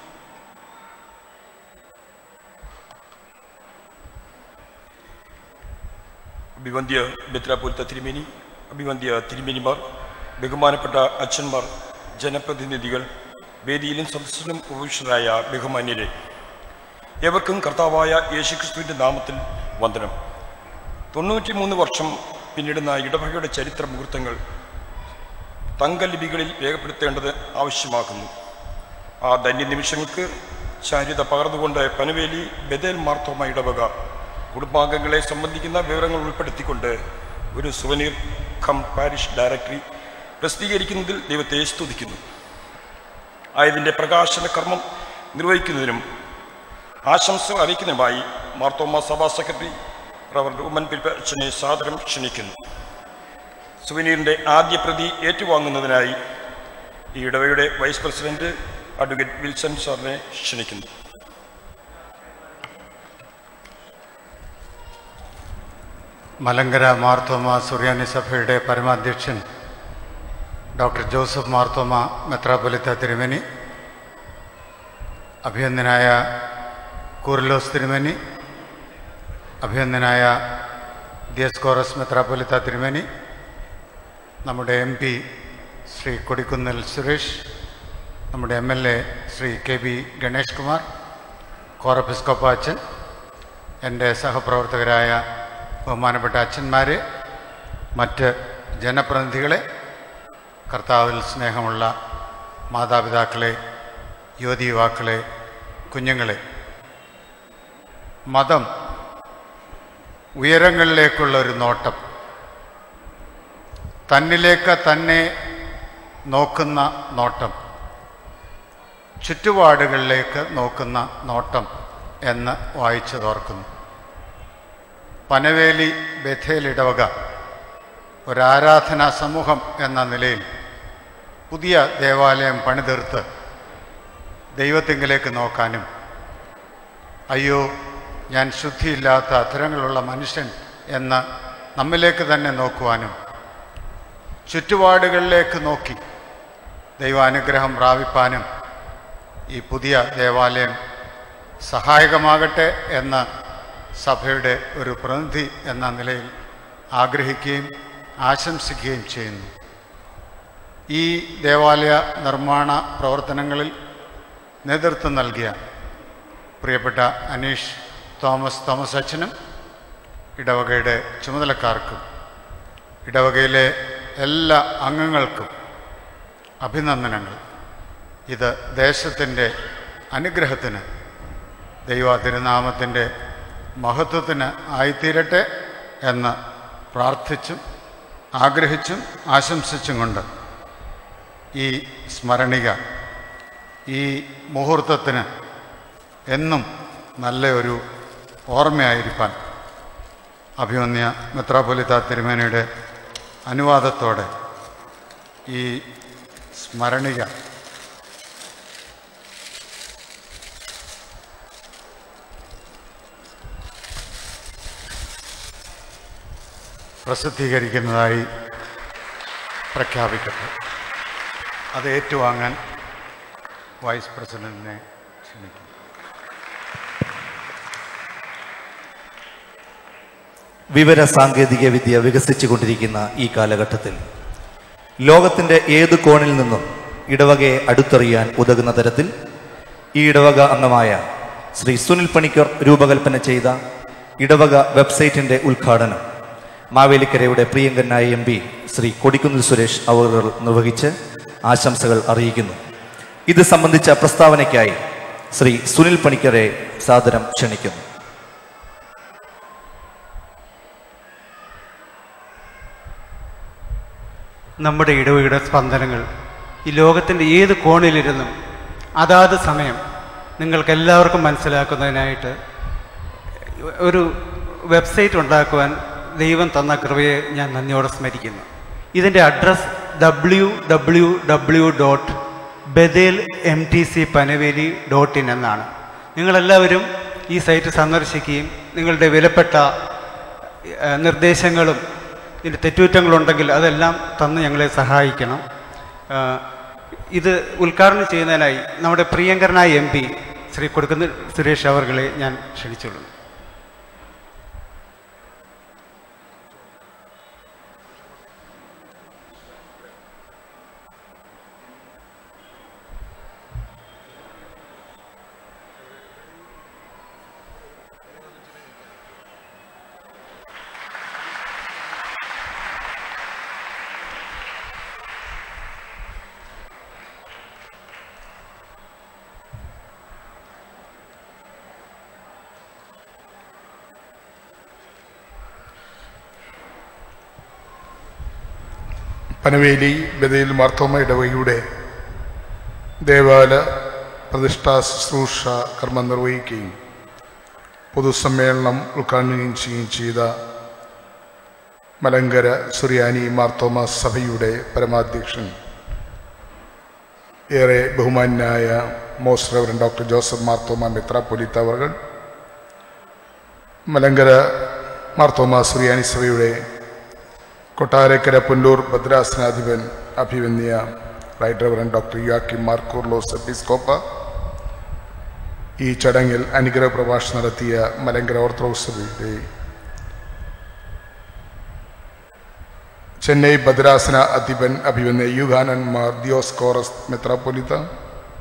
അഭിവന്ധ്യ ബെത്രാപൂരത്ത തിരുമേനി അഭിവന്ധ്യ തിരുമേനിമാർ ബഹുമാനപ്പെട്ട അച്ഛന്മാർ ജനപ്രതിനിധികൾ വേദിയിലും സദസ്സിലും ഉപവിഷ്ടരായ ബഹുമാന്യരെ ഏവർക്കും കർത്താവായ യേശുക്രിസ്തുവിൻ്റെ നാമത്തിൽ വന്ദനം തൊണ്ണൂറ്റിമൂന്ന് വർഷം പിന്നിടുന്ന ഇടവകയുടെ ചരിത്ര മുഹൂർത്തങ്ങൾ തങ്കലിപികളിൽ രേഖപ്പെടുത്തേണ്ടത് ആവശ്യമാക്കുന്നു ആ ധന്യ നിമിഷങ്ങൾക്ക് ചാരിത പകർന്നുകൊണ്ട് പനവേലി ബദേൽ മാർത്തോമ ഇടവക കുടുംബാംഗങ്ങളെ സംബന്ധിക്കുന്ന വിവരങ്ങൾ ഉൾപ്പെടുത്തിക്കൊണ്ട് ഒരു സുവനീർ കം പാരിഷ് ഡയറക്ടറി പ്രസിദ്ധീകരിക്കുന്നതിൽ ദൈവത്തെ സ്തുതിക്കുന്നു ആയതിൻ്റെ പ്രകാശന കർമ്മം നിർവഹിക്കുന്നതിനും ആശംസ അറിയിക്കുന്നതിനുമായി മാർത്തോമ സഭാ സെക്രട്ടറി റവർ ഉമ്മൻ പിൽപ്പച്ചനെ സാദരം ക്ഷണിക്കുന്നു സുവനീറിൻ്റെ ആദ്യ പ്രതി ഏറ്റുവാങ്ങുന്നതിനായി ഈ ഇടവയുടെ വൈസ് പ്രസിഡന്റ് അഡ്വക്കേറ്റ് വിൽസൺ സാറിനെ ക്ഷണിക്കുന്നു മലങ്കര മാർത്തോമ സുറിയാനി സഭയുടെ പരമാധ്യക്ഷൻ ഡോക്ടർ ജോസഫ് മാർത്തോമ മെത്രാപൊലിത്ത തിരുമേനി അഭിനന്ദനായ കൂർലോസ് തിരുമേനി അഭിനന്ദനായ ദിയസ്കോറസ് മെത്രാപൊലിത്ത തിരുമേനി നമ്മുടെ എം പി ശ്രീ കൊടിക്കുന്നിൽ സുരേഷ് നമ്മുടെ M L A Shri K B Ganesh Kumar കോറപ്പിസ്കോപ്പ അച്ഛൻ എൻ്റെ സഹപ്രവർത്തകരായ ബഹുമാനപ്പെട്ട അച്ഛന്മാർ മറ്റ് ജനപ്രതിനിധികളെ കർത്താവിൽ സ്നേഹമുള്ള മാതാപിതാക്കളെ യുവതി യുവാക്കളെ കുഞ്ഞുങ്ങളെ മതം ഉയരങ്ങളിലേക്കുള്ള ഒരു നോട്ടം തന്നിലേക്ക് തന്നെ നോക്കുന്ന നോട്ടം ചുറ്റുപാടുകളിലേക്ക് നോക്കുന്ന നോട്ടം എന്ന് വായിച്ചതോർക്കുന്നു പനവേലി ബഥേലിടവക ഒരാരാധനാ സമൂഹം എന്ന നിലയിൽ പുതിയ ദേവാലയം പണിതീർത്ത് ദൈവത്തിങ്കിലേക്ക് നോക്കാനും അയ്യോ ഞാൻ ശുദ്ധിയില്ലാത്ത അത്തരങ്ങളുള്ള മനുഷ്യൻ എന്ന് നമ്മിലേക്ക് തന്നെ നോക്കുവാനും ചുറ്റുപാടുകളിലേക്ക് നോക്കി ദൈവാനുഗ്രഹം പ്രാപിപ്പാനും ഈ പുതിയ ദേവാലയം സഹായകമാകട്ടെ എന്ന് സഭയുടെ ഒരു പ്രതിനിധി എന്ന നിലയിൽ ആഗ്രഹിക്കുകയും ആശംസിക്കുകയും ചെയ്യുന്നു ഈ ദേവാലയ നിർമ്മാണ പ്രവർത്തനങ്ങളിൽ നേതൃത്വം നൽകിയ പ്രിയപ്പെട്ട അനീഷ് തോമസ് തോമസ് അച്ഛനും ഇടവകയുടെ ചുമതലക്കാർക്കും ഇടവകയിലെ എല്ലാ അംഗങ്ങൾക്കും അഭിനന്ദനങ്ങൾ ഇത് ദേശത്തിൻ്റെ അനുഗ്രഹത്തിന് ദൈവ തിരുനാമത്തിൻ്റെ മഹത്വത്തിന് ആയിത്തീരട്ടെ എന്ന് പ്രാർത്ഥിച്ചും ആഗ്രഹിച്ചും ആശംസിച്ചും കൊണ്ട് ഈ സ്മരണിക ഈ മുഹൂർത്തത്തിന് എന്നും നല്ല ഒരു ഓർമ്മയായിരിക്കാൻ അഭിമന്യ മെത്രാപൊലിത്ത തിരുമേനയുടെ അനുവാദത്തോടെ ഈ സ്മരണിക പ്രസിദ്ധീകരിക്കുന്നതായി പ്രഖ്യാപിക്കട്ടെ അത് ഏറ്റുവാങ്ങാൻ വൈസ് പ്രസിഡന്റിനെ ക്ഷണിക്കുന്നു വിവര സാങ്കേതിക വിദ്യ വികസിച്ചുകൊണ്ടിരിക്കുന്ന ഈ കാലഘട്ടത്തിൽ ലോകത്തിൻ്റെ ഏത് കോണിൽ നിന്നും ഇടവകയെ അടുത്തറിയാൻ ഉതകുന്ന തരത്തിൽ ഈ ഇടവക അംഗമായ ശ്രീ സുനിൽ പണിക്കർ രൂപകൽപ്പന ചെയ്ത ഇടവക വെബ്സൈറ്റിന്റെ ഉദ്ഘാടനം മാവേലിക്കരയുടെ പ്രിയങ്കനായ എം പി ശ്രീ കൊടിക്കുന്നിൽ സുരേഷ് അവർ നിർവഹിച്ച് ആശംസകൾ അറിയിക്കുന്നു ഇത് സംബന്ധിച്ച പ്രസ്താവനയ്ക്കായി ശ്രീ സുനിൽ പണിക്കരെ സാദരം ക്ഷണിക്കുന്നു നമ്മുടെ ഇടവകയുടെ സ്പന്ദനങ്ങൾ ഈ ലോകത്തിൻ്റെ ഏത് കോണിലിരുന്നും അതാത് സമയം നിങ്ങൾക്ക് എല്ലാവർക്കും മനസ്സിലാക്കുന്നതിനായിട്ട് ഒരു വെബ്സൈറ്റ് ഉണ്ടാക്കുവാൻ ദൈവം തന്ന കൃപയെ ഞാൻ നന്ദിയോടെ സ്മരിക്കുന്നു ഇതിൻ്റെ address W W W dot Bethel M T C Panaveli dot in എന്നാണ് നിങ്ങളെല്ലാവരും ഈ സൈറ്റ് സന്ദർശിക്കുകയും നിങ്ങളുടെ വിലപ്പെട്ട ഏഹ്, നിർദ്ദേശങ്ങളും ഇതിൻ്റെ തെറ്റുകുറ്റങ്ങളുണ്ടെങ്കിൽ അതെല്ലാം തന്ന് ഞങ്ങളെ സഹായിക്കണം ഏഹ്, ഇത് ഉദ്ഘാടനം ചെയ്യുന്നതിനായി നമ്മുടെ പ്രിയങ്കരനായ എം പി ശ്രീ കൊടുക്കുന്ന സുരേഷ് അവർകളെ ഞാൻ ക്ഷണിച്ചുകൊള്ളുന്നു പനവേലി ബദയിൽ മാർത്തോമ ഇടവകയുടെ ദേവാല പ്രതിഷ്ഠാ ശുശ്രൂഷ കർമ്മം നിർവഹിക്കുകയും പൊതുസമ്മേളനം ഉദ്ഘാടനം ചെയ്യുകയും ചെയ്ത മലങ്കര സുറിയാനി മാർത്തോമ സഭയുടെ പരമാധ്യക്ഷൻ ഏറെ ബഹുമാന്യായ most reverend doctor Joseph Marthoma മെത്രാപ്പൊലിത്ത അവർ മലങ്കര മാർത്തോമ സുറിയാനി സഭയുടെ കൊട്ടാരക്കര പുല്ലൂർ ഭദ്രാസനാധിപൻ അഭിവന്യ റൈറ്റ് റവറൻ ഡോക്ടർ യുവാക്കി മാർക്കോർലോസ് എപ്പിസ്കോപ്പ ഈ ചടങ്ങിൽ അനുഗ്രഹ പ്രഭാഷണം നടത്തിയ മലങ്കര ഓർത്തഡോക്സ് സഭയുടെ ചെന്നൈ ഭദ്രാസന അധിപൻ അഭിവന്യ യുഗാനൻ മാർ ദിയോസ്കോറസ് മെത്രാപ്പൊലിത്ത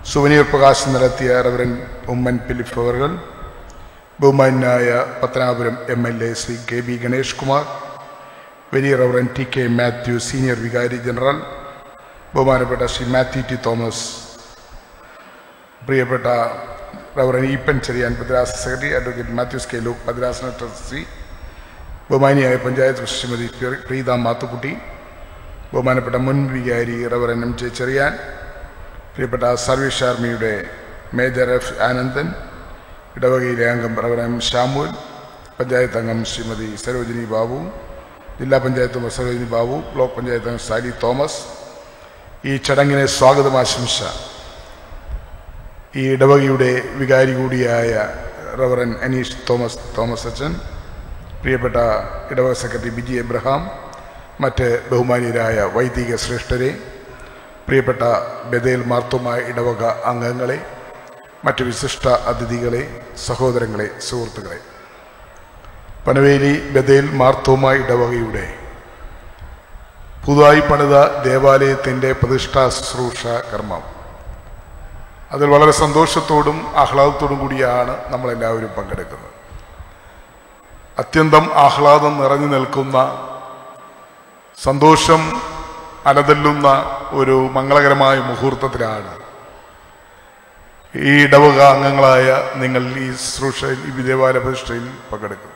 സുവനീർ പ്രകാശം നടത്തിയ റവറൻ ഉമ്മൻ ഫിലിപ്പ് അവർകൾ ബഹുമാന്യായ Pathanapuram M L A Shri K B Ganesh Kumar വലിയ reverend T K Mathew senior വികാരി ജനറൽ ബഹുമാനപ്പെട്ട ശ്രീ മാത്യു ടി തോമസ് പ്രിയപ്പെട്ട റവറൻ ഈപ്പൻ ചെറിയാൻ ഭദ്രാസ secretary advocate Mathews K Luke ഭദ്രാസന ട്രസ്റ്റി ബഹുമാനിയായ പഞ്ചായത്ത് പ്രസിഡന്റ് ശ്രീമതി പ്രി- പ്രീത മാത്തുക്കുട്ടി ബഹുമാനപ്പെട്ട മുൻ വികാരി റവറൻ എം ജെ ചെറിയാൻ പ്രിയപ്പെട്ട സർവീസ് ആർമിയുടെ മേജർ എഫ് ആനന്ദൻ ഇടവകയിലെ അംഗം റവറൻ എം ശാമുൽ പഞ്ചായത്ത് അംഗം ശ്രീമതി സരോജിനി ബാബു ജില്ലാ പഞ്ചായത്ത് അംഗം സരോജിനി ബാബു ബ്ലോക്ക് പഞ്ചായത്ത് അംഗം സാലി തോമസ് ഈ ചടങ്ങിനെ സ്വാഗതം ആശംസ ഈ ഇടവകയുടെ വികാരി കൂടിയായ റവറൻ അനീഷ് തോമസ് തോമസ് അച്ഛൻ പ്രിയപ്പെട്ട ഇടവക സെക്രട്ടറി ബിജി എബ്രഹാം മറ്റ് ബഹുമാനീയരായ വൈദിക ശ്രേഷ്ഠരെ പ്രിയപ്പെട്ട ബദേൽ മാർത്തോമ ഇടവക അംഗങ്ങളെ മറ്റ് വിശിഷ്ട അതിഥികളെ സഹോദരങ്ങളെ സുഹൃത്തുക്കളെ പനവേലി ബദേൽ മാർത്തോമ ഇടവകയുടെ പുതുതായി പണിത ദേവാലയത്തിൻ്റെ പ്രതിഷ്ഠാ ശുശ്രൂഷ കർമ്മം അതിൽ വളരെ സന്തോഷത്തോടും ആഹ്ലാദത്തോടും കൂടിയാണ് നമ്മളെല്ലാവരും പങ്കെടുക്കുന്നത് അത്യന്തം ആഹ്ലാദം നിറഞ്ഞു നിൽക്കുന്ന സന്തോഷം അലതല്ലുന്ന ഒരു മംഗളകരമായ മുഹൂർത്തത്തിലാണ് ഈ ഇടവക അംഗങ്ങളായ നിങ്ങൾ ഈ ശുശ്രൂഷയിൽ ഈ ദേവാലയ പ്രതിഷ്ഠയിൽ പങ്കെടുക്കുന്നത്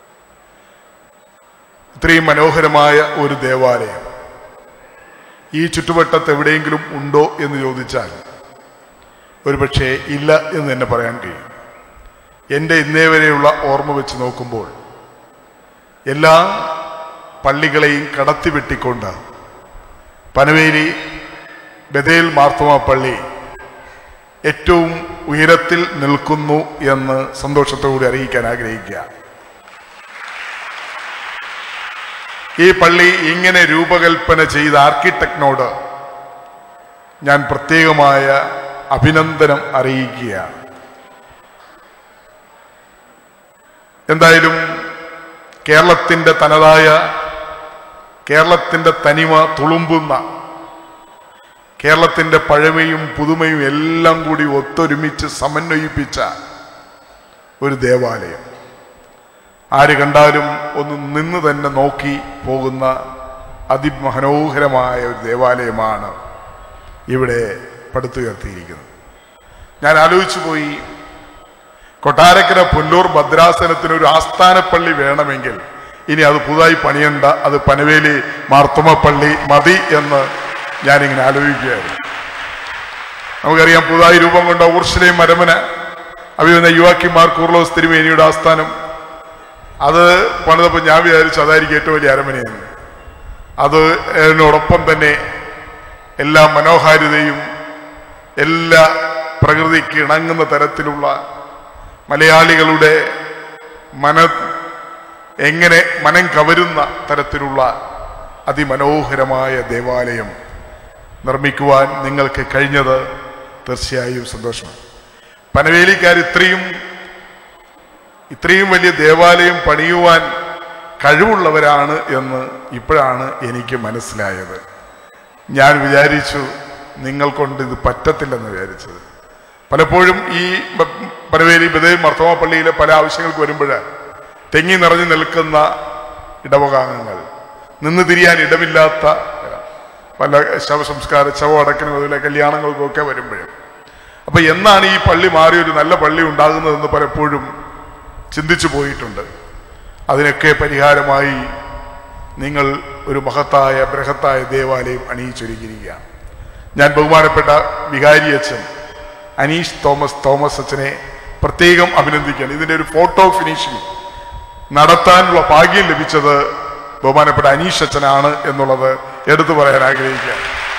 ഇത്രയും മനോഹരമായ ഒരു ദേവാലയം ഈ ചുറ്റുവട്ടത്ത് എവിടെയെങ്കിലും ഉണ്ടോ എന്ന് ചോദിച്ചാൽ ഒരുപക്ഷെ ഇല്ല എന്ന് തന്നെ പറയാൻ കഴിയും എൻ്റെ ഇന്നേ വരെയുള്ള ഓർമ്മ വെച്ച് നോക്കുമ്പോൾ എല്ലാ പള്ളികളെയും കടത്തിവെട്ടിക്കൊണ്ട് പനവേലി ബദേൽ മാർത്തോമ പള്ളി ഏറ്റവും ഉയരത്തിൽ നിൽക്കുന്നു എന്ന് സന്തോഷത്തോടെ അറിയിക്കാൻ ആഗ്രഹിക്കുക ഈ പള്ളി ഇങ്ങനെ രൂപകൽപ്പന ചെയ്ത ആർക്കിടെക്റ്റിനോട് ഞാൻ പ്രത്യേകമായ അഭിനന്ദനം അറിയിക്കുകയാണ് എന്തായാലും കേരളത്തിൻ്റെ തനതായ കേരളത്തിൻ്റെ തനിമ തുളുമ്പുന്ന കേരളത്തിൻ്റെ പഴമയും പുതുമയും എല്ലാം കൂടി ഒത്തൊരുമിച്ച് സമന്വയിപ്പിച്ച ഒരു ദേവാലയം ആര് കണ്ടാലും ഒന്ന് നിന്ന് തന്നെ നോക്കി പോകുന്ന അതിമനോഹരമായ ഒരു ദേവാലയമാണ് ഇവിടെ പടുത്തുയർത്തിയിരിക്കുന്നത് ഞാൻ ആലോചിച്ചു പോയി കൊട്ടാരക്കര പുല്ലൂർ ഭദ്രാസനത്തിന് ഒരു ആസ്ഥാനപ്പള്ളി വേണമെങ്കിൽ ഇനി അത് പുതുതായി പണിയണ്ട അത് പനവേലി മാർത്തമ പള്ളി മതി എന്ന് ഞാനിങ്ങനെ ആലോചിക്കുകയായിരുന്നു നമുക്കറിയാം പുതുതായി രൂപം കൊണ്ട ഊർഷലയും മരമന അഭിവന്ന യുവാക്കിമാർ കൂർലോസ് തിരുമേനിയുടെ ആസ്ഥാനം അത് പണിതപ്പോൾ ഞാൻ വിചാരിച്ചു അതായിരിക്കും ഏറ്റവും വലിയ അരമനയെന്ന് അത് അതിനോടൊപ്പം തന്നെ എല്ലാ മനോഹാരിതയും എല്ലാ പ്രകൃതിക്ക് ഇണങ്ങുന്ന തരത്തിലുള്ള മലയാളികളുടെ മന എങ്ങനെ മനം കവരുന്ന തരത്തിലുള്ള അതിമനോഹരമായ ദേവാലയം നിർമ്മിക്കുവാൻ നിങ്ങൾക്ക് കഴിഞ്ഞത് തീർച്ചയായും സന്തോഷമാണ് പനവേലിക്കാർ ഇത്രയും ഇത്രയും വലിയ ദേവാലയം പണിയുവാൻ കഴിവുള്ളവരാണ് എന്ന് ഇപ്പോഴാണ് എനിക്ക് മനസ്സിലായത് ഞാൻ വിചാരിച്ചു നിങ്ങൾ കൊണ്ട് ഇത് പറ്റത്തില്ലെന്ന് വിചാരിച്ചത് പലപ്പോഴും ഈ ബ- പനവേലി ബദേ മർത്തോമ പള്ളിയിലെ പല ആവശ്യങ്ങൾക്ക് വരുമ്പോൾ തെങ്ങി നിറഞ്ഞു നിൽക്കുന്ന ഇടവകാംഗങ്ങൾ നിന്ന് തിരിയാൻ ഇടമില്ലാത്ത പല ശവസംസ്കാര ശവമടക്കിനും അതുപോലെ കല്യാണങ്ങൾക്കും ഒക്കെ വരുമ്പോഴും അപ്പൊ എന്നാണ് ഈ പള്ളി മാറി ഒരു നല്ല പള്ളി ഉണ്ടാകുന്നതെന്ന് പലപ്പോഴും ചിന്തിച്ചു പോയിട്ടുണ്ട് അതിനൊക്കെ പരിഹാരമായി നിങ്ങൾ ഒരു മഹത്തായ ബൃഹത്തായ ദേവാലയം അണിയിച്ചൊരുക്കിയിരിക്കുകയാണ് ഞാൻ ബഹുമാനപ്പെട്ട വികാരി അച്ഛൻ അനീഷ് തോമസ് തോമസ് അച്ഛനെ പ്രത്യേകം അഭിനന്ദിക്കുകയാണ് ഇതിൻ്റെ ഒരു ഫോട്ടോ ഫിനിഷിംഗ് നടത്താനുള്ള ഭാഗ്യം ലഭിച്ചത് ബഹുമാനപ്പെട്ട അനീഷ് അച്ഛനാണ് എന്നുള്ളത് എടുത്തു പറയാൻ ആഗ്രഹിക്കുക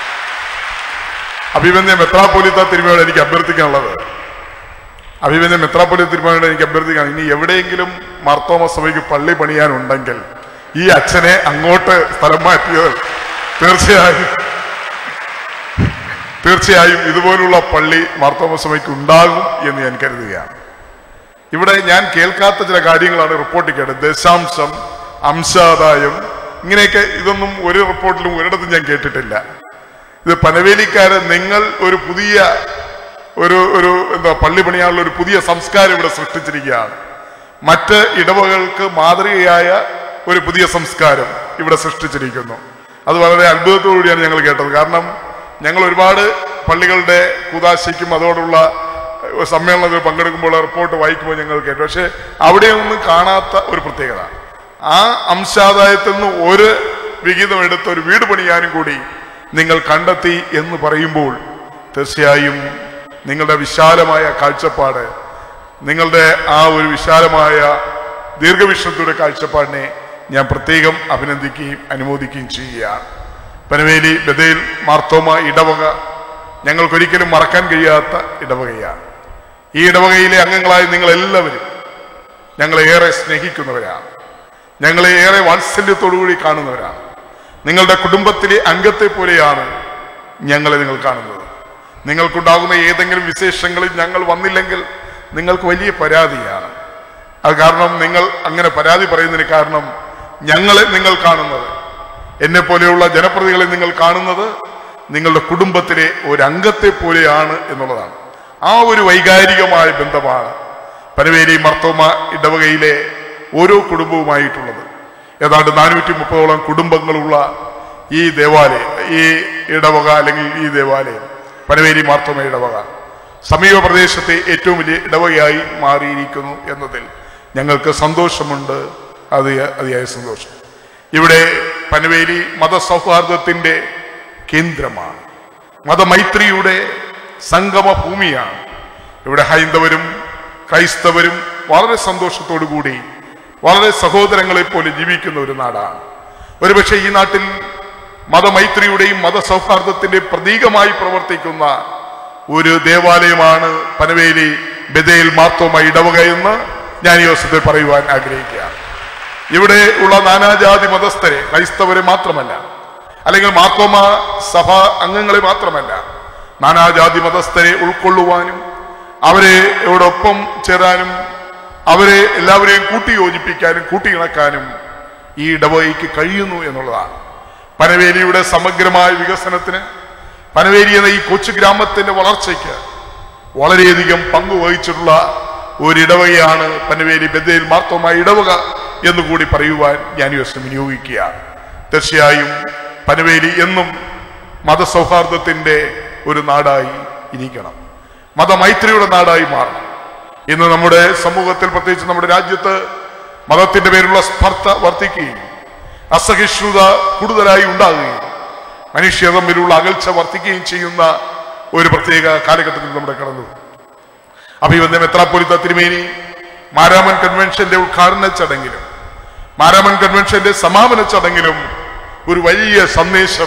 അഭിമന്യ മെത്രാപ്പോലിത്ത തിരുമയോട് എനിക്ക് അഭ്യർത്ഥിക്കാനുള്ളത് അഭിമന്യ മെത്രാപ്പൊലി തിരുമയോട് എനിക്ക് അഭ്യർത്ഥിക്കാൻ ഇനി എവിടെയെങ്കിലും മാർത്തോമ സഭയ്ക്ക് പള്ളി പണിയാനുണ്ടെങ്കിൽ ഈ അച്ഛനെ അങ്ങോട്ട് സ്ഥലം മാറ്റിയത് തീർച്ചയായും തീർച്ചയായും ഇതുപോലുള്ള പള്ളി മാർത്തോമ സഭയ്ക്ക് ഉണ്ടാകും എന്ന് ഞാൻ കരുതുകയാണ് ഇവിടെ ഞാൻ കേൾക്കാത്ത ചില കാര്യങ്ങളാണ് റിപ്പോർട്ട് കേട്ടത് ദശാംശം അംശാദായം ഇങ്ങനെയൊക്കെ ഇതൊന്നും ഒരു റിപ്പോർട്ടിലും ഒരിടത്തും ഞാൻ കേട്ടിട്ടില്ല ഇത് പനവേലിക്കാര് നിങ്ങൾ ഒരു പുതിയ ഒരു ഒരു എന്താ പള്ളി പണിയാനുള്ള ഒരു പുതിയ സംസ്കാരം ഇവിടെ സൃഷ്ടിച്ചിരിക്കുകയാണ് മറ്റ് ഇടവകൾക്ക് മാതൃകയായ ഒരു പുതിയ സംസ്കാരം ഇവിടെ സൃഷ്ടിച്ചിരിക്കുന്നു അത് വളരെ അത്ഭുതത്തോടുകൂടിയാണ് ഞങ്ങൾ കേട്ടത് കാരണം ഞങ്ങൾ ഒരുപാട് പള്ളികളുടെ കുതാശയ്ക്കും അതോടുള്ള ഏഹ്, സമ്മേളനത്തിൽ പങ്കെടുക്കുമ്പോൾ റിപ്പോർട്ട് വായിക്കുമ്പോൾ ഞങ്ങൾ കേട്ടു പക്ഷേ അവിടെയൊന്നും കാണാത്ത ഒരു പ്രത്യേകത ആ അംശാദായത്തിൽ നിന്ന് ഒരു വിഹിതം എടുത്ത് ഒരു വീട് പണിയാനും കൂടി നിങ്ങൾ കണ്ടെത്തി എന്ന് പറയുമ്പോൾ തീർച്ചയായും നിങ്ങളുടെ വിശാലമായ കാഴ്ചപ്പാട് നിങ്ങളുടെ ആ ഒരു വിശാലമായ ദീർഘവീക്ഷണത്തിലൂടെ കാഴ്ചപ്പാടിനെ ഞാൻ പ്രത്യേകം അഭിനന്ദിക്കുകയും അനുമോദിക്കുകയും ചെയ്യുകയാണ് പനവേലി ബദേൽ മാർത്തോമ ഇടവക ഞങ്ങൾക്കൊരിക്കലും മറക്കാൻ കഴിയാത്ത ഇടവകയാണ് ഈ ഇടവകയിലെ അംഗങ്ങളായ നിങ്ങളെല്ലാവരും ഞങ്ങളെ ഏറെ സ്നേഹിക്കുന്നവരാണ് ഞങ്ങളെ ഏറെ വാത്സല്യത്തോടുകൂടി കാണുന്നവരാണ് നിങ്ങളുടെ കുടുംബത്തിലെ അംഗത്തെ പോലെയാണ് ഞങ്ങളെ നിങ്ങൾ കാണുന്നത് നിങ്ങൾക്കുണ്ടാകുന്ന ഏതെങ്കിലും വിശേഷങ്ങളിൽ ഞങ്ങൾ വന്നില്ലെങ്കിൽ നിങ്ങൾക്ക് വലിയ പരാതിയാണ് അത് കാരണം നിങ്ങൾ അങ്ങനെ പരാതി പറയുന്നതിന് കാരണം ഞങ്ങളെ നിങ്ങൾ കാണുന്നത് എന്നെ പോലെയുള്ള ജനപ്രതികളെ നിങ്ങൾ കാണുന്നത് നിങ്ങളുടെ കുടുംബത്തിലെ ഒരു അംഗത്തെ പോലെയാണ് എന്നുള്ളതാണ് ആ ഒരു വൈകാരികമായ ബന്ധമാണ് പനവേലി മർത്തോമ ഇടവകയിലെ ഓരോ കുടുംബവുമായിട്ടുള്ളത് ഏതാണ്ട് നാനൂറ്റി മുപ്പതോളം കുടുംബങ്ങളുള്ള ഈ ദേവാലയം ഈ ഇടവക അല്ലെങ്കിൽ ഈ ദേവാലയം പനവേലി മാർത്തോമ ഇടവക സമീപ പ്രദേശത്തെ ഏറ്റവും വലിയ ഇടവകയായി മാറിയിരിക്കുന്നു എന്നതിൽ ഞങ്ങൾക്ക് സന്തോഷമുണ്ട് അത് അതിയായ സന്തോഷം ഇവിടെ പനവേലി മതസൗഹാർദ്ദത്തിൻ്റെ കേന്ദ്രമാണ് മതമൈത്രിയുടെ സംഗമ ഭൂമിയാണ് ഇവിടെ ഹൈന്ദവരും ക്രൈസ്തവരും വളരെ സന്തോഷത്തോടു കൂടി വളരെ സഹോദരങ്ങളെ പോലെ ജീവിക്കുന്ന ഒരു നാടാണ് ഒരുപക്ഷെ ഈ നാട്ടിൽ മതമൈത്രിയുടെയും മതസൗഹാർദ്ദത്തിന്റെ പ്രതീകമായി പ്രവർത്തിക്കുന്ന ഒരു ദേവാലയമാണ് പനവേലി ബദേൽ മാർത്തോമ ഇടവക എന്ന് ഞാൻ ഈ അവസരത്തിൽ പറയുവാൻ ആഗ്രഹിക്കുകയാണ് ഇവിടെ ഉള്ള നാനാജാതി മതസ്ഥരെ ക്രൈസ്തവരെ മാത്രമല്ല അല്ലെങ്കിൽ മാർത്തോമ സഭ അംഗങ്ങളെ മാത്രമല്ല നാനാജാതി മതസ്ഥരെ ഉൾക്കൊള്ളുവാനും അവരെ ഇവരോടൊപ്പം ചേരാനും അവരെ എല്ലാവരെയും കൂട്ടിയോജിപ്പിക്കാനും കൂട്ടിയിണക്കാനും ഈ ഇടവകയ്ക്ക് കഴിയുന്നു എന്നുള്ളതാണ് പനവേലിയുടെ സമഗ്രമായ വികസനത്തിന് പനവേലി എന്ന ഈ കൊച്ചു ഗ്രാമത്തിന്റെ വളർച്ചയ്ക്ക് വളരെയധികം പങ്കുവഹിച്ചിട്ടുള്ള ഒരു ഇടവകയാണ് പനവേലി ബദേൽ മാർത്തോമ ഇടവക എന്നുകൂടി പറയുവാൻ ഞാൻ ഈ ദിവസം വിനിയോഗിക്കുകയാണ് തീർച്ചയായും പനവേലി എന്നും മതസൗഹാർദ്ദത്തിന്റെ ഒരു നാടായി ഇരിക്കണം മതമൈത്രിയുടെ നാടായി മാറണം ഇന്ന് നമ്മുടെ സമൂഹത്തിൽ പ്രത്യേകിച്ച് നമ്മുടെ രാജ്യത്ത് മതത്തിന്റെ പേരിലുള്ള സ്പർദ്ധ വർദ്ധിക്കുകയും അസഹിഷ്ണുത കൂടുതലായി ഉണ്ടാകുകയും മനുഷ്യ തമ്മിലുള്ള അകൽച്ച വർദ്ധിക്കുകയും ചെയ്യുന്ന ഒരു പ്രത്യേക കാലഘട്ടത്തിൽ നമ്മുടെ കടന്നു അഭിവന്ദ മെത്രാപ്പൊലിത്ത തിരുമേനി മാരാമൻ കൺവെൻഷന്റെ ഉദ്ഘാടന ചടങ്ങിലും മാരാമൻ കൺവെൻഷന്റെ സമാപന ചടങ്ങിലും ഒരു വലിയ സന്ദേശം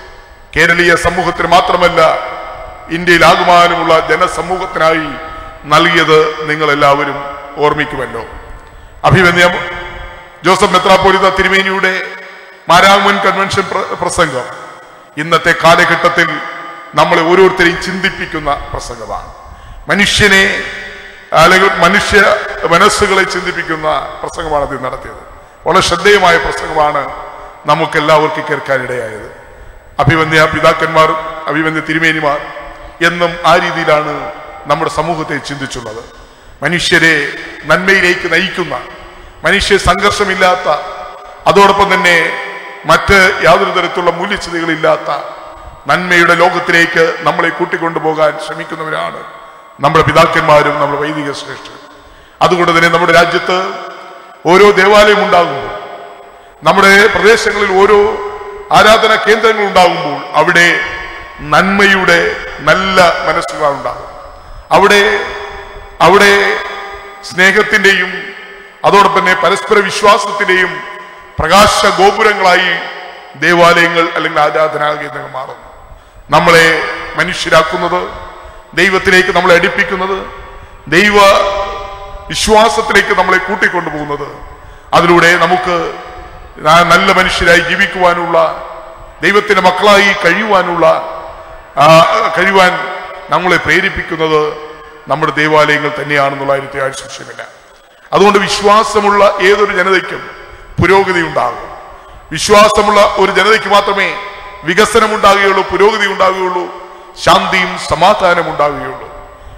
കേരളീയ സമൂഹത്തിന് മാത്രമല്ല ഇന്ത്യയിലാകുമാനുമുള്ള ജനസമൂഹത്തിനായി നൽകിയത് നിങ്ങൾ എല്ലാവരും ഓർമ്മിക്കുമല്ലോ അഭിമന്യ ജോസഫ് മെത്രാപ്പോലിത്ത തിരുമേനിയുടെ മാരാമൻ കൺവെൻഷൻ പ്ര- പ്രസംഗം ഇന്നത്തെ കാലഘട്ടത്തിൽ നമ്മളെ ഓരോരുത്തരെയും ചിന്തിപ്പിക്കുന്ന പ്രസംഗമാണ് മനുഷ്യനെ അല്ലെങ്കിൽ മനുഷ്യ മനസ്സുകളെ ചിന്തിപ്പിക്കുന്ന പ്രസംഗമാണ് അത് നടത്തിയത് വളരെ ശ്രദ്ധേയമായ പ്രസംഗമാണ് നമുക്കെല്ലാവർക്കും കേൾക്കാനിടയായത് അഭിവന്യ പിതാക്കന്മാർ അഭിവന്യ തിരുമേനിമാർ എന്നും ആ രീതിയിലാണ് നമ്മുടെ സമൂഹത്തെ ചിന്തിച്ചുള്ളത് മനുഷ്യരെ നന്മയിലേക്ക് നയിക്കുന്ന മനുഷ്യ സംഘർഷമില്ലാത്ത അതോടൊപ്പം തന്നെ മറ്റ് യാതൊരു തരത്തിലുള്ള മൂല്യച്ഛതകളില്ലാത്ത നന്മയുടെ ലോകത്തിലേക്ക് നമ്മളെ കൂട്ടിക്കൊണ്ടുപോകാൻ ശ്രമിക്കുന്നവരാണ് നമ്മുടെ പിതാക്കന്മാരും നമ്മുടെ വൈദിക ശ്രേഷ്ഠരും അതുകൊണ്ട് തന്നെ നമ്മുടെ രാജ്യത്ത് ഓരോ ദേവാലയം ഉണ്ടാകുമ്പോൾ നമ്മുടെ പ്രദേശങ്ങളിൽ ഓരോ ആരാധനാ കേന്ദ്രങ്ങൾ ഉണ്ടാകുമ്പോൾ അവിടെ നന്മയുടെ നല്ല മനസ്സുകൾ ഉണ്ടാകും അവിടെ അവിടെ സ്നേഹത്തിൻ്റെയും അതോടൊപ്പം തന്നെ പരസ്പര വിശ്വാസത്തിൻ്റെയും പ്രകാശ ഗോപുരങ്ങളായി ദേവാലയങ്ങൾ അല്ലെങ്കിൽ ആരാധനാ കേന്ദ്രങ്ങൾ മാറുന്നു നമ്മളെ മനുഷ്യരാക്കുന്നത് ദൈവത്തിലേക്ക് നമ്മളെ അടുപ്പിക്കുന്നത് ദൈവ വിശ്വാസത്തിലേക്ക് നമ്മളെ കൂട്ടിക്കൊണ്ടുപോകുന്നത് അതിലൂടെ നമുക്ക് ന- നല്ല മനുഷ്യരായി ജീവിക്കുവാനുള്ള ദൈവത്തിന്റെ മക്കളായി കഴിയുവാനുള്ള ആ, കഴിയുവാൻ നമ്മളെ പ്രേരിപ്പിക്കുന്നത് നമ്മുടെ ദേവാലയങ്ങൾ തന്നെയാണെന്നുള്ള കാര്യത്തിൽ ആരും സംശയമില്ല അതുകൊണ്ട് വിശ്വാസമുള്ള ഏതൊരു ജനതയ്ക്കും പുരോഗതി ഉണ്ടാകും വിശ്വാസമുള്ള ഒരു ജനതയ്ക്ക് മാത്രമേ വികസനം ഉണ്ടാകുകയുള്ളൂ പുരോഗതി ഉണ്ടാകുകയുള്ളൂ ശാന്തിയും സമാധാനം ഉണ്ടാകുകയുള്ളൂ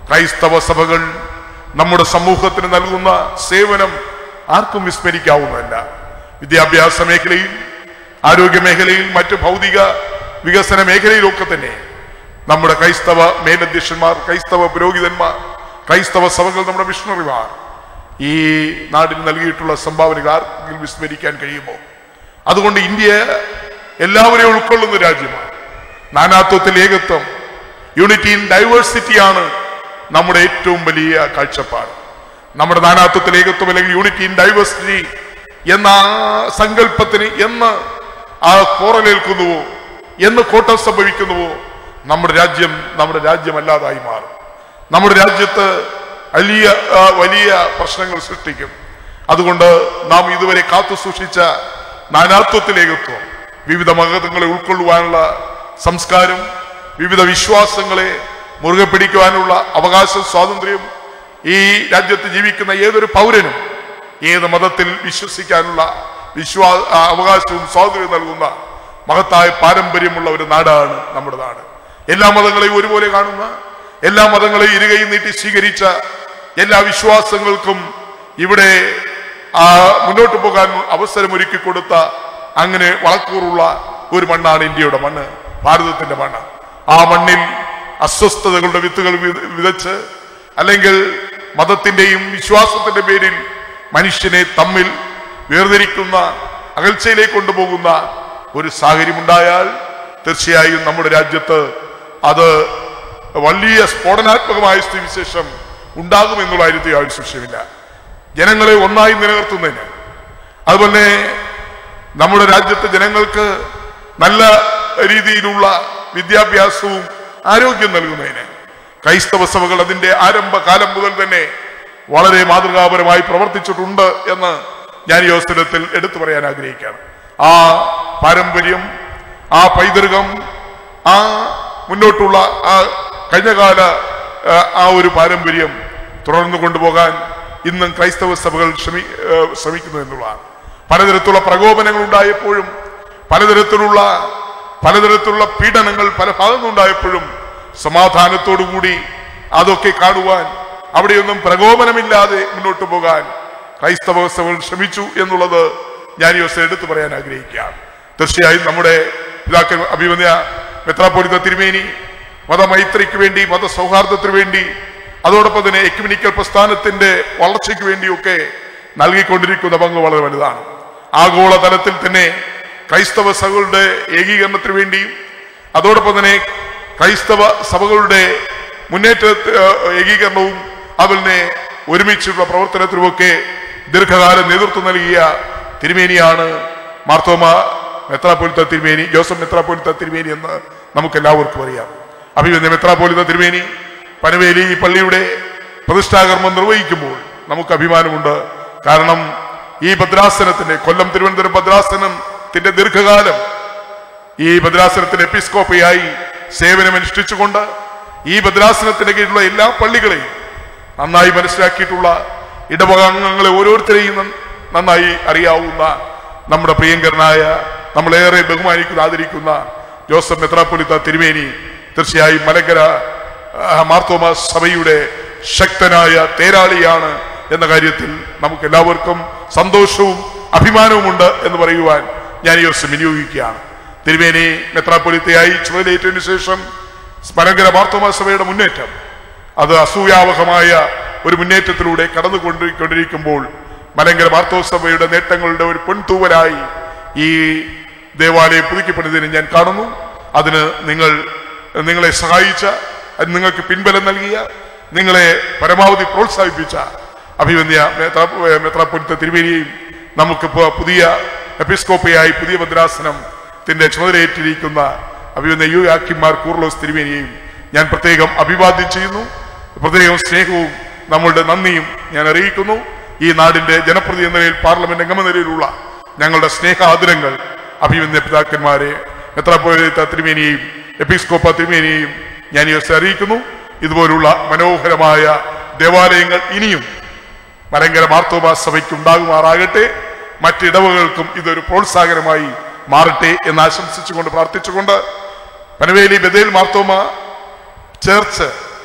ക്രൈസ്തവ സഭകൾ നമ്മുടെ സമൂഹത്തിന് നൽകുന്ന സേവനം ആർക്കും വിസ്മരിക്കാവുന്നതല്ല വിദ്യാഭ്യാസ മേഖലയിൽ ആരോഗ്യ മേഖലയിൽ മറ്റ് ഭൗതിക വികസന മേഖലയിലൊക്കെ തന്നെ നമ്മുടെ ക്രൈസ്തവ മേലധ്യക്ഷന്മാർ ക്രൈസ്തവ പുരോഹിതന്മാർ ക്രൈസ്തവ സഭകൾ നമ്മുടെ മിഷണറിമാർ ഈ നാടിന് നൽകിയിട്ടുള്ള സംഭാവനകൾ ആർക്കെങ്കിലും വിസ്മരിക്കാൻ കഴിയുമോ അതുകൊണ്ട് ഇന്ത്യ എല്ലാവരെയും ഉൾക്കൊള്ളുന്ന രാജ്യമാണ് നാനാത്വത്തിൽ ഏകത്വം യൂണിറ്റി ഇൻ ഡൈവേഴ്സിറ്റിയാണ് നമ്മുടെ ഏറ്റവും വലിയ കാഴ്ചപ്പാട് നമ്മുടെ നാനാത്വത്തിൽ ഏകത്വം അല്ലെങ്കിൽ യൂണിറ്റി ഇൻ ഡൈവേഴ്സിറ്റി എന്ന ആ സങ്കല്പത്തിന് എന്ന് ആ കോറലേൽക്കുന്നുവോ എന്ന് കോട്ടം സംഭവിക്കുന്നുവോ നമ്മുടെ രാജ്യം നമ്മുടെ രാജ്യമല്ലാതായി മാറും നമ്മുടെ രാജ്യത്ത് വലിയ ആ, വലിയ പ്രശ്നങ്ങൾ സൃഷ്ടിക്കും അതുകൊണ്ട് നാം ഇതുവരെ കാത്തു സൂക്ഷിച്ച നാനാത്വത്തിലേകത്വം വിവിധ മതങ്ങളെ ഉൾക്കൊള്ളുവാനുള്ള സംസ്കാരം വിവിധ വിശ്വാസങ്ങളെ മുറുകെ പിടിക്കുവാനുള്ള അവകാശ സ്വാതന്ത്ര്യം ഈ രാജ്യത്ത് ജീവിക്കുന്ന ഏതൊരു പൗരനും ഏത് മതത്തിൽ വിശ്വസിക്കാനുള്ള വിശ്വാ ആ, അവകാശവും സ്വാതന്ത്ര്യവും നൽകുന്ന മഹത്തായ പാരമ്പര്യമുള്ള ഒരു നാടാണ് നമ്മുടെ നാട് എല്ലാ മതങ്ങളെയും ഒരുപോലെ കാണുന്ന എല്ലാ മതങ്ങളെയും ഇരുകൈ നീട്ടി സ്വീകരിച്ച എല്ലാ വിശ്വാസങ്ങൾക്കും ഇവിടെ ആ മുന്നോട്ട് പോകാൻ അവസരമൊരുക്കി കൊടുത്ത അങ്ങനെ വളക്കൂറുള്ള ഒരു മണ്ണാണ് ഇന്ത്യയുടെ മണ്ണ് ഭാരതത്തിന്റെ മണ്ണ് ആ മണ്ണിൽ അസ്വസ്ഥതകളുടെ വിത്തുകൾ വിത- വിതച്ച് അല്ലെങ്കിൽ മതത്തിന്റെയും വിശ്വാസത്തിന്റെ പേരിൽ മനുഷ്യനെ തമ്മിൽ വേർതിരിക്കുന്ന അകൽച്ചയിലേക്ക് കൊണ്ടുപോകുന്ന ഒരു സാഹചര്യം ഉണ്ടായാൽ തീർച്ചയായും നമ്മുടെ രാജ്യത്ത് അത് വലിയ സ്ഫോടനാത്മകമായ സ്ഥിതിവിശേഷം ഉണ്ടാകുമെന്നുള്ള കാര്യത്തിൽ യാതൊരു സംശയമില്ല ജനങ്ങളെ ഒന്നായി നിലനിർത്തുന്നതിന് അതുപോലെ നമ്മുടെ രാജ്യത്തെ ജനങ്ങൾക്ക് നല്ല രീതിയിലുള്ള വിദ്യാഭ്യാസവും ആരോഗ്യം നൽകുന്നതിന് ക്രൈസ്തവ സഭകൾ അതിന്റെ ആരംഭകാലം മുതൽ തന്നെ വളരെ മാതൃകാപരമായി പ്രവർത്തിച്ചിട്ടുണ്ട് എന്ന് ഞാൻ ഈ അവസരത്തിൽ എടുത്തു പറയാൻ ആഗ്രഹിക്കുകയാണ് ആ പാരമ്പര്യം ആ പൈതൃകം ആ മുന്നോട്ടുള്ള ആ കഴിഞ്ഞകാല ആ, ആ ഒരു പാരമ്പര്യം തുടർന്നു കൊണ്ടുപോകാൻ ഇന്നും ക്രൈസ്തവ സഭകൾ ശ്രമി ആ, ശ്രമിക്കുന്നു എന്നുള്ളതാണ് പലതരത്തിലുള്ള പ്രകോപനങ്ങൾ ഉണ്ടായപ്പോഴും പലതരത്തിലുള്ള പലതരത്തിലുള്ള പീഡനങ്ങൾ പല ഭാഗങ്ങളുണ്ടായപ്പോഴും സമാധാനത്തോടുകൂടി അതൊക്കെ കാണുവാൻ അവിടെയൊന്നും പ്രകോപനമില്ലാതെ മുന്നോട്ട് പോകാൻ ക്രൈസ്തവ സഭകൾ ശ്രമിച്ചു എന്നുള്ളത് ഞാൻ ഈ ദിവസം എടുത്തു പറയാൻ ആഗ്രഹിക്കുകയാണ് തീർച്ചയായും നമ്മുടെ പിതാക്കൾ അഭിമന്യ മെത്രാപോലിത്ത തിരുമേനി മതമൈത്രിക്ക് വേണ്ടി മതസൗഹാർദ്ദത്തിന് വേണ്ടി അതോടൊപ്പം തന്നെ എക്യുമിനിക്കൽ പ്രസ്ഥാനത്തിന്റെ വളർച്ചയ്ക്ക് വേണ്ടിയൊക്കെ നൽകിക്കൊണ്ടിരിക്കുന്ന പങ്ക് വളരെ വലുതാണ് ആഗോളതലത്തിൽ തന്നെ ക്രൈസ്തവ സഭകളുടെ ഏകീകരണത്തിന് വേണ്ടിയും അതോടൊപ്പം തന്നെ ക്രൈസ്തവ സഭകളുടെ മുന്നേറ്റ ഏഹ്, ഏകീകരണവും അതുപോലെ ഒരുമിച്ചുള്ള പ്രവർത്തനത്തിനുമൊക്കെ ദീർഘകാലം നേതൃത്വം നൽകിയ തിരുമേനിയാണ് മാർത്തോമ മെത്രാപോലിത്ത തിരുമേനി ജോസഫ് മെത്രാപോലിത്ത തിരുമേനി എന്ന് നമുക്ക് എല്ലാവർക്കും അറിയാം അഭിവന്യ മെത്രാപോലിത്ത തിരുമേനി പനവേലി ഈ പള്ളിയുടെ പ്രതിഷ്ഠാകർമ്മം നിർവഹിക്കുമ്പോൾ നമുക്ക് അഭിമാനമുണ്ട് കാരണം ഈ ഭദ്രാസനത്തിന്റെ കൊല്ലം തിരുവനന്തപുരം ഭദ്രാസനത്തിന്റെ ദീർഘകാലം ഈ ഭദ്രാസനത്തിന്റെ എപ്പിസ്കോപ്പയായി സേവനമനുഷ്ഠിച്ചുകൊണ്ട് ഈ ഭദ്രാസനത്തിന്റെ കീഴിലുള്ള എല്ലാ പള്ളികളെയും നന്നായി മനസ്സിലാക്കിയിട്ടുള്ള ഇടവക അംഗങ്ങളെ ഓരോരുത്തരെയും നന്ന- നന്നായി അറിയാവുന്ന നമ്മുടെ പ്രിയങ്കരനായ നമ്മളേറെ ബഹുമാനിക്കുന്ന ആദരിക്കുന്ന ജോസഫ് മെത്രാപ്പൊലിത്ത തിരുമേനി തീർച്ചയായും മലങ്കര ആ, മാർത്തോമ സഭയുടെ ശക്തനായ തേരാളിയാണ് എന്ന കാര്യത്തിൽ നമുക്ക് എല്ലാവർക്കും സന്തോഷവും അഭിമാനവുമുണ്ട് എന്ന് പറയുവാൻ ഞാൻ ഈ ദിവസം വിനിയോഗിക്കുകയാണ് തിരുമേനി മെത്രാപ്പൊലിത്തയായി ചുമതലയേറ്റതിനു ശേഷം മലങ്കര മാർത്തോമ സഭയുടെ മുന്നേറ്റം അത് അസൂയാവഹമായ ഒരു മുന്നേറ്റത്തിലൂടെ കടന്നുകൊണ്ടിരിക്കുമ്പോൾ മലങ്കര മാർത്തോസഭയുടെ നേട്ടങ്ങളുടെ ഒരു പൊൻതൂവലായി ഈ ദേവാലയം പുതുക്കിപ്പണിതിന് ഞാൻ കാണുന്നു അതിന് നിങ്ങൾ നിങ്ങളെ സഹായിച്ച അത് നിങ്ങൾക്ക് പിൻബലം നൽകിയ നിങ്ങളെ പരമാവധി പ്രോത്സാഹിപ്പിച്ച അഭിവന്യ മെത്രാ- മെത്രാപ്പൊലിത്ത തിരുവേലിയെയും നമുക്ക് പു- പുതിയ എപ്പിസ്കോപ്പയായി പുതിയ ഭദ്രാസനത്തിന്റെ ചുമതലയേറ്റിരിക്കുന്ന അഭിവന്യ യു ആക്കിമാർ കൂർലോസ് തിരുവേനിയെയും ഞാൻ പ്രത്യേകം അഭിവാദ്യം ചെയ്യുന്നു പ്രത്യേകം സ്നേഹവും നമ്മളുടെ നന്ദിയും ഞാൻ അറിയിക്കുന്നു ഈ നാടിന്റെ ജനപ്രതി എന്ന നിലയിൽ പാർലമെന്റ് അംഗമ നിലയിലുള്ള ഞങ്ങളുടെ സ്നേഹാദരങ്ങൾ അഭിവന്യ പിതാക്കന്മാരെ മെത്രാപ്പോലിത്ത തിരുമേനിയെയും എപ്പിസ്കോപ്പ തിരുമേനിയെയും ഞാൻ ഈ ദിവസം അറിയിക്കുന്നു ഇതുപോലുള്ള മനോഹരമായ ദേവാലയങ്ങൾ ഇനിയും മലങ്കര മാർത്തോമ സഭയ്ക്ക് ഉണ്ടാകുമാറാകട്ടെ മറ്റിടവകൾക്കും ഇതൊരു പ്രോത്സാഹനമായി മാറട്ടെ എന്ന് ആശംസിച്ചുകൊണ്ട് പ്രാർത്ഥിച്ചുകൊണ്ട് പനവേലി ബദേൽ മാർത്തോമ ചേർച്ച്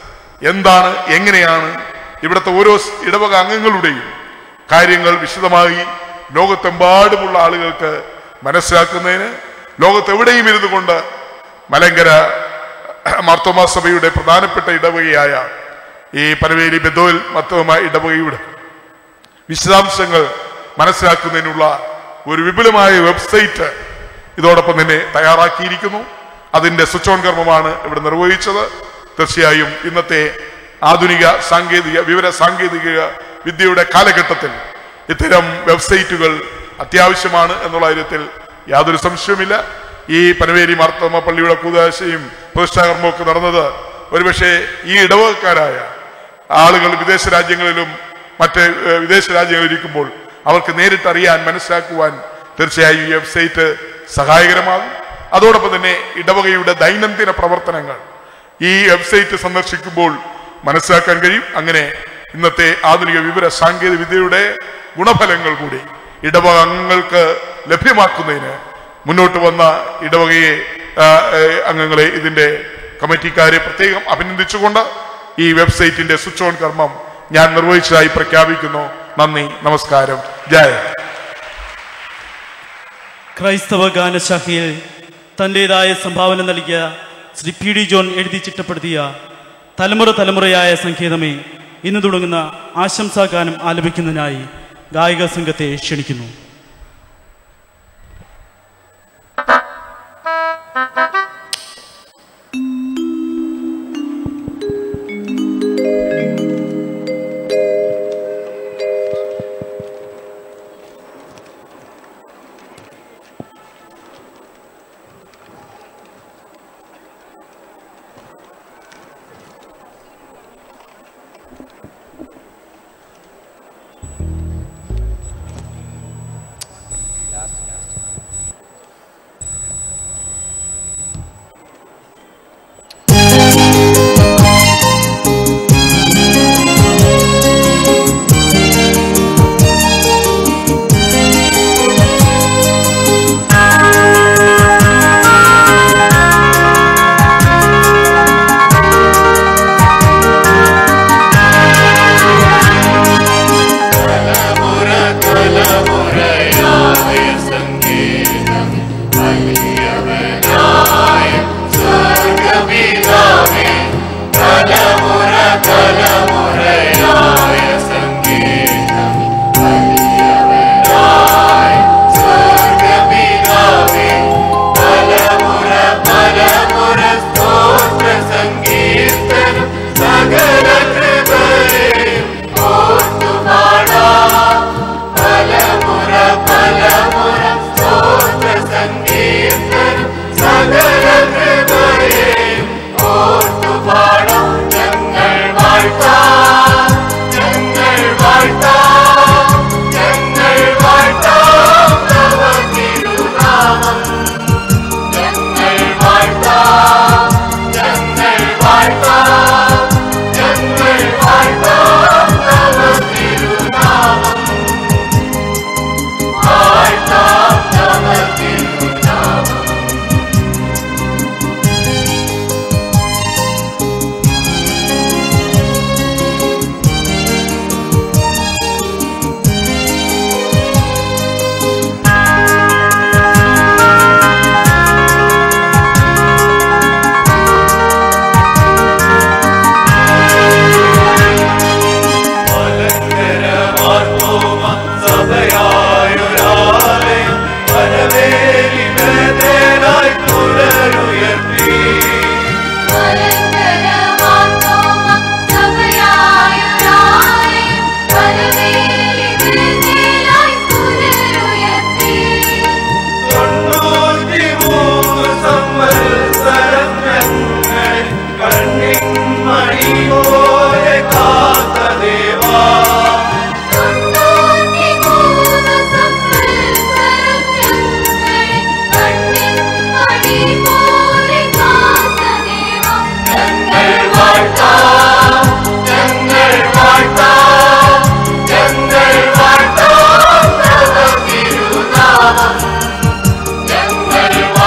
എന്താണ് എങ്ങനെയാണ് ഇവിടുത്തെ ഓരോ സ് ഇടവക അംഗങ്ങളുടെയും കാര്യങ്ങൾ വിശദമായി ലോകത്തെമ്പാടുമുള്ള ആളുകൾക്ക് മനസ്സിലാക്കുന്നതിന് ലോകത്തെവിടെയും ഇരുന്നു കൊണ്ട് മലങ്കര മാർത്തോമാ സഭയുടെ പ്രധാനപ്പെട്ട ഇടവകയായ ഈ പനവേലി ബെദോൽ മർത്തോമ ഇടവകയുടെ വിശദാംശങ്ങൾ മനസ്സിലാക്കുന്നതിനുള്ള ഒരു വിപുലമായ വെബ്സൈറ്റ് ഇതോടൊപ്പം തന്നെ തയ്യാറാക്കിയിരിക്കുന്നു അതിന്റെ സ്വിച്ച് ഓൺ കർമ്മമാണ് ഇവിടെ നിർവഹിച്ചത് തീർച്ചയായും ഇന്നത്തെ ആധുനിക സാങ്കേതിക വിവര സാങ്കേതിക വിദ്യയുടെ കാലഘട്ടത്തിൽ ഇത്തരം വെബ്സൈറ്റുകൾ അത്യാവശ്യമാണ് എന്നുള്ള കാര്യത്തിൽ യാതൊരു സംശയവുമില്ല ഈ പനവേരി മാർത്തോമ പള്ളിയുടെ കൂതാശയും പ്രതിഷ്ഠാകർമ്മവും ഒക്കെ നടന്നത് ഒരുപക്ഷെ ഈ ഇടവകക്കാരായ ആളുകൾ വിദേശ രാജ്യങ്ങളിലും മറ്റ് ഏഹ്, വിദേശ രാജ്യങ്ങളിൽ ഇരിക്കുമ്പോൾ അവർക്ക് നേരിട്ട് അറിയാൻ മനസ്സിലാക്കുവാൻ തീർച്ചയായും ഈ വെബ്സൈറ്റ് സഹായകരമാകും അതോടൊപ്പം തന്നെ ഇടവകയുടെ ദൈനംദിന പ്രവർത്തനങ്ങൾ ഈ വെബ്സൈറ്റ് സന്ദർശിക്കുമ്പോൾ മനസ്സിലാക്കാൻ കഴിയും അങ്ങനെ ഇന്നത്തെ ആധുനിക വിവര സാങ്കേതിക വിദ്യയുടെ ഗുണഫലങ്ങൾ കൂടി ഇടവക അംഗങ്ങൾക്ക് ലഭ്യമാക്കുന്നതിന് മുന്നോട്ട് വന്ന ഇടവകയെ ആ, ഏ, അംഗങ്ങളെ ഇതിന്റെ കമ്മിറ്റിക്കാരെ പ്രത്യേകം അഭിനന്ദിച്ചുകൊണ്ട് ഈ വെബ്സൈറ്റിന്റെ സ്വിച്ച് ഓൺ കർമ്മം ഞാൻ നിർവഹിച്ചതായി പ്രഖ്യാപിക്കുന്നു നന്ദി നമസ്കാരം ജയ ക്രൈസ്തവ ഗാനശാഖയിൽ തൻ്റെതായ സംഭാവന നൽകിയ ശ്രീ പി ഡി ജോൺ എഴുതി ചിട്ടപ്പെടുത്തിയ തലമുറ തലമുറയായ സംഗീതമേ ഇന്ന് തുടങ്ങുന്ന ആശംസാ ഗാനം ആലപിക്കുന്നതിനായി ഗായിക സംഘത്തെ ക്ഷണിക്കുന്നു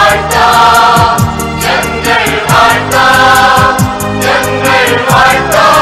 ഞങ്ങൾ വാഴ്ത്താം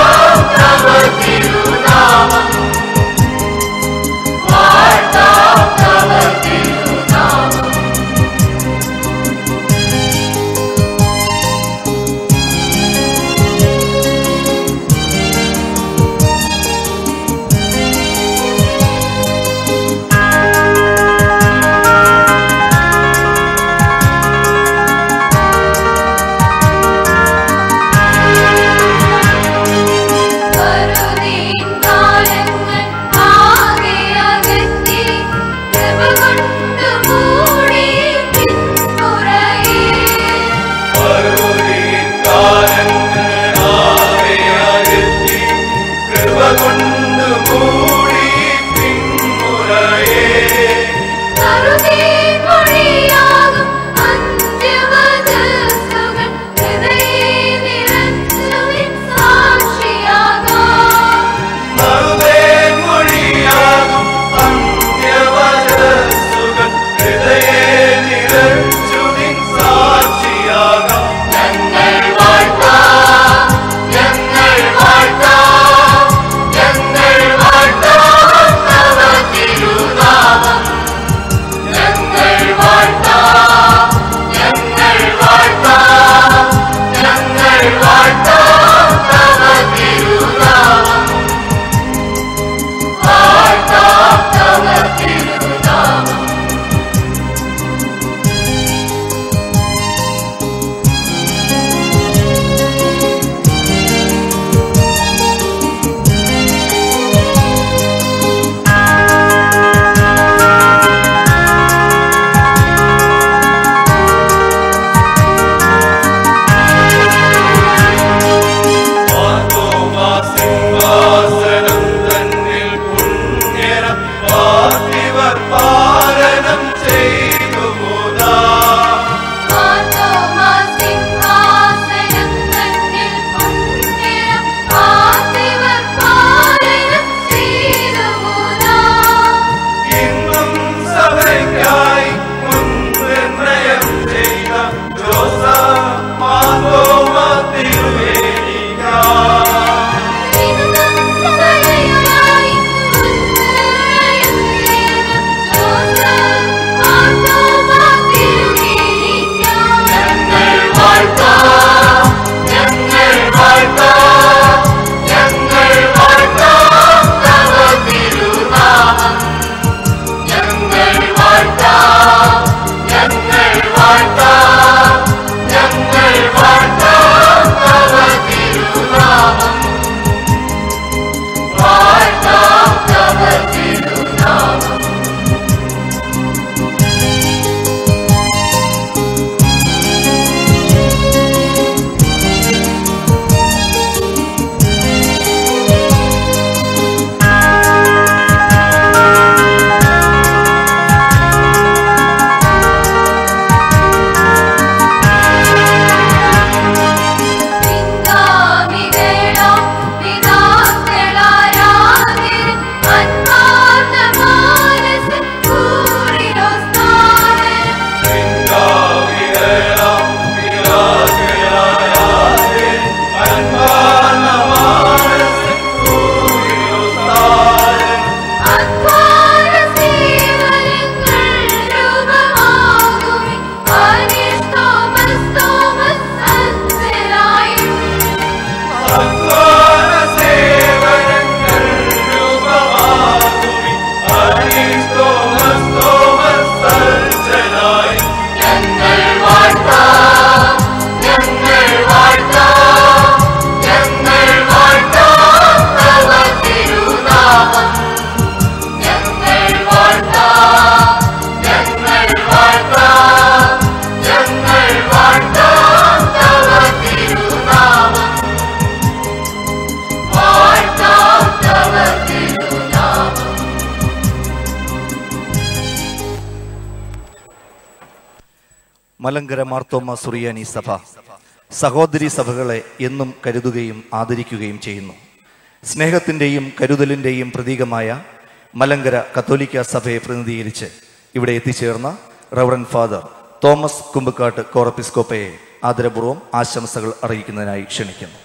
മലങ്കര മാർത്തോമ സുറിയാനി സഭ സഹോദരി സഭകളെ എന്നും കരുതുകയും ആദരിക്കുകയും ചെയ്യുന്നു സ്നേഹത്തിൻ്റെയും കരുതലിൻ്റെയും പ്രതീകമായ മലങ്കര കത്തോലിക്ക സഭയെ പ്രതിനിധീകരിച്ച് ഇവിടെ എത്തിച്ചേർന്ന റവറൻ ഫാദർ തോമസ് കുമ്പക്കാട്ട് കോറപ്പിസ്കോപ്പയെ ആദരപൂർവ്വം ആശംസകൾ അറിയിക്കുന്നതിനായി ക്ഷണിക്കുന്നു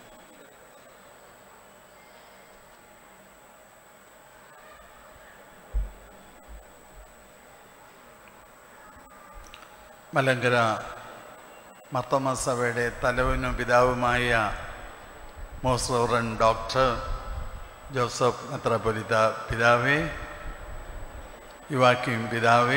മലങ്കര മർത്തമ സഭയുടെ തലവനും പിതാവുമായ മോസ്റോറൻ ഡോക്ടർ ജോസഫ് മെത്രാപ്പൊലിത്ത പിതാവേ യുവാക്യം പിതാവേ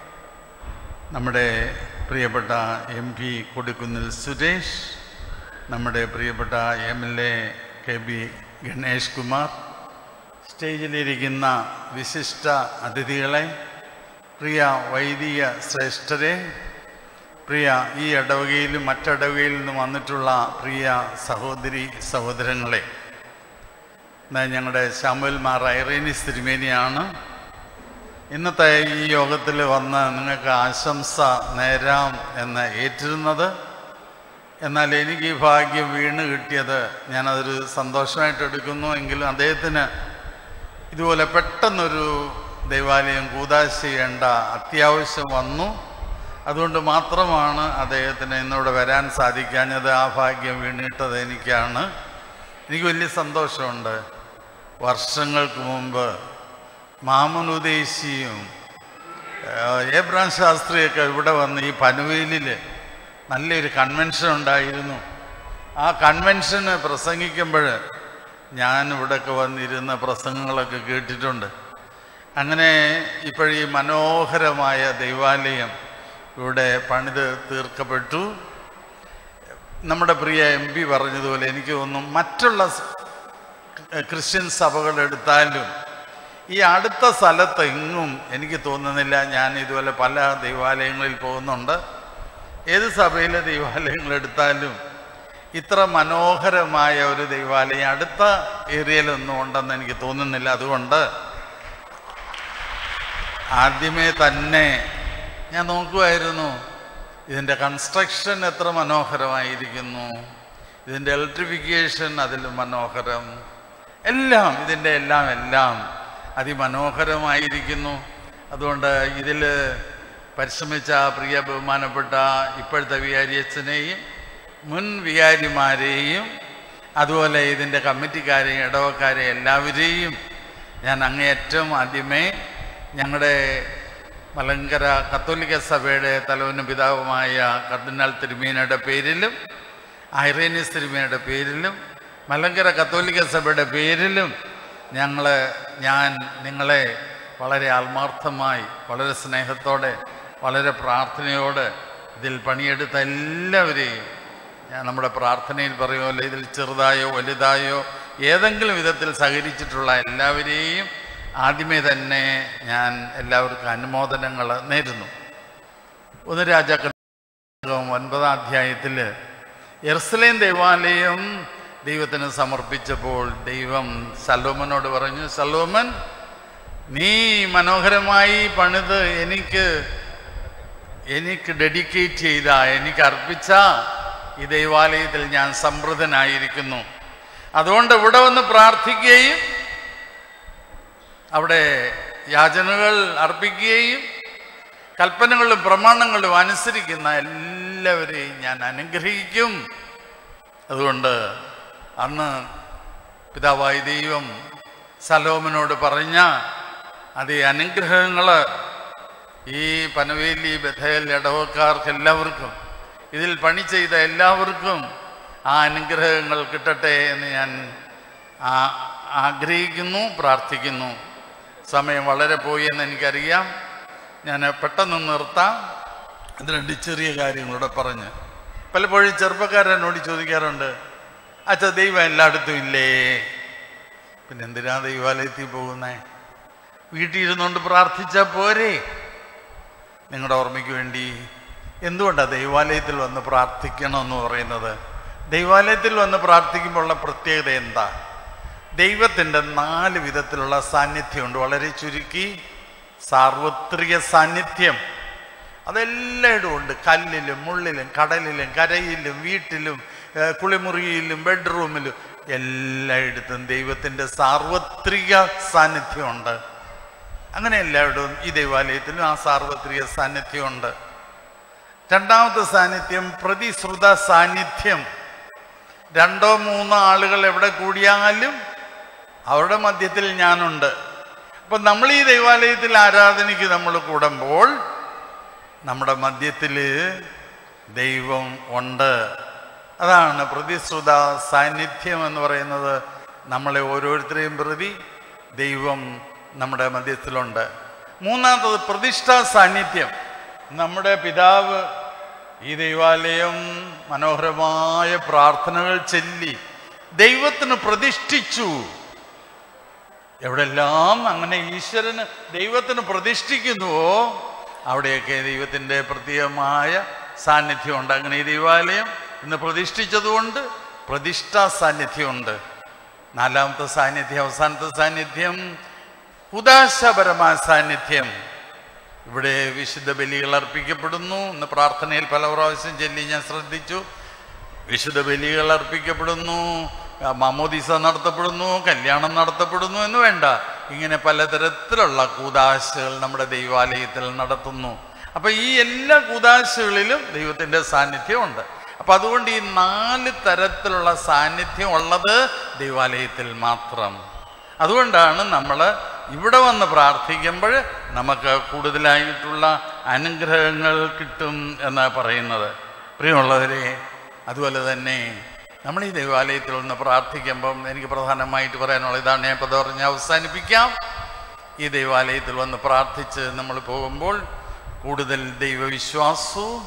നമ്മുടെ പ്രിയപ്പെട്ട എം പി കൊടിക്കുന്നിൽ സുരേഷ് നമ്മുടെ പ്രിയപ്പെട്ട M L A K B Ganesh Kumar സ്റ്റേജിലിരിക്കുന്ന വിശിഷ്ട അതിഥികളെ പ്രിയ വൈദിക ശ്രേഷ്ഠരെ പ്രിയ ഈ ഇടവകയിലും മറ്റിടവകയിൽ നിന്നും വന്നിട്ടുള്ള പ്രിയ സഹോദരി സഹോദരങ്ങളെ എന്നാ ഞങ്ങളുടെ ശാമുൽ മാർ ഐറേനിസ് തിരുമേനിയാണ് ഇന്നത്തെ ഈ യോഗത്തിൽ വന്ന് നിങ്ങൾക്ക് ആശംസ നേരാം എന്ന് ഏറ്റിരുന്നത് എന്നാൽ എനിക്ക് ഈ ഭാഗ്യം വീണ് കിട്ടിയത് ഞാനതൊരു സന്തോഷമായിട്ട് എടുക്കുന്നു എങ്കിലും അദ്ദേഹത്തിന് ഇതുപോലെ പെട്ടെന്നൊരു ദൈവാലയം കൂതാശ ചെയ്യേണ്ട അത്യാവശ്യം വന്നു അതുകൊണ്ട് മാത്രമാണ് അദ്ദേഹത്തിന് ഇന്നിവിടെ വരാൻ സാധിക്കാഞ്ഞത് ആ ഭാഗ്യം വീണിട്ടത് എനിക്കാണ് എനിക്ക് വലിയ സന്തോഷമുണ്ട് വർഷങ്ങൾക്ക് മുമ്പ് മാമനുദേശിയും ഏബ്രാം ശാസ്ത്രിയൊക്കെ ഇവിടെ വന്ന് ഈ പനുവേലിൽ നല്ലൊരു കൺവെൻഷൻ ഉണ്ടായിരുന്നു ആ കൺവെൻഷന് പ്രസംഗിക്കുമ്പോൾ ഞാൻ ഇവിടെയൊക്കെ വന്നിരുന്ന പ്രസംഗങ്ങളൊക്കെ കേട്ടിട്ടുണ്ട് അങ്ങനെ ഇപ്പോഴീ മനോഹരമായ ദൈവാലയം ഇവിടെ പണിത് തീർക്കപ്പെട്ടു നമ്മുടെ പ്രിയ എം പി പറഞ്ഞതുപോലെ എനിക്ക് തോന്നുന്നു മറ്റുള്ള സ്- ക്രിസ്ത്യൻ സഭകൾ എടുത്താലും ഈ അടുത്ത സ്ഥലത്ത് എങ്ങും എനിക്ക് തോന്നുന്നില്ല ഞാൻ ഇതുപോലെ പല ദൈവാലയങ്ങളിൽ പോകുന്നുണ്ട് ഏത് സഭയിലെ ദൈവാലയങ്ങൾ എടുത്താലും ഇത്ര മനോഹരമായ ഒരു ദൈവാലയം അടുത്ത ഏരിയയിലൊന്നും ഉണ്ടെന്ന് എനിക്ക് തോന്നുന്നില്ല അതുകൊണ്ട് ആദ്യമേ തന്നെ ഞാൻ നോക്കുമായിരുന്നു ഇതിൻ്റെ കൺസ്ട്രക്ഷൻ എത്ര മനോഹരമായിരിക്കുന്നു ഇതിൻ്റെ ഇലക്ട്രിഫിക്കേഷൻ അതിൽ മനോഹരം എല്ലാം ഇതിൻ്റെ എല്ലാം എല്ലാം അതിമനോഹരമായിരിക്കുന്നു അതുകൊണ്ട് ഇതിൽ പരിശ്രമിച്ച പ്രിയ ബഹുമാനപ്പെട്ട ഇപ്പോഴത്തെ വികാരി അച്ഛനെയും മുൻ വികാരിമാരെയും അതുപോലെ ഇതിൻ്റെ കമ്മിറ്റിക്കാരെയും ഇടവക്കാരെയും എല്ലാവരെയും ഞാൻ അങ്ങേയറ്റം ആദ്യമേ ഞങ്ങളുടെ മലങ്കര കത്തോലിക്ക സഭയുടെ തലവനും പിതാവുമായ കർദിനാൾ തിരുമേനയുടെ പേരിലും ഐറേനിയസ് തിരുമേനയുടെ പേരിലും മലങ്കര കത്തോലിക്ക സഭയുടെ പേരിലും ഞങ്ങൾ ഞാൻ നിങ്ങളെ വളരെ ആത്മാർത്ഥമായി വളരെ സ്നേഹത്തോടെ വളരെ പ്രാർത്ഥനയോടെ ഇതിൽ പണിയെടുത്ത എല്ലാവരെയും ഞാൻ നമ്മുടെ പ്രാർത്ഥനയിൽ പറയുമല്ലോ ഇതിൽ ചെറുതായോ വലുതായോ ഏതെങ്കിലും വിധത്തിൽ സഹകരിച്ചിട്ടുള്ള എല്ലാവരെയും ആദ്യമേ തന്നെ ഞാൻ എല്ലാവർക്കും അനുമോദനങ്ങൾ നേരുന്നു ഒന്ന് രാജാക്കൾ ഒൻപതാം അധ്യായത്തിൽ എർസലേം ദേവാലയം ദൈവത്തിന് സമർപ്പിച്ചപ്പോൾ ദൈവം സലോമനോട് പറഞ്ഞു സലോമൻ നീ മനോഹരമായി പണിത് എനിക്ക് എനിക്ക് ഡെഡിക്കേറ്റ് ചെയ്ത എനിക്ക് അർപ്പിച്ച ഈ ദൈവാലയത്തിൽ ഞാൻ സമൃദ്ധനായിരിക്കുന്നു അതുകൊണ്ട് ഇവിടെ വന്ന് പ്രാർത്ഥിക്കുകയും അവിടെ യാചനകൾ അർപ്പിക്കുകയും കൽപ്പനകളും പ്രമാണങ്ങളും അനുസരിക്കുന്ന എല്ലാവരെയും ഞാൻ അനുഗ്രഹിക്കും അതുകൊണ്ട് അന്ന് പിതാവായ ദൈവം സലോമനോട് പറഞ്ഞ അതേ അനുഗ്രഹങ്ങൾ ഈ പനവേലി ബഥേൽ ഇടവക്കാർക്ക് എല്ലാവർക്കും ഇതിൽ പണി ചെയ്ത എല്ലാവർക്കും ആ അനുഗ്രഹങ്ങൾ കിട്ടട്ടെ എന്ന് ഞാൻ ആ- ആഗ്രഹിക്കുന്നു പ്രാർത്ഥിക്കുന്നു സമയം വളരെ പോയി എന്ന് എനിക്കറിയാം ഞാൻ പെട്ടെന്ന് നിർത്താം അത് രണ്ട് ചെറിയ കാര്യങ്ങളൂടെ പറഞ്ഞ് പലപ്പോഴും ചെറുപ്പക്കാരനോട് ചോദിക്കാറുണ്ട് അച്ഛ ദൈവം എല്ലായിടത്തും ഇല്ലേ പിന്നെ എന്തിനാ ദൈവാലയത്തിൽ പോകുന്നേ വീട്ടിൽ ഇരുന്നുകൊണ്ട് പ്രാർത്ഥിച്ചാൽ പോരെ നിങ്ങളുടെ ഓർമ്മയ്ക്ക് വേണ്ടി എന്തുകൊണ്ടാണ് ദൈവാലയത്തിൽ വന്ന് പ്രാർത്ഥിക്കണമെന്ന് പറയുന്നത് ദൈവാലയത്തിൽ വന്ന് പ്രാർത്ഥിക്കുമ്പോൾ ഉള്ള പ്രത്യേകത എന്താ ദൈവത്തിൻ്റെ നാല് വിധത്തിലുള്ള സാന്നിധ്യമുണ്ട് വളരെ ചുരുക്കി സാർവത്രിക സാന്നിധ്യം അതെല്ലായിടും ഉണ്ട് കല്ലിലും മുള്ളിലും കടലിലും കരയിലും വീട്ടിലും ഏഹ് കുളിമുറിയിലും ബെഡ്റൂമിലും എല്ലായിടത്തും ദൈവത്തിൻ്റെ സാർവത്രിക സാന്നിധ്യമുണ്ട് അങ്ങനെ എല്ലായിടവും ഈ ദൈവാലയത്തിലും ആ സാർവത്രിക സാന്നിധ്യമുണ്ട് രണ്ടാമത്തെ സാന്നിധ്യം പ്രതിശ്രുത സാന്നിധ്യം രണ്ടോ മൂന്നോ ആളുകൾ എവിടെ കൂടിയാലും അവരുടെ മധ്യത്തിൽ ഞാനുണ്ട് അപ്പം നമ്മൾ ഈ ദൈവാലയത്തിൽ ആരാധനയ്ക്ക് നമ്മൾ കൂടുമ്പോൾ നമ്മുടെ മധ്യത്തിൽ ദൈവം ഉണ്ട് അതാണ് പ്രതിശ്രുത സാന്നിധ്യം എന്ന് പറയുന്നത് നമ്മളെ ഓരോരുത്തരെയും പ്രതി ദൈവം നമ്മുടെ മധ്യത്തിലുണ്ട് മൂന്നാമത്തത് പ്രതിഷ്ഠാ സാന്നിധ്യം നമ്മുടെ പിതാവ് ഈ ദൈവാലയം മനോഹരമായ പ്രാർത്ഥനകൾ ചൊല്ലി ദൈവത്തിന് പ്രതിഷ്ഠിച്ചു എവിടെല്ലാം അങ്ങനെ ഈശ്വരന് ദൈവത്തിന് പ്രതിഷ്ഠിക്കുന്നുവോ അവിടെയൊക്കെ ദൈവത്തിൻ്റെ പ്രത്യേകമായ സാന്നിധ്യമുണ്ട് അങ്ങനെ ഈ ദൈവാലയം ഇന്ന് പ്രതിഷ്ഠിച്ചതുകൊണ്ട് പ്രതിഷ്ഠാ സാന്നിധ്യമുണ്ട് നാലാമത്തെ സാന്നിധ്യം അവസാനത്തെ സാന്നിധ്യം ഉദാശപരമായ സാന്നിധ്യം ഇവിടെ വിശുദ്ധ ബലികൾ അർപ്പിക്കപ്പെടുന്നു ഇന്ന് പ്രാർത്ഥനയിൽ പല പ്രാവശ്യം ചൊല്ലി ഞാൻ ശ്രദ്ധിച്ചു വിശുദ്ധ ബലികൾ അർപ്പിക്കപ്പെടുന്നു ആ, മാമോദീസ നടത്തപ്പെടുന്നു കല്യാണം നടത്തപ്പെടുന്നു എന്ന് വേണ്ട ഇങ്ങനെ പലതരത്തിലുള്ള കൂതാശകൾ നമ്മുടെ ദൈവാലയത്തിൽ നടത്തുന്നു അപ്പൊ ഈ എല്ലാ കൂതാശകളിലും ദൈവത്തിന്റെ സാന്നിധ്യമുണ്ട് അപ്പൊ അതുകൊണ്ട് ഈ നാല് തരത്തിലുള്ള സാന്നിധ്യം ഉള്ളത് ദൈവാലയത്തിൽ മാത്രം അതുകൊണ്ടാണ് നമ്മൾ ഇവിടെ വന്ന് പ്രാർത്ഥിക്കുമ്പോൾ നമുക്ക് കൂടുതലായിട്ടുള്ള അനുഗ്രഹങ്ങൾ കിട്ടും എന്ന് പറയുന്നത് പ്രിയമുള്ളവരെ അതുപോലെ തന്നെ നമ്മൾ ഈ ദൈവാലയത്തിൽ ഒന്ന് പ്രാർത്ഥിക്കുമ്പം എനിക്ക് പ്രധാനമായിട്ട് പറയാനുള്ള ഇതാണ് ഞാൻ ഇപ്പോൾ പറഞ്ഞ് അവസാനിപ്പിക്കാം ഈ ദൈവാലയത്തിൽ വന്ന് പ്രാർത്ഥിച്ച് നമ്മൾ പോകുമ്പോൾ കൂടുതൽ ദൈവവിശ്വാസവും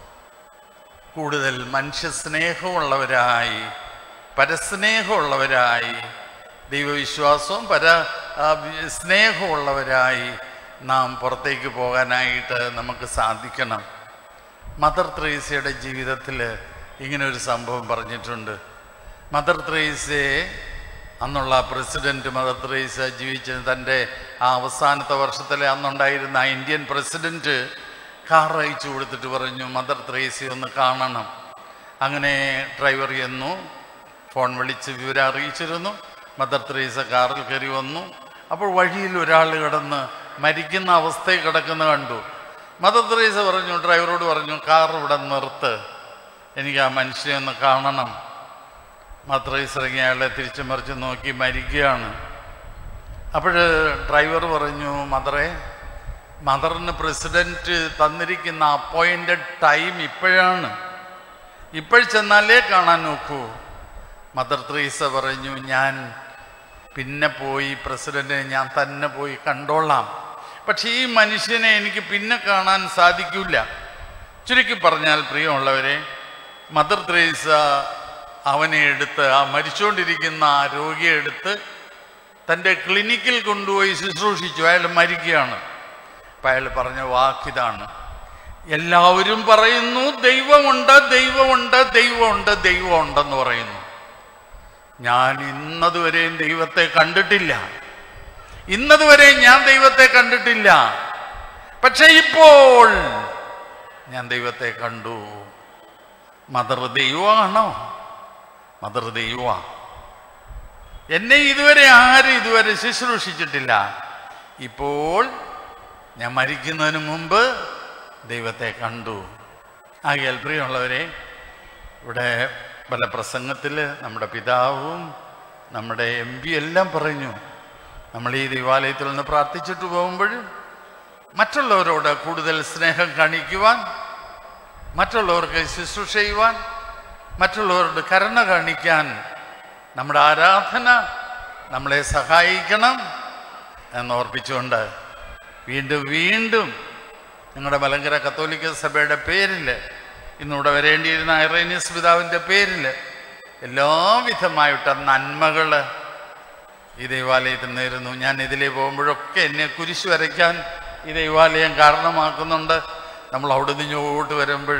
കൂടുതൽ മനുഷ്യസ്നേഹമുള്ളവരായി പരസ്നേഹമുള്ളവരായി ദൈവവിശ്വാസവും പര ആ, വി- സ്നേഹമുള്ളവരായി നാം പുറത്തേക്ക് പോകാനായിട്ട് നമുക്ക് സാധിക്കണം മദർ ത്രേസ്യയുടെ ജീവിതത്തിൽ ഇങ്ങനെ ഒരു സംഭവം പറഞ്ഞിട്ടുണ്ട് മദർ ത്രേസ്യയെ അന്നുള്ള പ്രസിഡന്റ് മദർ ത്രേസ്യ ജീവിച്ച തൻ്റെ ആ അവസാനത്തെ വർഷത്തിലെ അന്നുണ്ടായിരുന്ന ആ ഇന്ത്യൻ പ്രസിഡന്റ് കാർ അയച്ചു കൊടുത്തിട്ട് പറഞ്ഞു മദർ ത്രേസ്യ ഒന്ന് കാണണം അങ്ങനെ ഡ്രൈവർ ചെന്നു ഫോൺ വിളിച്ച് വിവരം അറിയിച്ചിരുന്നു മദർ ത്രേസ കാറിൽ കയറി വന്നു അപ്പോൾ വഴിയിൽ ഒരാൾ കിടന്ന് മരിക്കുന്ന അവസ്ഥയിൽ കിടക്കുന്ന കണ്ടു മദർ ത്രേസ പറഞ്ഞു ഡ്രൈവറോട് പറഞ്ഞു കാർ ഇവിടെ നിർത്ത് എനിക്ക് ആ മനുഷ്യനെ ഒന്ന് കാണണം മദർ ത്രേസ ഇറങ്ങി അയാളെ തിരിച്ചു മറിച്ച് നോക്കി മരിക്കുകയാണ് അപ്പോൾ ഡ്രൈവർ പറഞ്ഞു മദറെ മദറിന് പ്രസിഡന്റ് തന്നിരിക്കുന്ന അപ്പോയിൻറ്റഡ് ടൈം ഇപ്പോഴാണ് ഇപ്പോൾ ചെന്നാലേ കാണാൻ നോക്കൂ മദർ ത്രേസ പറഞ്ഞു ഞാൻ പിന്നെ പോയി പ്രസിഡന്റിനെ ഞാൻ തന്നെ പോയി കണ്ടോളാം പക്ഷേ ഈ മനുഷ്യനെ എനിക്ക് പിന്നെ കാണാൻ സാധിക്കില്ല ചുരുക്കി പറഞ്ഞാൽ പ്രിയമുള്ളവരെ മദർ ത്രേസ അവനെ എടുത്ത് ആ മരിച്ചുകൊണ്ടിരിക്കുന്ന ആ രോഗിയെ എടുത്ത് തൻ്റെ ക്ലിനിക്കിൽ കൊണ്ടുപോയി ശുശ്രൂഷിച്ചു അയാൾ മരിക്കുകയാണ് അപ്പം അയാൾ പറഞ്ഞ വാക്കിതാണ് എല്ലാവരും പറയുന്നു ദൈവമുണ്ട് ദൈവമുണ്ട് ദൈവമുണ്ട് ദൈവമുണ്ടെന്ന് പറയുന്നു ഞാൻ ഇന്നതുവരെയും ദൈവത്തെ കണ്ടിട്ടില്ല ഇന്നതുവരെ ഞാൻ ദൈവത്തെ കണ്ടിട്ടില്ല പക്ഷെ ഇപ്പോൾ ഞാൻ ദൈവത്തെ കണ്ടു മദർ ദൈവമാണോ മദർ ദൈവ എന്നെ ഇതുവരെ ആരും ഇതുവരെ ശുശ്രൂഷിച്ചിട്ടില്ല ഇപ്പോൾ ഞാൻ മരിക്കുന്നതിന് മുമ്പ് ദൈവത്തെ കണ്ടു ആകിയാൽ പ്രിയമുള്ളവരെ ഇവിടെ പല പ്രസംഗത്തിൽ നമ്മുടെ പിതാവും നമ്മുടെ എം പി എല്ലാം പറഞ്ഞു നമ്മൾ ഈ ദൈവാലയത്തിൽ നിന്ന് പ്രാർത്ഥിച്ചിട്ട് പോകുമ്പോൾ മറ്റുള്ളവരോട് കൂടുതൽ സ്നേഹം കാണിക്കുവാൻ മറ്റുള്ളവർക്ക് ശുശ്രൂഷ ചെയ്യുവാൻ മറ്റുള്ളവരോട് കരുണ കാണിക്കാൻ നമ്മുടെ ആരാധന നമ്മളെ സഹായിക്കണം എന്ന് ഓർപ്പിച്ചുകൊണ്ട് വീണ്ടും വീണ്ടും നിങ്ങളുടെ മലങ്കര കത്തോലിക്ക സഭയുടെ പേരിൽ ഇന്നിവിടെ വരേണ്ടിയിരുന്ന ഐറേനിയസ് പിതാവിൻ്റെ പേരിൽ എല്ലാവിധമായിട്ട് നന്മകൾ ഈ ദൈവാലയത്തിൽ നേരുന്നു ഞാൻ ഇതിലേ പോകുമ്പോഴൊക്കെ എന്നെ കുരിശ് വരയ്ക്കാൻ ഈ ദൈവാലയം കാരണമാക്കുന്നുണ്ട് നമ്മൾ അവിടെ നിന്ന് ഇങ്ങോട്ട് വരുമ്പോൾ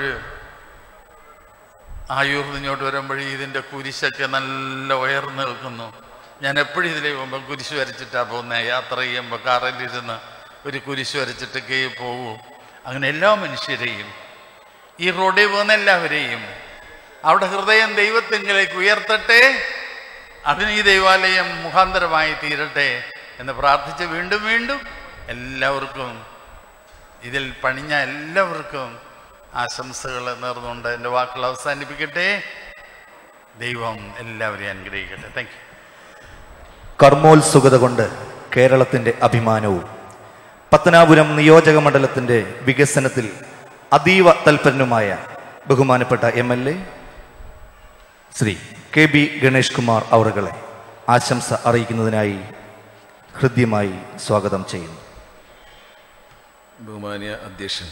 ആയൂർ ഇങ്ങോട്ട് വരുമ്പോൾ ഇതിൻ്റെ കുരിശൊക്കെ നല്ല ഉയർന്നു നിൽക്കുന്നു ഞാൻ എപ്പോഴും ഇതിലേ പോകുമ്പോൾ കുരിശ് വരച്ചിട്ടാണ് പോകുന്നത് യാത്ര ചെയ്യുമ്പോൾ കാറിലിരുന്ന് ഒരു കുരിശ് വരച്ചിട്ടൊക്കെ പോകൂ അങ്ങനെ എല്ലാ മനുഷ്യരെയും ഈ റോഡിൽ പോകുന്ന എല്ലാവരെയും അവിടെ ഹൃദയം ദൈവത്തെങ്കിലേക്ക് ഉയർത്തട്ടെ അതിന് ഈ ദൈവാലയം മുഖാന്തരമായി തീരട്ടെ എന്ന് പ്രാർത്ഥിച്ച് വീണ്ടും വീണ്ടും എല്ലാവർക്കും ഇതിൽ പണിഞ്ഞ എല്ലാവർക്കും ആശംസകൾ നേർന്നുകൊണ്ട് എൻ്റെ വാക്കുകൾ അവസാനിപ്പിക്കട്ടെ ദൈവം എല്ലാവരെയും അനുഗ്രഹിക്കട്ടെ താങ്ക് യു കർമ്മോത്സുകത കൊണ്ട് കേരളത്തിന്റെ അഭിമാനവും പത്തനാപുരം നിയോജക മണ്ഡലത്തിന്റെ വികസനത്തിൽ അതീവ തൽപരനുമായ ബഹുമാനപ്പെട്ട M L A Shri K B Ganesh Kumar അവറുകളെ ആശംസ അറിയിക്കുന്നതിനായി ഹൃദ്യമായി സ്വാഗതം ചെയ്യുന്നു ബഹുമാന്യ അധ്യക്ഷൻ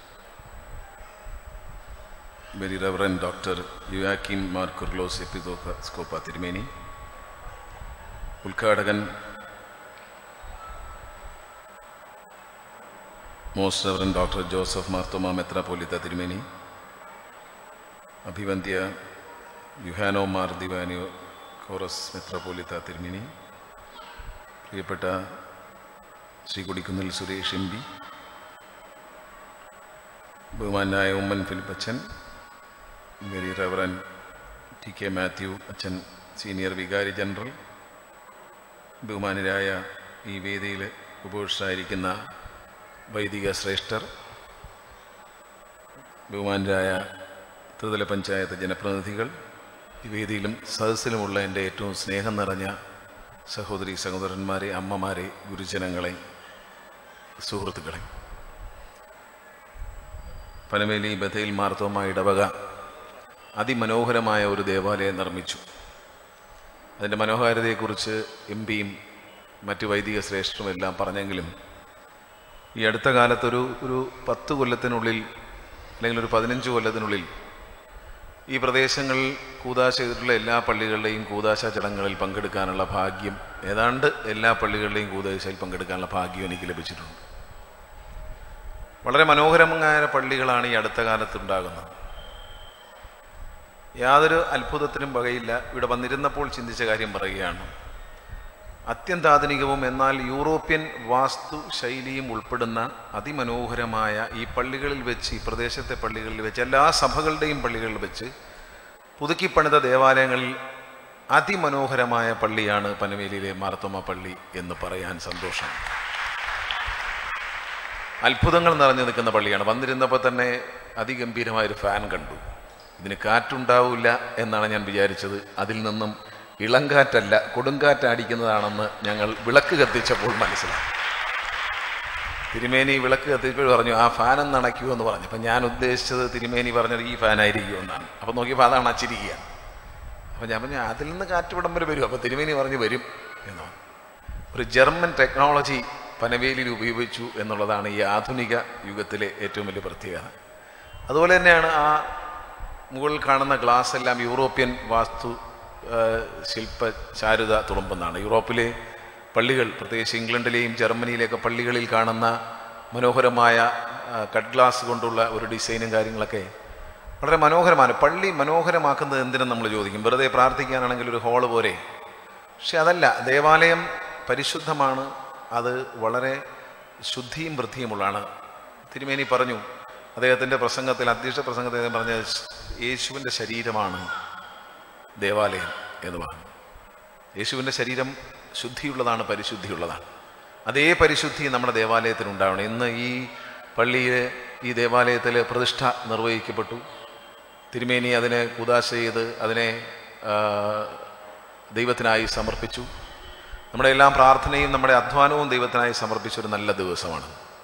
very reverend doctor Yuyakim Mar Coorilos എപ്പിസോസ്കോപ്പ തിരുമേനി ഉദ്ഘാടകൻ most reverend doctor Joseph Marthoma മെത്രാപോലിത്ത തിരുമേനി അഭിവന്ധ്യ യുഹാനോ മാർ ദിവാനിയോ കോറസ് മെത്രാപോലിത്ത തിരുമേനി പ്രിയപ്പെട്ട ശ്രീ കൊടിക്കുന്നിൽ സുരേഷ് എം പി ബഹുമാനായ ഉമ്മൻ ഫിലിപ്പ് അച്ഛൻ very reverend T K Mathew അച്ഛൻ സീനിയർ വികാരി ജനറൽ ബഹുമാനരായ ഈ വേദിയിൽ ഉപവിഷ്ടായിരിക്കുന്ന വൈദിക ശ്രേഷ്ഠർ ബഹുമാനരായ ത്രിതല പഞ്ചായത്ത് ജനപ്രതിനിധികൾ ഈ വേദിയിലും സദസ്സിലുമുള്ള എൻ്റെ ഏറ്റവും സ്നേഹം നിറഞ്ഞ സഹോദരി സഹോദരന്മാരെ അമ്മമാരെ ഗുരുജനങ്ങളെ സുഹൃത്തുക്കളെ പനമേലി ബഥയിൽ മാർത്തോമ ഇടവക അതിമനോഹരമായ ഒരു ദേവാലയം നിർമ്മിച്ചു അതിൻ്റെ മനോഹാരിതയെക്കുറിച്ച് എം പിയും മറ്റ് വൈദിക ശ്രേഷ്ഠരും എല്ലാം പറഞ്ഞെങ്കിലും ഈ അടുത്ത കാലത്തൊരു ഒരു പത്ത് കൊല്ലത്തിനുള്ളിൽ അല്ലെങ്കിൽ ഒരു പതിനഞ്ച് കൊല്ലത്തിനുള്ളിൽ ഈ പ്രദേശങ്ങളിൽ കൂതാശ ചെയ്തിട്ടുള്ള എല്ലാ പള്ളികളുടെയും കൂതാശ ചടങ്ങുകളിൽ പങ്കെടുക്കാനുള്ള ഭാഗ്യം ഏതാണ്ട് എല്ലാ പള്ളികളുടെയും കൂതാശയിൽ പങ്കെടുക്കാനുള്ള ഭാഗ്യം എനിക്ക് ലഭിച്ചിട്ടുണ്ട് വളരെ മനോഹരമായ പള്ളികളാണ് ഈ അടുത്ത കാലത്ത് ഉണ്ടാകുന്നത് യാതൊരു അത്ഭുതത്തിനും വകയില്ല ഇവിടെ വന്നിരുന്നപ്പോൾ ചിന്തിച്ച കാര്യം പറയുകയാണ് അത്യന്താധുനികവും എന്നാൽ യൂറോപ്യൻ വാസ്തു ശൈലിയും ഉൾപ്പെടുന്ന അതിമനോഹരമായ ഈ പള്ളികളിൽ വെച്ച് ഈ പ്രദേശത്തെ പള്ളികളിൽ വെച്ച് എല്ലാ സഭകളുടെയും പള്ളികളിൽ വെച്ച് പുതുക്കിപ്പണിത ദേവാലയങ്ങളിൽ അതിമനോഹരമായ പള്ളിയാണ് പനവേലിയിലെ മാർത്തോമ പള്ളി എന്ന് പറയാൻ സന്തോഷം അത്ഭുതങ്ങൾ നിറഞ്ഞു നിൽക്കുന്ന പള്ളിയാണ് വന്നിരുന്നപ്പോൾ തന്നെ അതിഗംഭീരമായൊരു ഫാൻ കണ്ടു ഇതിന് കാറ്റുണ്ടാവില്ല എന്നാണ് ഞാൻ വിചാരിച്ചത് അതിൽ നിന്നും ഇളങ്കാറ്റല്ല കൊടുങ്കാറ്റ് അടിക്കുന്നതാണെന്ന് ഞങ്ങൾ വിളക്ക് കത്തിച്ചപ്പോൾ മനസ്സിലാക്കി തിരുമേനി വിളക്ക് കത്തിച്ചപ്പോൾ പറഞ്ഞു ആ ഫാൻ ഒന്ന് അണയ്ക്കൂ എന്ന് പറഞ്ഞു അപ്പം ഞാൻ ഉദ്ദേശിച്ചത് തിരുമേനി പറഞ്ഞത് ഈ ഫാനായിരിക്കും എന്നാണ് അപ്പം നോക്കിയപ്പോൾ അത് അണച്ചിരിക്കുക അപ്പം ഞാൻ പറഞ്ഞു അതിൽ നിന്ന് കാറ്റ് ഇവിടം വരെ വരും അപ്പോൾ തിരുമേനി പറഞ്ഞു വരും എന്ന് പറഞ്ഞു. ഒരു ജർമ്മൻ ടെക്നോളജി പനവേലിയിൽ ഉപയോഗിച്ചു എന്നുള്ളതാണ് ഈ ആധുനിക യുഗത്തിലെ ഏറ്റവും വലിയ പ്രത്യേകത അതുപോലെ തന്നെയാണ് ആ മുകളിൽ കാണുന്ന ഗ്ലാസ് എല്ലാം യൂറോപ്യൻ വാസ്തു ആ, ശില്പ ചാരുത തുളുമ്പുന്നതാണ് യൂറോപ്പിലെ പള്ളികൾ പ്രത്യേകിച്ച് ഇംഗ്ലണ്ടിലെയും ജർമ്മനിയിലെയൊക്കെ പള്ളികളിൽ കാണുന്ന മനോഹരമായ ആ, കട്ട് ഗ്ലാസ് കൊണ്ടുള്ള ഒരു ഡിസൈനും കാര്യങ്ങളൊക്കെ വളരെ മനോഹരമാണ് പള്ളി മനോഹരമാക്കുന്നത് എന്തിനും നമ്മൾ ചോദിക്കും വെറുതെ പ്രാർത്ഥിക്കാനാണെങ്കിൽ ഒരു ഹോള് പോരെ പക്ഷെ അതല്ല ദേവാലയം പരിശുദ്ധമാണ് അത് വളരെ ശുദ്ധിയും വൃത്തിയുമുള്ളതാണ് തിരുമേനി പറഞ്ഞു അദ്ദേഹത്തിൻ്റെ പ്രസംഗത്തിൽ അധ്യക്ഷ പ്രസംഗത്തിൽ അദ്ദേഹം പറഞ്ഞ യേശുവിൻ്റെ ശരീരമാണ് ദേവാലയം എന്ന് പറഞ്ഞു യേശുവിൻ്റെ ശരീരം ശുദ്ധിയുള്ളതാണ് പരിശുദ്ധിയുള്ളതാണ് അതേ പരിശുദ്ധി നമ്മുടെ ദേവാലയത്തിൽ ഉണ്ടാവണം ഇന്ന് ഈ പള്ളിയിൽ ഈ ദേവാലയത്തിൽ പ്രതിഷ്ഠ നിർവഹിക്കപ്പെട്ടു തിരുമേനി അതിനെ കുദാശ ചെയ്ത് അതിനെ ആ, ദൈവത്തിനായി സമർപ്പിച്ചു നമ്മുടെ എല്ലാം പ്രാർത്ഥനയും നമ്മുടെ അധ്വാനവും ദൈവത്തിനായി സമർപ്പിച്ച ഒരു നല്ല ദിവസമാണ്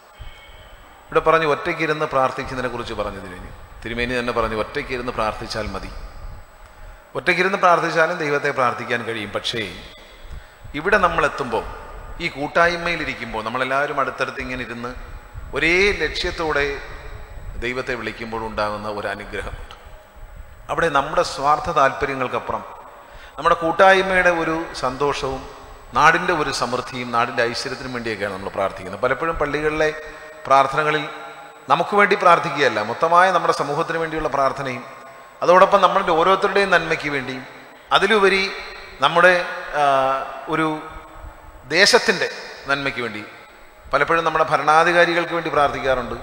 ഇവിടെ പറഞ്ഞു ഒറ്റയ്ക്കിരുന്ന് പ്രാർത്ഥിക്കുന്നതിനെ കുറിച്ച് പറഞ്ഞു തിരുമേനി തിരുമേനി തന്നെ പറഞ്ഞു ഒറ്റയ്ക്കിരുന്ന് പ്രാർത്ഥിച്ചാൽ മതി ഒറ്റയ്ക്കിരുന്ന് പ്രാർത്ഥിച്ചാലും ദൈവത്തെ പ്രാർത്ഥിക്കാൻ കഴിയും പക്ഷേ ഇവിടെ നമ്മൾ എത്തുമ്പോൾ ഈ കൂട്ടായ്മയിലിരിക്കുമ്പോൾ നമ്മളെല്ലാവരും അടുത്തടുത്ത് ഇങ്ങനെ ഇരുന്ന് ഒരേ ലക്ഷ്യത്തോടെ ദൈവത്തെ വിളിക്കുമ്പോൾ ഉണ്ടാകുന്ന ഒരു അനുഗ്രഹമുണ്ട് അവിടെ നമ്മുടെ സ്വാർത്ഥ താല്പര്യങ്ങൾക്കപ്പുറം നമ്മുടെ കൂട്ടായ്മയുടെ ഒരു സന്തോഷവും നാടിൻ്റെ ഒരു സമൃദ്ധിയും നാടിൻ്റെ ഐശ്വര്യത്തിനും വേണ്ടിയൊക്കെയാണ് നമ്മൾ പ്രാർത്ഥിക്കുന്നത് പലപ്പോഴും പള്ളികളിലെ പ്രാർത്ഥനകളിൽ നമുക്ക് വേണ്ടി പ്രാർത്ഥിക്കുകയല്ല മൊത്തമായ നമ്മുടെ സമൂഹത്തിന് വേണ്ടിയുള്ള പ്രാർത്ഥനയും അതോടൊപ്പം നമ്മളുടെ ഓരോരുത്തരുടെയും നന്മയ്ക്ക് വേണ്ടിയും അതിലുപരി നമ്മുടെ ആ, ഒരു ദേശത്തിൻ്റെ നന്മയ്ക്ക് വേണ്ടി പലപ്പോഴും നമ്മുടെ ഭരണാധികാരികൾക്ക് വേണ്ടി പ്രാർത്ഥിക്കാറുണ്ട്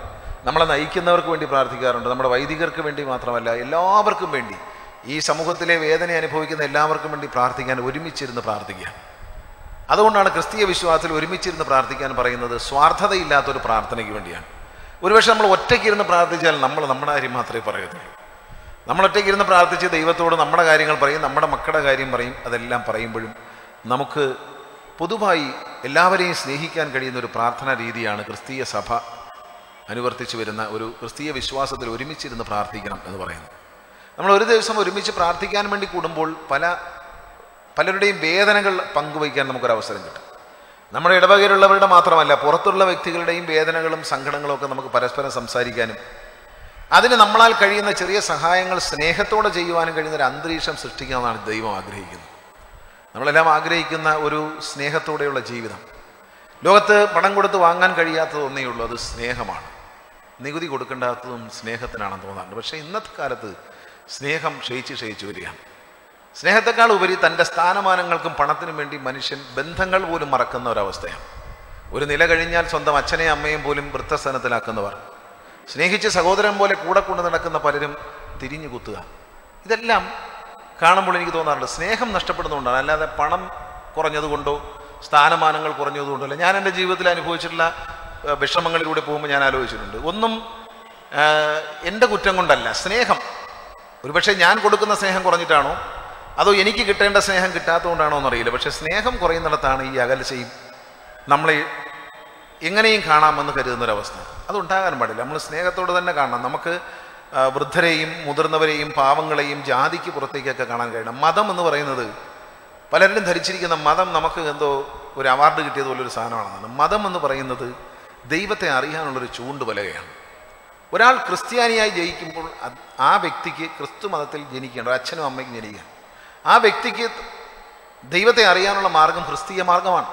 നമ്മളെ നയിക്കുന്നവർക്ക് വേണ്ടി പ്രാർത്ഥിക്കാറുണ്ട് നമ്മുടെ വൈദികർക്ക് വേണ്ടി മാത്രമല്ല എല്ലാവർക്കും വേണ്ടി ഈ സമൂഹത്തിലെ വേദന അനുഭവിക്കുന്ന എല്ലാവർക്കും വേണ്ടി പ്രാർത്ഥിക്കാൻ ഒരുമിച്ചിരുന്ന് പ്രാർത്ഥിക്കുക അതുകൊണ്ടാണ് ക്രിസ്തീയ വിശ്വാസത്തിൽ ഒരുമിച്ചിരുന്ന് പ്രാർത്ഥിക്കാൻ പറയുന്നത് സ്വാർത്ഥതയില്ലാത്തൊരു പ്രാർത്ഥനയ്ക്ക് വേണ്ടിയാണ് ഒരുപക്ഷെ നമ്മൾ ഒറ്റയ്ക്കിരുന്ന് പ്രാർത്ഥിച്ചാൽ നമ്മൾ നമ്മുടെ കാര്യം മാത്രമേ പറയത്തുള്ളൂ നമ്മൾ ഒറ്റയ്ക്കിരുന്ന് പ്രാർത്ഥിച്ച് ദൈവത്തോട് നമ്മുടെ കാര്യങ്ങൾ പറയും നമ്മുടെ മക്കളുടെ കാര്യം പറയും അതെല്ലാം പറയുമ്പോഴും നമുക്ക് പൊതുവായി എല്ലാവരെയും സ്നേഹിക്കാൻ കഴിയുന്ന ഒരു പ്രാർത്ഥനാ രീതിയാണ് ക്രിസ്തീയ സഭ അനുവർത്തിച്ചു വരുന്ന ഒരു ക്രിസ്തീയ വിശ്വാസത്തിൽ ഒരുമിച്ചിരുന്ന് പ്രാർത്ഥിക്കണം എന്ന് പറയുന്നത് നമ്മൾ ഒരു ദിവസം ഒരുമിച്ച് പ്രാർത്ഥിക്കാൻ വേണ്ടി കൂടുമ്പോൾ പല പലരുടെയും വേദനകൾ പങ്കുവയ്ക്കാൻ നമുക്കൊരവസരം കിട്ടും നമ്മുടെ ഇടവകയിലുള്ളവരുടെ മാത്രമല്ല പുറത്തുള്ള വ്യക്തികളുടെയും വേദനകളും സങ്കടങ്ങളും ഒക്കെ നമുക്ക് പരസ്പരം സംസാരിക്കാനും അതിന് നമ്മളാൽ കഴിയുന്ന ചെറിയ സഹായങ്ങൾ സ്നേഹത്തോടെ ചെയ്യുവാനും കഴിയുന്ന ഒരു അന്തരീക്ഷം സൃഷ്ടിക്കണമെന്നാണ് ദൈവം ആഗ്രഹിക്കുന്നത് നമ്മളെല്ലാം ആഗ്രഹിക്കുന്ന ഒരു സ്നേഹത്തോടെയുള്ള ജീവിതം ലോകത്ത് പണം കൊടുത്ത് വാങ്ങാൻ കഴിയാത്തത് ഒന്നേ ഉള്ളൂ അത് സ്നേഹമാണ് നികുതി കൊടുക്കേണ്ടാത്തതും സ്നേഹത്തിനാണെന്ന് തോന്നാറുണ്ട് പക്ഷേ ഇന്നത്തെ കാലത്ത് സ്നേഹം ക്ഷയിച്ച് ക്ഷയിച്ചു വരികയാണ് സ്നേഹത്തെക്കാൾ ഉപരി തൻ്റെ സ്ഥാനമാനങ്ങൾക്കും പണത്തിനും വേണ്ടി മനുഷ്യൻ ബന്ധങ്ങൾ പോലും മറക്കുന്ന ഒരവസ്ഥയാണ് ഒരു നില കഴിഞ്ഞാൽ സ്വന്തം അച്ഛനെയും അമ്മയും പോലും വൃത്തസ്ഥാനത്തിലാക്കുന്നവർ സ്നേഹിച്ച് സഹോദരൻ പോലെ കൂടെ കൊണ്ട് നടക്കുന്ന പലരും തിരിഞ്ഞു കുത്തുക ഇതെല്ലാം കാണുമ്പോൾ എനിക്ക് തോന്നാറുണ്ട് സ്നേഹം നഷ്ടപ്പെടുന്നതുകൊണ്ടാണ് അല്ലാതെ പണം കുറഞ്ഞതുകൊണ്ടോ സ്ഥാനമാനങ്ങൾ കുറഞ്ഞതുകൊണ്ടോ അല്ല ഞാൻ എൻ്റെ ജീവിതത്തിൽ അനുഭവിച്ചിട്ടുള്ള ഏഹ്, വിഷമങ്ങളിലൂടെ പോകുമ്പോൾ ഞാൻ ആലോചിച്ചിട്ടുണ്ട് ഒന്നും ഏഹ്, എൻ്റെ കുറ്റം കൊണ്ടല്ല സ്നേഹം ഒരുപക്ഷെ ഞാൻ കൊടുക്കുന്ന സ്നേഹം കുറഞ്ഞിട്ടാണോ അതോ എനിക്ക് കിട്ടേണ്ട സ്നേഹം കിട്ടാത്തതുകൊണ്ടാണോ എന്നറിയില്ല പക്ഷെ സ്നേഹം കുറയുന്നിടത്താണ് ഈ അകൽച്ചയും നമ്മളെ എങ്ങനെയും കാണാമെന്ന് കരുതുന്നൊരവസ്ഥ അതുണ്ടാകാൻ പാടില്ല നമ്മൾ സ്നേഹത്തോടെ തന്നെ കാണണം നമുക്ക് ആ, വൃദ്ധരെയും മുതിർന്നവരെയും പാവങ്ങളെയും ജാതിക്ക് പുറത്തേക്കൊക്കെ കാണാൻ കഴിയണം മതം എന്ന് പറയുന്നത് പലരും ധരിച്ചിരിക്കുന്ന മതം നമുക്ക് എന്തോ ഒരു അവാർഡ് കിട്ടിയതുപോലെ ഒരു സാധനമാണെന്നാണ് മതം എന്ന് പറയുന്നത് ദൈവത്തെ അറിയാനുള്ളൊരു ചൂണ്ടുപലകയാണ് ഒരാൾ ക്രിസ്ത്യാനിയായി ജയിക്കുമ്പോൾ അത് ആ വ്യക്തിക്ക് ക്രിസ്തു മതത്തിൽ ജനിക്കേണ്ട ഒരു അച്ഛനും അമ്മയ്ക്കും ജനിക്കുക ആ വ്യക്തിക്ക് ദൈവത്തെ അറിയാനുള്ള മാർഗം ക്രിസ്തീയ മാർഗമാണ്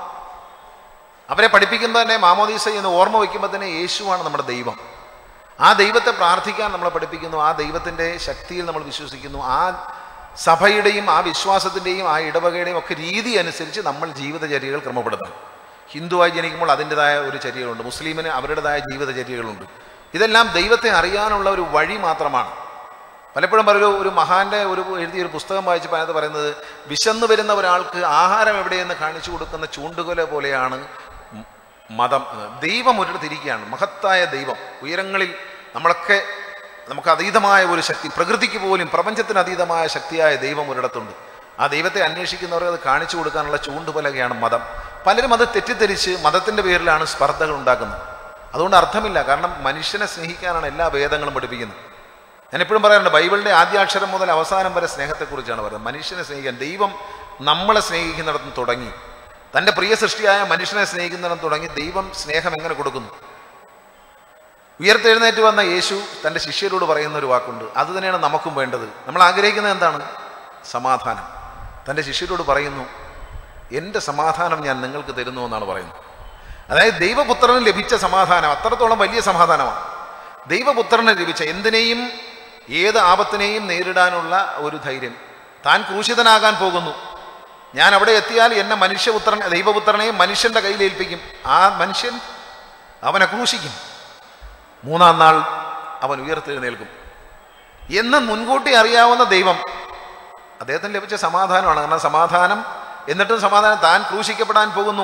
അവരെ പഠിപ്പിക്കുമ്പോൾ തന്നെ മാമോദീസ എന്ന് ഓർമ്മ വയ്ക്കുമ്പോൾ തന്നെ യേശുവാണ് നമ്മുടെ ദൈവം ആ ദൈവത്തെ പ്രാർത്ഥിക്കാൻ നമ്മളെ പഠിപ്പിക്കുന്നു ആ ദൈവത്തിൻ്റെ ശക്തിയിൽ നമ്മൾ വിശ്വസിക്കുന്നു ആ സഭയുടെയും ആ വിശ്വാസത്തിൻ്റെയും ആ ഇടവകയുടെയും ഒക്കെ രീതി അനുസരിച്ച് നമ്മൾ ജീവിതചര്യകൾ ക്രമപ്പെടുത്തണം ഹിന്ദുവായി ജനിക്കുമ്പോൾ അതിൻ്റെതായ ഒരു ചര്യകളുണ്ട് മുസ്ലിമിന് അവരുടേതായ ജീവിതചര്യകളുണ്ട് ഇതെല്ലാം ദൈവത്തെ അറിയാനുള്ള ഒരു വഴി മാത്രമാണ് പലപ്പോഴും പറയൊരു ഒരു മഹാന്റെ ഒരു എഴുതിയ ഒരു പുസ്തകം വായിച്ചപ്പോൾ അതിനകത്ത് പറയുന്നത് വിശന്നു വരുന്ന ഒരാൾക്ക് ആഹാരം എവിടെയെന്ന് കാണിച്ചു കൊടുക്കുന്ന ചൂണ്ടുകൊല പോലെയാണ് മ- മതം എന്ന്. ദൈവം ഒരിടത്ത് ഇരിക്കുകയാണ് മഹത്തായ ദൈവം ഉയരങ്ങളിൽ നമ്മളൊക്കെ നമുക്ക് അതീതമായ ഒരു ശക്തി പ്രകൃതിക്ക് പോലും പ്രപഞ്ചത്തിന് അതീതമായ ശക്തിയായ ദൈവം ഒരിടത്തുണ്ട് ആ ദൈവത്തെ അന്വേഷിക്കുന്നവർക്ക് അത് കാണിച്ചു കൊടുക്കാനുള്ള ചൂണ്ടുപലകയാണ് മതം പലരും അത് തെറ്റിദ്ധരിച്ച് മതത്തിൻ്റെ പേരിലാണ് സ്പർദ്ധകൾ ഉണ്ടാക്കുന്നത് അതുകൊണ്ട് അർത്ഥമില്ല കാരണം മനുഷ്യനെ സ്നേഹിക്കാനാണ് എല്ലാ വേദങ്ങളും പഠിപ്പിക്കുന്നത് ഞാൻ എപ്പോഴും പറയാറുണ്ട് ബൈബിളിൻ്റെ ആദ്യാക്ഷരം മുതൽ അവസാനം വരെ സ്നേഹത്തെക്കുറിച്ചാണ് പറയുന്നത് മനുഷ്യനെ സ്നേഹിക്കാൻ ദൈവം നമ്മളെ സ്നേഹിക്കുന്നിടത്തും തുടങ്ങി തൻ്റെ പ്രിയ സൃഷ്ടിയായ മനുഷ്യനെ സ്നേഹിക്കുന്നിടത്തും തുടങ്ങി ദൈവം സ്നേഹം എങ്ങനെ കൊടുക്കുന്നു ഉയർത്തെഴുന്നേറ്റ് വന്ന യേശു തൻ്റെ ശിഷ്യരോട് പറയുന്ന ഒരു വാക്കുണ്ട് അത് തന്നെയാണ് നമുക്കും വേണ്ടത് നമ്മൾ ആഗ്രഹിക്കുന്നത് എന്താണ് സമാധാനം തൻ്റെ ശിഷ്യരോട് പറയുന്നു എൻ്റെ സമാധാനം ഞാൻ നിങ്ങൾക്ക് തരുന്നു എന്നാണ് പറയുന്നത് അതായത് ദൈവപുത്രന് ലഭിച്ച സമാധാനം അത്രത്തോളം വലിയ സമാധാനമാണ് ദൈവപുത്രന് ലഭിച്ച എന്തിനേയും ഏത് ആപത്തിനെയും നേരിടാനുള്ള ഒരു ധൈര്യം താൻ ക്രൂശിതനാകാൻ പോകുന്നു ഞാൻ അവിടെ എത്തിയാൽ എന്നെ മനുഷ്യപുത്രൻ ദൈവപുത്രനെയും മനുഷ്യന്റെ കയ്യിൽ ഏൽപ്പിക്കും ആ മനുഷ്യൻ അവനെ ക്രൂശിക്കും മൂന്നാം നാൾ അവൻ ഉയർത്തെഴുന്നേൽക്കും എന്ന് മുൻകൂട്ടി അറിയാവുന്ന ദൈവം അദ്ദേഹത്തിന് ലഭിച്ച സമാധാനമാണ് കാരണം സമാധാനം എന്നിട്ടും സമാധാനം താൻ ക്രൂശിക്കപ്പെടാൻ പോകുന്നു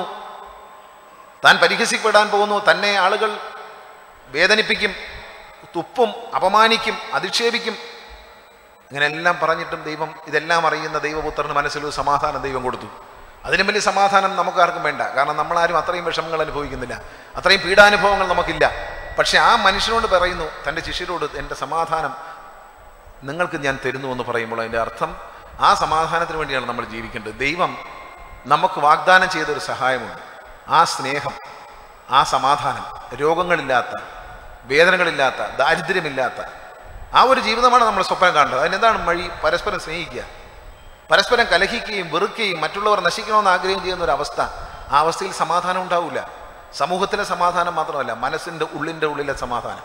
താൻ പരിഹസിക്കപ്പെടാൻ പോകുന്നു തന്നെ ആളുകൾ വേദനിപ്പിക്കും തുപ്പും അപമാനിക്കും അധിക്ഷേപിക്കും ഇങ്ങനെല്ലാം പറഞ്ഞിട്ടും ദൈവം ഇതെല്ലാം അറിയുന്ന ദൈവപുത്രന് മനസ്സിലൊരു സമാധാനം ദൈവം കൊടുത്തു അതിനും വലിയ സമാധാനം നമുക്ക് ആർക്കും വേണ്ട കാരണം നമ്മളാരും അത്രയും വിഷമങ്ങൾ അനുഭവിക്കുന്നില്ല അത്രയും പീഡാനുഭവങ്ങൾ നമുക്കില്ല പക്ഷെ ആ മനുഷ്യനോട് പറയുന്നു തൻ്റെ ശിഷ്യരോട് എൻ്റെ സമാധാനം നിങ്ങൾക്ക് ഞാൻ തരുന്നു എന്ന് പറയുമ്പോൾ അതിൻ്റെ അർത്ഥം ആ സമാധാനത്തിന് വേണ്ടിയാണ് നമ്മൾ ജീവിക്കേണ്ടത് ദൈവം നമുക്ക് വാഗ്ദാനം ചെയ്തൊരു സഹായമുണ്ട് ആ സ്നേഹം ആ സമാധാനം രോഗങ്ങളില്ലാത്ത വേദനകളില്ലാത്ത ദാരിദ്ര്യമില്ലാത്ത ആ ഒരു ജീവിതമാണ് നമ്മൾ സ്വപ്നം കാണേണ്ടത് അതിനെന്താണ് വഴി പരസ്പരം സ്നേഹിക്കുക പരസ്പരം കലഹിക്കുകയും വെറുക്കുകയും മറ്റുള്ളവർ നശിക്കണമെന്ന് ആഗ്രഹം ചെയ്യുന്ന ഒരു അവസ്ഥ ആ അവസ്ഥയിൽ സമാധാനം ഉണ്ടാവില്ല സമൂഹത്തിലെ സമാധാനം മാത്രമല്ല മനസ്സിൻ്റെ ഉള്ളിൻ്റെ ഉള്ളിലെ സമാധാനം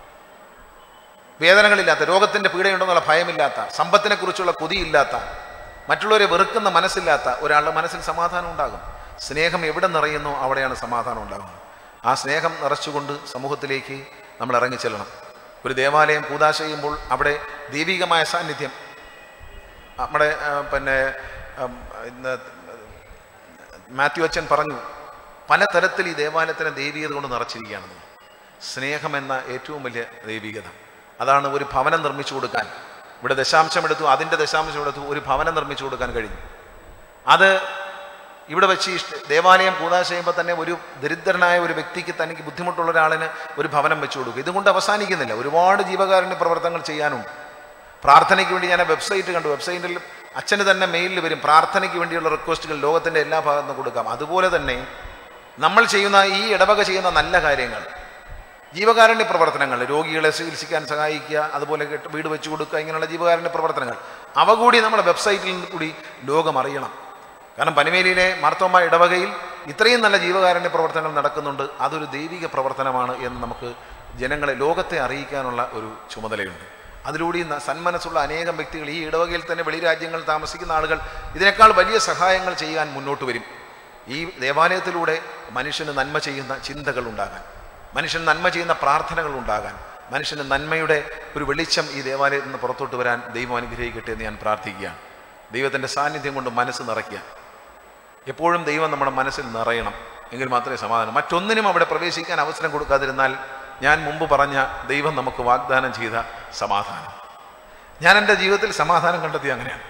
വേദനകളില്ലാത്ത രോഗത്തിൻ്റെ പീഡയുണ്ടെന്നുള്ള ഭയമില്ലാത്ത സമ്പത്തിനെ കുറിച്ചുള്ള കൊതിയില്ലാത്ത മറ്റുള്ളവരെ വെറുക്കുന്ന മനസ്സില്ലാത്ത ഒരാളുടെ മനസ്സിൽ സമാധാനം ഉണ്ടാകും സ്നേഹം എവിടെ നിറയുന്നോ അവിടെയാണ് സമാധാനം ഉണ്ടാകുന്നത് ആ സ്നേഹം നിറച്ചുകൊണ്ട് സമൂഹത്തിലേക്ക് നമ്മൾ ഇറങ്ങിച്ചെല്ലണം ഒരു ദേവാലയം കൂതാശ ചെയ്യുമ്പോൾ അവിടെ ദൈവികമായ സാന്നിധ്യം നമ്മുടെ ആ, പിന്നെ ഉം, ഇന്ന് മാത്യു അച്ഛൻ പറഞ്ഞു പലതരത്തിൽ ഈ ദേവാലയത്തിനെ ദൈവികത കൊണ്ട് നിറച്ചിരിക്കുകയാണെന്ന് സ്നേഹമെന്ന ഏറ്റവും വലിയ ദൈവികത അതാണ് ഒരു ഭവനം നിർമ്മിച്ചു കൊടുക്കാൻ ഇവിടെ ദശാംശം എടുത്തു അതിൻ്റെ ദശാംശം എടുത്തു ഒരു ഭവനം നിർമ്മിച്ചു കൊടുക്കാൻ കഴിഞ്ഞു അത് ഇവിടെ വെച്ച് ഈ ഇഷ്ട- ദേവാലയം കൂതാശ ചെയ്യുമ്പോൾ തന്നെ ഒരു ദരിദ്രനായ ഒരു വ്യക്തിക്ക് തനിക്ക് ബുദ്ധിമുട്ടുള്ള ഒരാളിന് ഒരു ഭവനം വെച്ചു കൊടുക്കും ഇതുകൊണ്ട് അവസാനിക്കുന്നില്ല ഒരുപാട് ജീവകാരുണ്യ പ്രവർത്തനങ്ങൾ ചെയ്യാനുണ്ട് പ്രാർത്ഥനയ്ക്ക് വേണ്ടി ഞാൻ വെബ്സൈറ്റ് കണ്ടു വെബ്സൈറ്റിൽ അച്ഛന് തന്നെ മെയിലിൽ വരും പ്രാർത്ഥനയ്ക്ക് വേണ്ടിയുള്ള റിക്വസ്റ്റുകൾ ലോകത്തിൻ്റെ എല്ലാ ഭാഗത്തുനിന്നും കൊടുക്കാം അതുപോലെ തന്നെ നമ്മൾ ചെയ്യുന്ന ഈ ഇടവക ചെയ്യുന്ന നല്ല കാര്യങ്ങൾ ജീവകാരുണ്യ പ്രവർത്തനങ്ങൾ രോഗികളെ ചികിത്സിക്കാൻ സഹായിക്കുക അതുപോലെ കെട്ട് വീട് വെച്ചു കൊടുക്കുക ഇങ്ങനെയുള്ള ജീവകാരുണ്യ പ്രവർത്തനങ്ങൾ അവ കൂടി നമ്മുടെ വെബ്സൈറ്റിൽ നിന്ന് കൂടി ലോകം അറിയണം കാരണം പനിമേലിയിലെ മാർത്തോമ ഇടവകയിൽ ഇത്രയും നല്ല ജീവകാരുണ്യ പ്രവർത്തനങ്ങൾ നടക്കുന്നുണ്ട് അതൊരു ദൈവിക പ്രവർത്തനമാണ് എന്ന് നമുക്ക് ജനങ്ങളെ ലോകത്തെ അറിയിക്കാനുള്ള ഒരു ചുമതലയുണ്ട് അതിലൂടെ ഈ ന- സന്മനസ്സുള്ള അനേകം വ്യക്തികൾ ഈ ഇടവകയിൽ തന്നെ വെളിരാജ്യങ്ങളിൽ താമസിക്കുന്ന ആളുകൾ ഇതിനേക്കാൾ വലിയ സഹായങ്ങൾ ചെയ്യാൻ മുന്നോട്ട് വരും ഈ ദേവാലയത്തിലൂടെ മനുഷ്യന് നന്മ ചെയ്യുന്ന ചിന്തകൾ ഉണ്ടാകാൻ മനുഷ്യൻ നന്മ ചെയ്യുന്ന പ്രാർത്ഥനകൾ ഉണ്ടാകാൻ മനുഷ്യന് നന്മയുടെ ഒരു വെളിച്ചം ഈ ദേവാലയത്തിൽ നിന്ന് പുറത്തോട്ട് വരാൻ ദൈവം അനുഗ്രഹിക്കട്ടെ എന്ന് ഞാൻ പ്രാർത്ഥിക്കുകയാണ് ദൈവത്തിൻ്റെ സാന്നിധ്യം കൊണ്ട് മനസ്സ് നിറയ്ക്കുക എപ്പോഴും ദൈവം നമ്മുടെ മനസ്സിൽ നിറയണം എങ്കിൽ മാത്രമേ സമാധാനം മറ്റൊന്നിനും അവിടെ പ്രവേശിക്കാൻ അവസരം കൊടുക്കാതിരുന്നാൽ ഞാൻ മുമ്പ് പറഞ്ഞ ദൈവം നമുക്ക് വാഗ്ദാനം ചെയ്ത സമാധാനം ഞാൻ എൻ്റെ ജീവിതത്തിൽ സമാധാനം കണ്ടെത്തിയത് അങ്ങനെയാണ്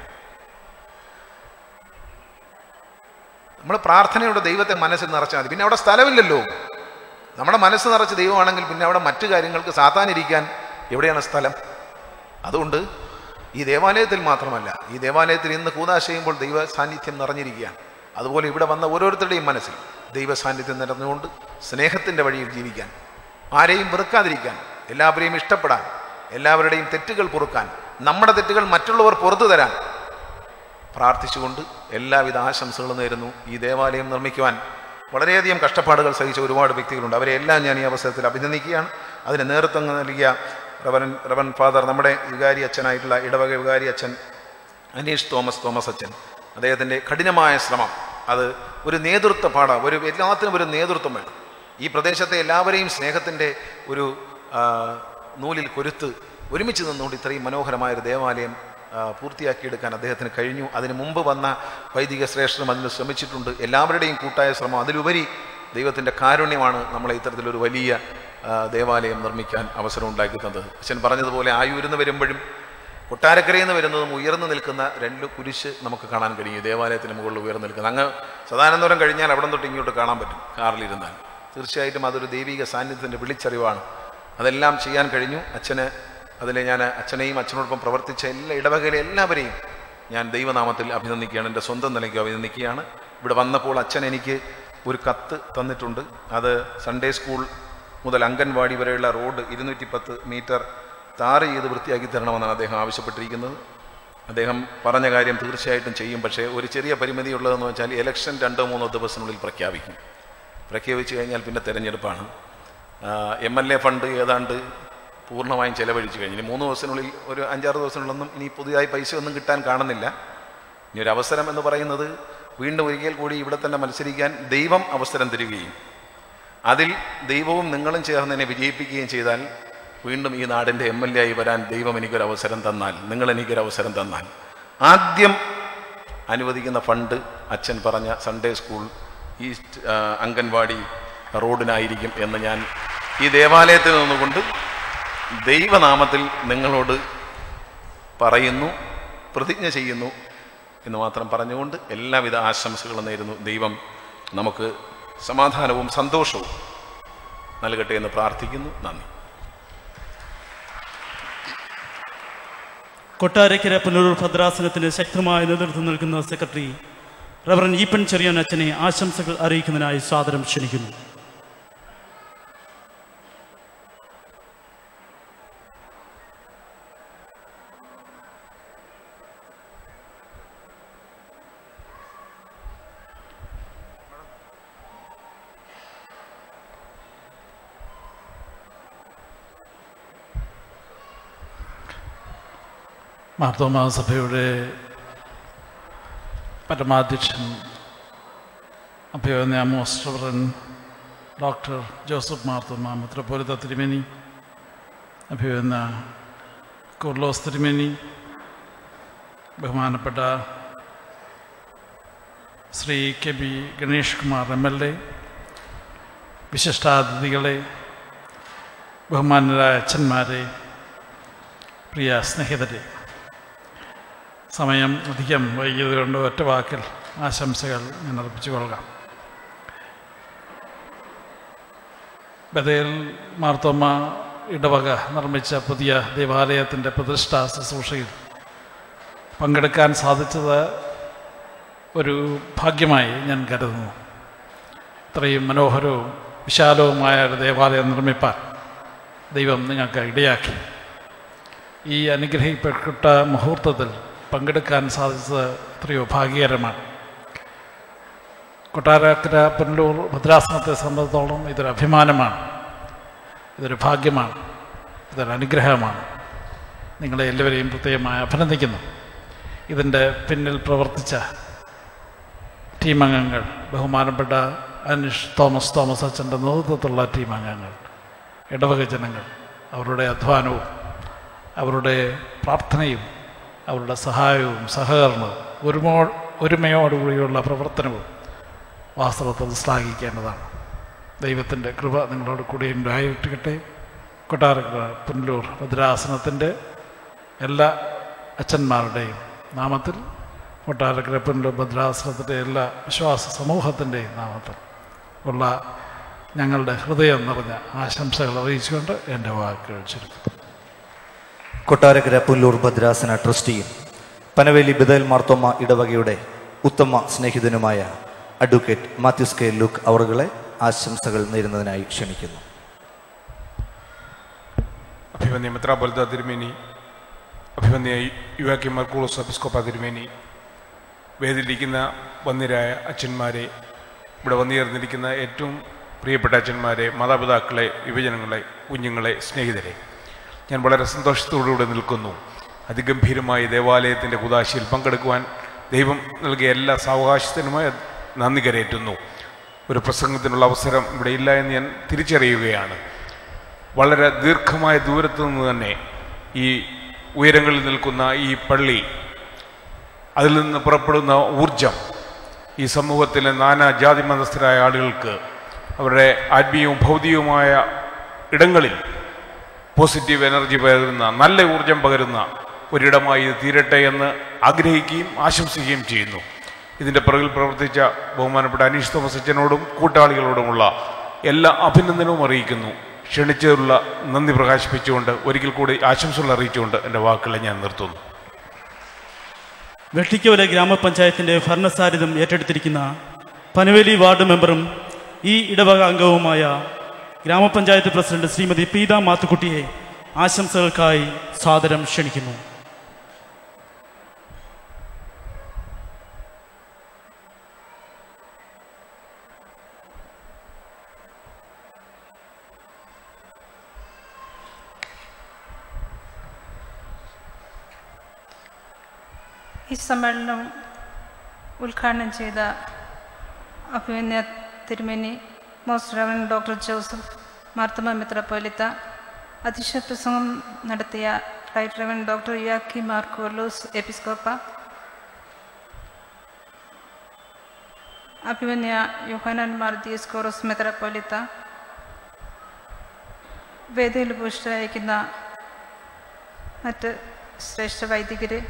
നമ്മൾ പ്രാർത്ഥനയോടെ ദൈവത്തെ മനസ്സിൽ നിറച്ചാൽ മതി പിന്നെ അവിടെ സ്ഥലമില്ലല്ലോ നമ്മുടെ മനസ്സ് നിറച്ച് ദൈവമാണെങ്കിൽ പിന്നെ അവിടെ മറ്റു കാര്യങ്ങൾക്ക് സാത്താനിരിക്കാൻ എവിടെയാണ് സ്ഥലം അതുകൊണ്ട് ഈ ദേവാലയത്തിൽ മാത്രമല്ല ഈ ദേവാലയത്തിൽ ഇന്ന് കൂതാശ ചെയ്യുമ്പോൾ ദൈവ സാന്നിധ്യം നിറഞ്ഞിരിക്കുകയാണ് അതുപോലെ ഇവിടെ വന്ന ഓരോരുത്തരുടെയും മനസ്സിൽ ദൈവ സാന്നിധ്യം നിറഞ്ഞുകൊണ്ട് സ്നേഹത്തിൻ്റെ വഴിയിൽ ജീവിക്കാൻ ആരെയും വെറുക്കാതിരിക്കാൻ എല്ലാവരെയും ഇഷ്ടപ്പെടാൻ എല്ലാവരുടെയും തെറ്റുകൾ പൊറുക്കാൻ നമ്മുടെ തെറ്റുകൾ മറ്റുള്ളവർ പുറത്തു തരാൻ പ്രാർത്ഥിച്ചുകൊണ്ട് എല്ലാവിധ ആശംസകളും നേരുന്നു ഈ ദേവാലയം നിർമ്മിക്കുവാൻ വളരെയധികം കഷ്ടപ്പാടുകൾ സഹിച്ച ഒരുപാട് വ്യക്തികളുണ്ട് അവരെ എല്ലാം ഞാൻ ഈ അവസരത്തിൽ അഭിനന്ദിക്കുകയാണ് അതിന് നേതൃത്വം നൽകിയ റവൻ റവൻ ഫാദർ നമ്മുടെ വികാരി അച്ഛനായിട്ടുള്ള ഇടവക വികാരി അച്ഛൻ അനീഷ് തോമസ് തോമസ് അച്ഛൻ അദ്ദേഹത്തിൻ്റെ കഠിനമായ ശ്രമം അത് ഒരു നേതൃത്വ പാഠ ഒരു എല്ലാത്തിനും ഒരു നേതൃത്വം വേണം ഈ പ്രദേശത്തെ എല്ലാവരെയും സ്നേഹത്തിൻ്റെ ഒരു ആ, നൂലിൽ കൊരുത്ത് ഒരുമിച്ച് നിന്നുകൊണ്ട് ഇത്രയും മനോഹരമായ ഒരു ദേവാലയം ആ, പൂർത്തിയാക്കിയെടുക്കാൻ അദ്ദേഹത്തിന് കഴിഞ്ഞു അതിന് മുമ്പ് വന്ന വൈദിക ശ്രേഷ്ഠനും അതിന് ശ്രമിച്ചിട്ടുണ്ട് എല്ലാവരുടെയും കൂട്ടായ ശ്രമം അതിലുപരി ദൈവത്തിൻ്റെ കാരുണ്യമാണ് നമ്മളെ ഇത്തരത്തിലൊരു വലിയ ആ, ദേവാലയം നിർമ്മിക്കാൻ അവസരം ഉണ്ടാക്കി തന്നത് അച്ഛൻ പറഞ്ഞതുപോലെ ആയൂരിൽ നിന്ന് വരുമ്പോഴും കൊട്ടാരക്കരയിൽ നിന്ന് വരുന്നതും ഉയർന്നു നിൽക്കുന്ന രണ്ട് കുരിശ് നമുക്ക് കാണാൻ കഴിയും ഈ ദേവാലയത്തിന് മുകളിൽ ഉയർന്നു നിൽക്കുന്ന അങ്ങ് സദാനന്ദപുരം കഴിഞ്ഞാൽ അവിടെ തൊട്ട് ഇങ്ങോട്ട് കാണാൻ പറ്റും കാറിലിരുന്നാൽ തീർച്ചയായിട്ടും അതൊരു ദൈവിക സാന്നിധ്യത്തിൻ്റെ വിളിച്ചറിവാണ് അതെല്ലാം ചെയ്യാൻ കഴിഞ്ഞു അച്ഛന് അതിൽ ഞാൻ അച്ഛനെയും അച്ഛനോടൊപ്പം പ്രവർത്തിച്ച എല്ലാ ഇടവകയിലെ എല്ലാവരെയും ഞാൻ ദൈവനാമത്തിൽ അഭിനന്ദിക്കുകയാണ് എൻ്റെ സ്വന്തം നിലയ്ക്ക് അഭിനന്ദിക്കുകയാണ് ഇവിടെ വന്നപ്പോൾ അച്ഛൻ എനിക്ക് ഒരു കത്ത് തന്നിട്ടുണ്ട് അത് സൺഡേ സ്കൂൾ മുതൽ അംഗൻവാടി വരെയുള്ള റോഡ് ഇരുന്നൂറ്റി പത്ത് മീറ്റർ താറ് ചെയ്ത് വൃത്തിയാക്കി തരണമെന്നാണ് അദ്ദേഹം ആവശ്യപ്പെട്ടിരിക്കുന്നത് അദ്ദേഹം പറഞ്ഞ കാര്യം തീർച്ചയായിട്ടും ചെയ്യും പക്ഷേ ഒരു ചെറിയ പരിമിതിയുള്ളതെന്ന് വെച്ചാൽ ഇലക്ഷൻ രണ്ടോ മൂന്നോ ദിവസത്തിനുള്ളിൽ പ്രഖ്യാപിക്കും പ്രഖ്യാപിച്ചു കഴിഞ്ഞാൽ പിന്നെ തെരഞ്ഞെടുപ്പാണ് എം എൽ എ ഫണ്ട് ഏതാണ്ട് പൂർണ്ണമായും ചെലവഴിച്ചു കഴിഞ്ഞു ഇനി മൂന്ന് ദിവസത്തിനുള്ളിൽ ഒരു അഞ്ചാറ് ദിവസത്തിനുള്ളൊന്നും ഇനി പുതിയതായി പൈസ ഒന്നും കിട്ടാൻ കാണുന്നില്ല ഇനി ഒരു അവസരം എന്ന് പറയുന്നത് വീണ്ടും ഒരിക്കൽ കൂടി ഇവിടെ തന്നെ മത്സരിക്കാൻ ദൈവം അവസരം തരികയും അതിൽ ദൈവവും നിങ്ങളും ചേർന്ന് എന്നെ വിജയിപ്പിക്കുകയും ചെയ്താൽ വീണ്ടും ഈ നാടിൻ്റെ എം എൽ എ ആയി വരാൻ ദൈവം എനിക്കൊരു അവസരം തന്നാൽ നിങ്ങൾ എനിക്കൊരു അവസരം തന്നാൽ ആദ്യം അനുവദിക്കുന്ന ഫണ്ട് അച്ഛൻ പറഞ്ഞ സൺഡേ സ്കൂൾ ഈസ്റ്റ് ആ, അംഗൻവാടി റോഡിനായിരിക്കും എന്ന് ഞാൻ ഈ ദേവാലയത്തിൽ നിന്നുകൊണ്ട് ദൈവനാമത്തിൽ നിങ്ങളോട് പറയുന്നു പ്രതിജ്ഞ ചെയ്യുന്നു എന്ന് മാത്രം പറഞ്ഞുകൊണ്ട് എല്ലാവിധ ആശംസകളും നേരുന്നു ദൈവം നമുക്ക് സമാധാനവും സന്തോഷവും നൽകട്ടെ എന്ന് പ്രാർത്ഥിക്കുന്നു നന്ദി കൊട്ടാരക്കര പുനലൂർ ഭദ്രാസനത്തിന് ശക്തമായ നേതൃത്വം നൽകുന്ന സെക്രട്ടറി റവറൻ ഈപ്പൻ ചെറിയാൻ അച്ഛനെ ആശംസകൾ അറിയിക്കുന്നതിനായി സാദരം ക്ഷണിക്കുന്നു മാർത്തോമാ സഭയുടെ പരമാധ്യക്ഷൻ അഭയോന്യ മോസ്റ്ററൻ ഡോക്ടർ ജോസഫ് മാർത്തോമാ മെത്രോപൊലിത്ത തിരുമേനി അഭിവന്ന കുർലോസ് തിരുമേനി ബഹുമാനപ്പെട്ട Shri K B Ganesh Kumar M L A വിശിഷ്ടാതിഥികളെ ബഹുമാനരായ അച്ഛന്മാരെ പ്രിയ സ്നേഹിതരെ സമയം അധികം വൈകിയത് കൊണ്ട് ഒറ്റ വാക്കിൽ ആശംസകൾ ഞാൻ അർപ്പിച്ചു കൊള്ളാം ബദേൽ മാർത്തോമ ഇടവക നിർമ്മിച്ച പുതിയ ദേവാലയത്തിൻ്റെ പ്രതിഷ്ഠാ ശുശ്രൂഷയിൽ പങ്കെടുക്കാൻ സാധിച്ചത് ഒരു ഭാഗ്യമായി ഞാൻ കരുതുന്നു ഇത്രയും മനോഹരവും വിശാലവുമായ ഒരു ദേവാലയം നിർമ്മിപ്പാൻ ദൈവം നിങ്ങൾക്ക് ഇടയാക്കി ഈ അനുഗ്രഹിക്കപ്പെട്ട മുഹൂർത്തത്തിൽ പങ്കെടുക്കാൻ സാധിച്ചത് എത്രയോ ഭാഗ്യകരമാണ് കൊട്ടാരക്കര പുനലൂർ ഭദ്രാസനത്തെ സംബന്ധിച്ചിടത്തോളം ഇതൊരു അഭിമാനമാണ് ഇതൊരു ഭാഗ്യമാണ് ഇതൊരു അനുഗ്രഹമാണ് നിങ്ങളെ എല്ലാവരെയും പ്രത്യേകമായി അഭിനന്ദിക്കുന്നു ഇതിൻ്റെ പിന്നിൽ പ്രവർത്തിച്ച ടീം അംഗങ്ങൾ ബഹുമാനപ്പെട്ട അനിഷ് തോമസ് തോമസ് അച്ഛൻ്റെ നേതൃത്വത്തിലുള്ള ടീം അംഗങ്ങൾ ഇടവക ജനങ്ങൾ അവരുടെ അധ്വാനവും അവരുടെ പ്രാർത്ഥനയും അവരുടെ സഹായവും സഹകരണവും ഒരുമോ ഒരുമയോടുകൂടിയുള്ള പ്രവർത്തനവും വാസ്തവത്തിൽ ശ്ലാഘിക്കേണ്ടതാണ് ദൈവത്തിൻ്റെ കൃപ നിങ്ങളോട് കൂടി ഉണ്ടായിരിക്കട്ടെ കൊട്ടാരക്കര പുനലൂർ ഭദ്രാസനത്തിൻ്റെ എല്ലാ അച്ഛന്മാരുടെയും നാമത്തിൽ കൊട്ടാരക്കര പുനലൂർ ഭദ്രാസനത്തിൻ്റെ എല്ലാ വിശ്വാസ സമൂഹത്തിൻ്റെയും നാമത്തിൽ ഉള്ള ഞങ്ങളുടെ ഹൃദയം നിറഞ്ഞ ആശംസകൾ അറിയിച്ചുകൊണ്ട് എൻ്റെ വാക്കുകൾ ചുരുക്കുന്നു കൊട്ടാരക്കര പുല്ലൂർ ഭദ്രാസന ട്രസ്റ്റിയും പനവേലി ബദൽ മാർത്തോമ ഇടവകയുടെ ഉത്തമ സ്നേഹിതനുമായ അഡ്വക്കേറ്റ് മാത്യൂസ് കെ ലുക്ക് അവറുകളെ ആശംസകൾ നേരുന്നതിനായി ക്ഷണിക്കുന്നു അഭിമന്യ മെത്രാപൊലിത്ത തിരുമേനി അഭിമന്യ യുവാക്കി മർക്കൂളോസ് എപ്പിസ്കോപ്പ തിരുമേനി വേദിയിലിരിക്കുന്ന വന്യരായ അച്ഛന്മാരെ ഇവിടെ വന്നുചേർന്നിരിക്കുന്ന ഏറ്റവും പ്രിയപ്പെട്ട അച്ഛന്മാരെ മാതാപിതാക്കളെ യുവജനങ്ങളെ കുഞ്ഞുങ്ങളെ സ്നേഹിതരെ ഞാൻ വളരെ സന്തോഷത്തോടുകൂടെ നിൽക്കുന്നു അതിഗംഭീരമായ ദേവാലയത്തിൻ്റെ കുതാശയിൽ പങ്കെടുക്കുവാൻ ദൈവം നൽകിയ എല്ലാ സാവകാശത്തിനുമായി നന്ദി കരയേറ്റുന്നു ഒരു പ്രസംഗത്തിനുള്ള അവസരം ഇവിടെ ഇല്ല എന്ന് ഞാൻ തിരിച്ചറിയുകയാണ് വളരെ ദീർഘമായ ദൂരത്തു നിന്ന് തന്നെ ഈ ഉയരങ്ങളിൽ നിൽക്കുന്ന ഈ പള്ളി അതിൽ നിന്ന് പുറപ്പെടുന്ന ഊർജം ഈ സമൂഹത്തിലെ നാനാ ജാതി മതസ്ഥരായ ആളുകൾക്ക് അവരുടെ ആത്മീയവും ഭൗതികവുമായ ഇടങ്ങളിൽ പോസിറ്റീവ് എനർജി പകരുന്ന നല്ല ഊർജം പകരുന്ന ഒരിടമായി ഇത് തീരട്ടെ എന്ന് ആഗ്രഹിക്കുകയും ആശംസിക്കുകയും ചെയ്യുന്നു ഇതിൻ്റെ പിറകിൽ പ്രവർത്തിച്ച ബഹുമാനപ്പെട്ട അനീഷ് തോമസ് അച്ഛനോടും കൂട്ടാളികളോടുമുള്ള എല്ലാ അഭിനന്ദനവും അറിയിക്കുന്നു ക്ഷണിച്ചതിലുള്ള നന്ദി പ്രകാശിപ്പിച്ചുകൊണ്ട് ഒരിക്കൽ കൂടി ആശംസകൾ അറിയിച്ചുകൊണ്ട് എൻ്റെ വാക്കുകളെ ഞാൻ നിർത്തുന്നു വെട്ടിക്കവല ഗ്രാമപഞ്ചായത്തിൻ്റെ ഭരണസാരിധം ഏറ്റെടുത്തിരിക്കുന്ന പനവേലി വാർഡ് മെമ്പറും ഈ ഇടവക അംഗവുമായ ഗ്രാമപഞ്ചായത്ത് പ്രസിഡന്റ് ശ്രീമതി പീത മാത്തുക്കുട്ടിയെ ആശംസകൾക്കായി സാദരം ക്ഷണിക്കുന്നു ഈ സമ്മേളനം ഉദ്ഘാടനം ചെയ്ത അഭിമന്യ തിരുമേനി most reverend doctor Joseph Marthoma മെത്രാപ്പോലിത്ത അധ്യക്ഷ പ്രസംഗം നടത്തിയ റൈറ്റ് റവൻ ഡോക്ടർ യാക്കി മാർക്കോലോസ് എപ്പിസ്കോപ്പ അഭിമന്യ യുഹാനൻ മാർ ദിയസ്കോറോസ് മെത്രാപ്പോലിത്ത വേദിയിൽ പുഷ്ടയക്കുന്ന മറ്റ് ശ്രേഷ്ഠ വൈദികര്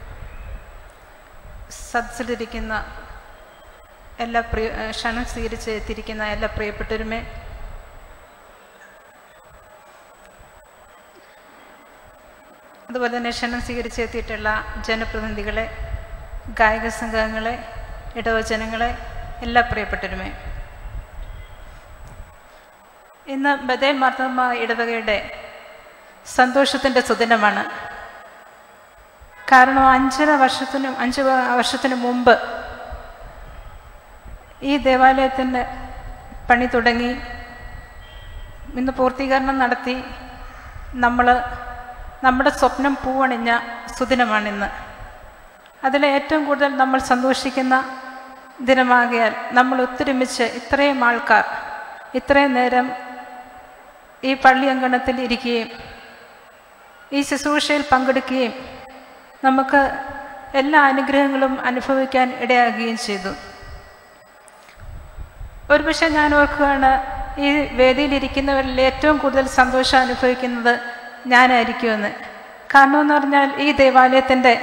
സദസ്സിലിരിക്കുന്ന എല്ലാ പ്രിയ ക്ഷണം സ്വീകരിച്ച് എത്തിയിരിക്കുന്ന എല്ലാ പ്രിയപ്പെട്ടവരുമേ അതുപോലെ തന്നെ ക്ഷണം സ്വീകരിച്ച് എത്തിയിട്ടുള്ള ജനപ്രതിനിധികളെ ഗായക സംഘങ്ങളെ ഇടവജനങ്ങളെ എല്ലാ പ്രിയപ്പെട്ടവരുമേ ഇന്ന് ബദേൽ മാർത്തമ്മ ഇടവകയുടെ സന്തോഷത്തിൻ്റെ സുദിനമാണ് കാരണം അഞ്ചര വർഷത്തിനു അഞ്ച് വർഷത്തിനു മുമ്പ് ഈ ദേവാലയത്തിൻ്റെ പണി തുടങ്ങി ഇന്ന് പൂർത്തീകരണം നടത്തി നമ്മൾ നമ്മുടെ സ്വപ്നം പൂവണിഞ്ഞ സുദിനമാണിന്ന് അതിൽ ഏറ്റവും കൂടുതൽ നമ്മൾ സന്തോഷിക്കുന്ന ദിനമാകിയാൽ നമ്മൾ ഒത്തൊരുമിച്ച് ഇത്രയും ആൾക്കാർ ഇത്രയും നേരം ഈ പള്ളി അങ്കണത്തിൽ ഇരിക്കുകയും ഈ ശുശ്രൂഷയിൽ പങ്കെടുക്കുകയും നമുക്ക് എല്ലാ അനുഗ്രഹങ്ങളും അനുഭവിക്കാൻ ഇടയാകുകയും ചെയ്തു ഒരുപക്ഷെ ഞാൻ ഓർക്കുകയാണ് ഈ വേദിയിലിരിക്കുന്നവരിൽ ഏറ്റവും കൂടുതൽ സന്തോഷം അനുഭവിക്കുന്നത് ഞാനായിരിക്കുമെന്ന് കാരണം എന്ന് പറഞ്ഞാൽ ഈ ദേവാലയത്തിൻ്റെ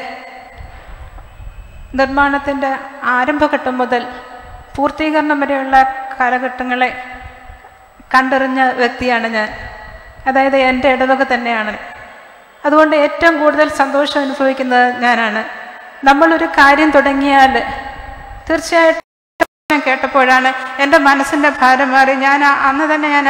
നിർമ്മാണത്തിൻ്റെ ആരംഭഘട്ടം മുതൽ പൂർത്തീകരണം വരെയുള്ള കാലഘട്ടങ്ങളെ കണ്ടറിഞ്ഞ വ്യക്തിയാണ് ഞാൻ അതായത് എൻ്റെ ഇടവക തന്നെയാണ് അതുകൊണ്ട് ഏറ്റവും കൂടുതൽ സന്തോഷം അനുഭവിക്കുന്നത് ഞാനാണ് നമ്മളൊരു കാര്യം തുടങ്ങിയാൽ തീർച്ചയായിട്ടും ഞാൻ കേട്ടപ്പോഴാണ് എൻ്റെ മനസ്സിൻ്റെ ഭാരം മാറി ഞാൻ ആ- അന്ന് തന്നെ ഞാൻ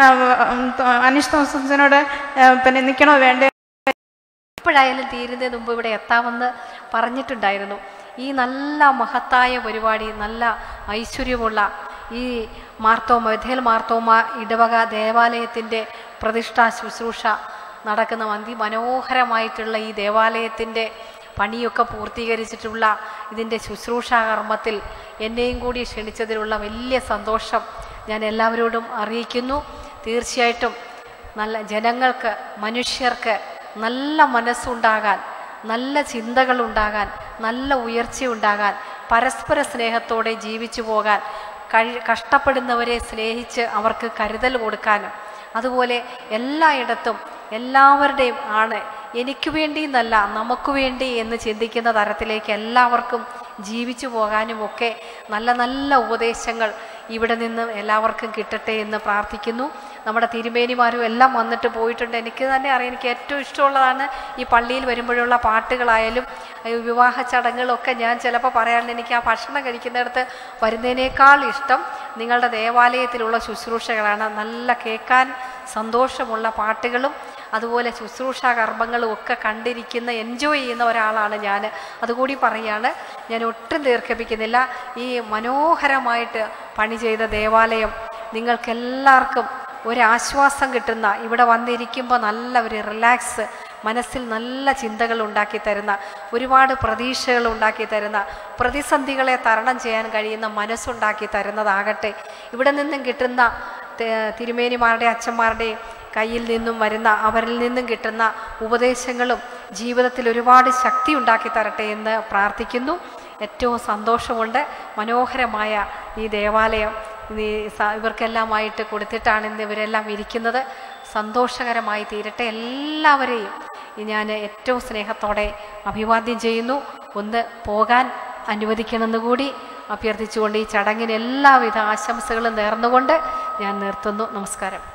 അനീഷ് തോമസിനോട് പിന്നെ നിൽക്കണോ വേണ്ടേ എപ്പോഴായാലും തീരുന്നതിന് മുമ്പ് ഇവിടെ എത്താമെന്ന് പറഞ്ഞിട്ടുണ്ടായിരുന്നു ഈ നല്ല മഹത്തായ പരിപാടി നല്ല ഐശ്വര്യമുള്ള ഈ മാർത്തോമ ബഥേൽ മാർത്തോമ ഇടവക ദേവാലയത്തിൻ്റെ പ്രതിഷ്ഠാ ശുശ്രൂഷ നടക്കുന്ന മന്തി മനോഹരമായിട്ടുള്ള ഈ ദേവാലയത്തിൻ്റെ പണിയൊക്കെ പൂർത്തീകരിച്ചിട്ടുള്ള ഇതിൻ്റെ ശുശ്രൂഷാ കർമ്മത്തിൽ എന്നെയും കൂടി ക്ഷണിച്ചതിലുള്ള വലിയ സന്തോഷം ഞാൻ എല്ലാവരോടും അറിയിക്കുന്നു തീർച്ചയായിട്ടും നല്ല ജനങ്ങൾക്ക് മനുഷ്യർക്ക് നല്ല മനസ്സുണ്ടാകാൻ നല്ല ചിന്തകളുണ്ടാകാൻ നല്ല ഉയർച്ചയുണ്ടാകാൻ പരസ്പര സ്നേഹത്തോടെ ജീവിച്ചു പോകാൻ കഴി കഷ്ടപ്പെടുന്നവരെ സ്നേഹിച്ച് അവർക്ക് കരുതൽ കൊടുക്കാനും അതുപോലെ എല്ലായിടത്തും എല്ലാവരുടെയും ആണ് എനിക്ക് വേണ്ടി എന്നല്ല നമുക്ക് വേണ്ടി എന്ന് ചിന്തിക്കുന്ന തരത്തിലേക്ക് എല്ലാവർക്കും ജീവിച്ചു പോകാനും ഒക്കെ നല്ല നല്ല ഉപദേശങ്ങൾ ഇവിടെ നിന്ന് എല്ലാവർക്കും കിട്ടട്ടെ എന്ന് പ്രാർത്ഥിക്കുന്നു നമ്മുടെ തിരുമേനിമാരും എല്ലാം വന്നിട്ട് പോയിട്ടുണ്ട് എനിക്ക് തന്നെ അറിയാം എനിക്ക് ഏറ്റവും ഇഷ്ടമുള്ളതാണ് ഈ പള്ളിയിൽ വരുമ്പോഴുള്ള പാട്ടുകളായാലും ഈ വിവാഹ ചടങ്ങുകളൊക്കെ ഞാൻ ചിലപ്പോൾ പറയാറുണ്ട് എനിക്ക് ആ ഭക്ഷണം കഴിക്കുന്നിടത്ത് വരുന്നതിനേക്കാൾ ഇഷ്ടം നിങ്ങളുടെ ദേവാലയത്തിലുള്ള ശുശ്രൂഷകളാണ് നല്ല കേൾക്കാൻ സന്തോഷമുള്ള പാട്ടുകളും അതുപോലെ ശുശ്രൂഷാ കർമ്മങ്ങളും ഒക്കെ കണ്ടിരിക്കുന്ന എൻജോയ് ചെയ്യുന്ന ഒരാളാണ് ഞാൻ അതുകൂടി പറയുകയാണ് ഞാൻ ഒട്ടും ദീർഘിപ്പിക്കുന്നില്ല ഈ മനോഹരമായിട്ട് പണി ചെയ്ത ദേവാലയം നിങ്ങൾക്കെല്ലാവർക്കും ഒരാശ്വാസം കിട്ടുന്ന ഇവിടെ വന്നിരിക്കുമ്പോൾ നല്ല ഒരു റിലാക്സ് മനസ്സിൽ നല്ല ചിന്തകൾ ഉണ്ടാക്കി തരുന്ന ഒരുപാട് പ്രതീക്ഷകൾ ഉണ്ടാക്കി തരുന്ന പ്രതിസന്ധികളെ തരണം ചെയ്യാൻ കഴിയുന്ന മനസ്സുണ്ടാക്കി തരുന്നതാകട്ടെ ഇവിടെ നിന്നും കിട്ടുന്ന തെ- തിരുമേനിമാരുടെ അച്ഛന്മാരുടെയും കയ്യിൽ നിന്നും വരുന്ന അവരിൽ നിന്നും കിട്ടുന്ന ഉപദേശങ്ങളും ജീവിതത്തിൽ ഒരുപാട് ശക്തി ഉണ്ടാക്കി തരട്ടെ എന്ന് പ്രാർത്ഥിക്കുന്നു ഏറ്റവും സന്തോഷമുണ്ട് മനോഹരമായ ഈ ദേവാലയം ഈ സ- ഇവർക്കെല്ലാമായിട്ട് കൊടുത്തിട്ടാണ് ഇന്ന് ഇവരെല്ലാം ഇരിക്കുന്നത് സന്തോഷകരമായി തീരട്ടെ എല്ലാവരെയും ഞാൻ ഏറ്റവും സ്നേഹത്തോടെ അഭിവാദ്യം ചെയ്യുന്നു ഒന്ന് പോകാൻ അനുവദിക്കണമെന്ന് കൂടി അഭ്യർത്ഥിച്ചുകൊണ്ട് ഈ ചടങ്ങിന് എല്ലാവിധ ആശംസകളും നേർന്നുകൊണ്ട് ഞാൻ നിർത്തുന്നു നമസ്കാരം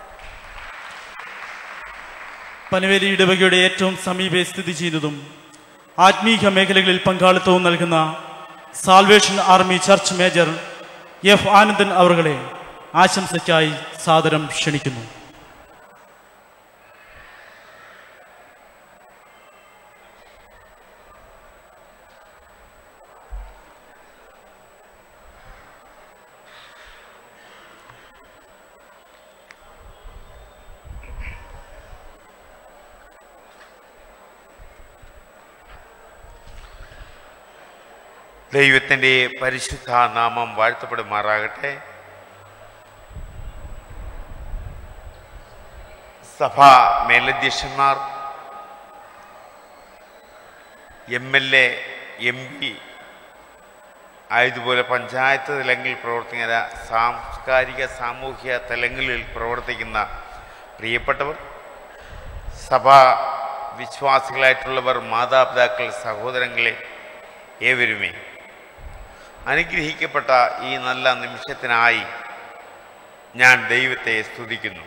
പനവേലി ഇടവകയുടെ ഏറ്റവും സമീപെ സ്ഥിതി ചെയ്യുന്നതും ആത്മീക മേഖലകളിൽ പങ്കാളിത്തവും നൽകുന്ന salvation army church major F Anandan അവറുകളെ ആശംസയ്ക്കായി സാദരം ക്ഷണിക്കുന്നു ദൈവത്തിൻ്റെ പരിശുദ്ധ നാമം വാഴ്ത്തപ്പെടുമാറാകട്ടെ സഭാ മേലധ്യക്ഷന്മാർ M L A M P ആയതുപോലെ പഞ്ചായത്ത് തലങ്ങളിൽ പ്രവർത്തിക്കുന്ന സാംസ്കാരിക സാമൂഹ്യ തലങ്ങളിൽ പ്രവർത്തിക്കുന്ന പ്രിയപ്പെട്ടവർ സഭാ വിശ്വാസികളായിട്ടുള്ളവർ മാതാപിതാക്കൾ സഹോദരങ്ങളെ ഏവരുമേ അനുഗ്രഹിക്കപ്പെട്ട ഈ നല്ല നിമിഷത്തിനായി ഞാൻ ദൈവത്തെ സ്തുതിക്കുന്നു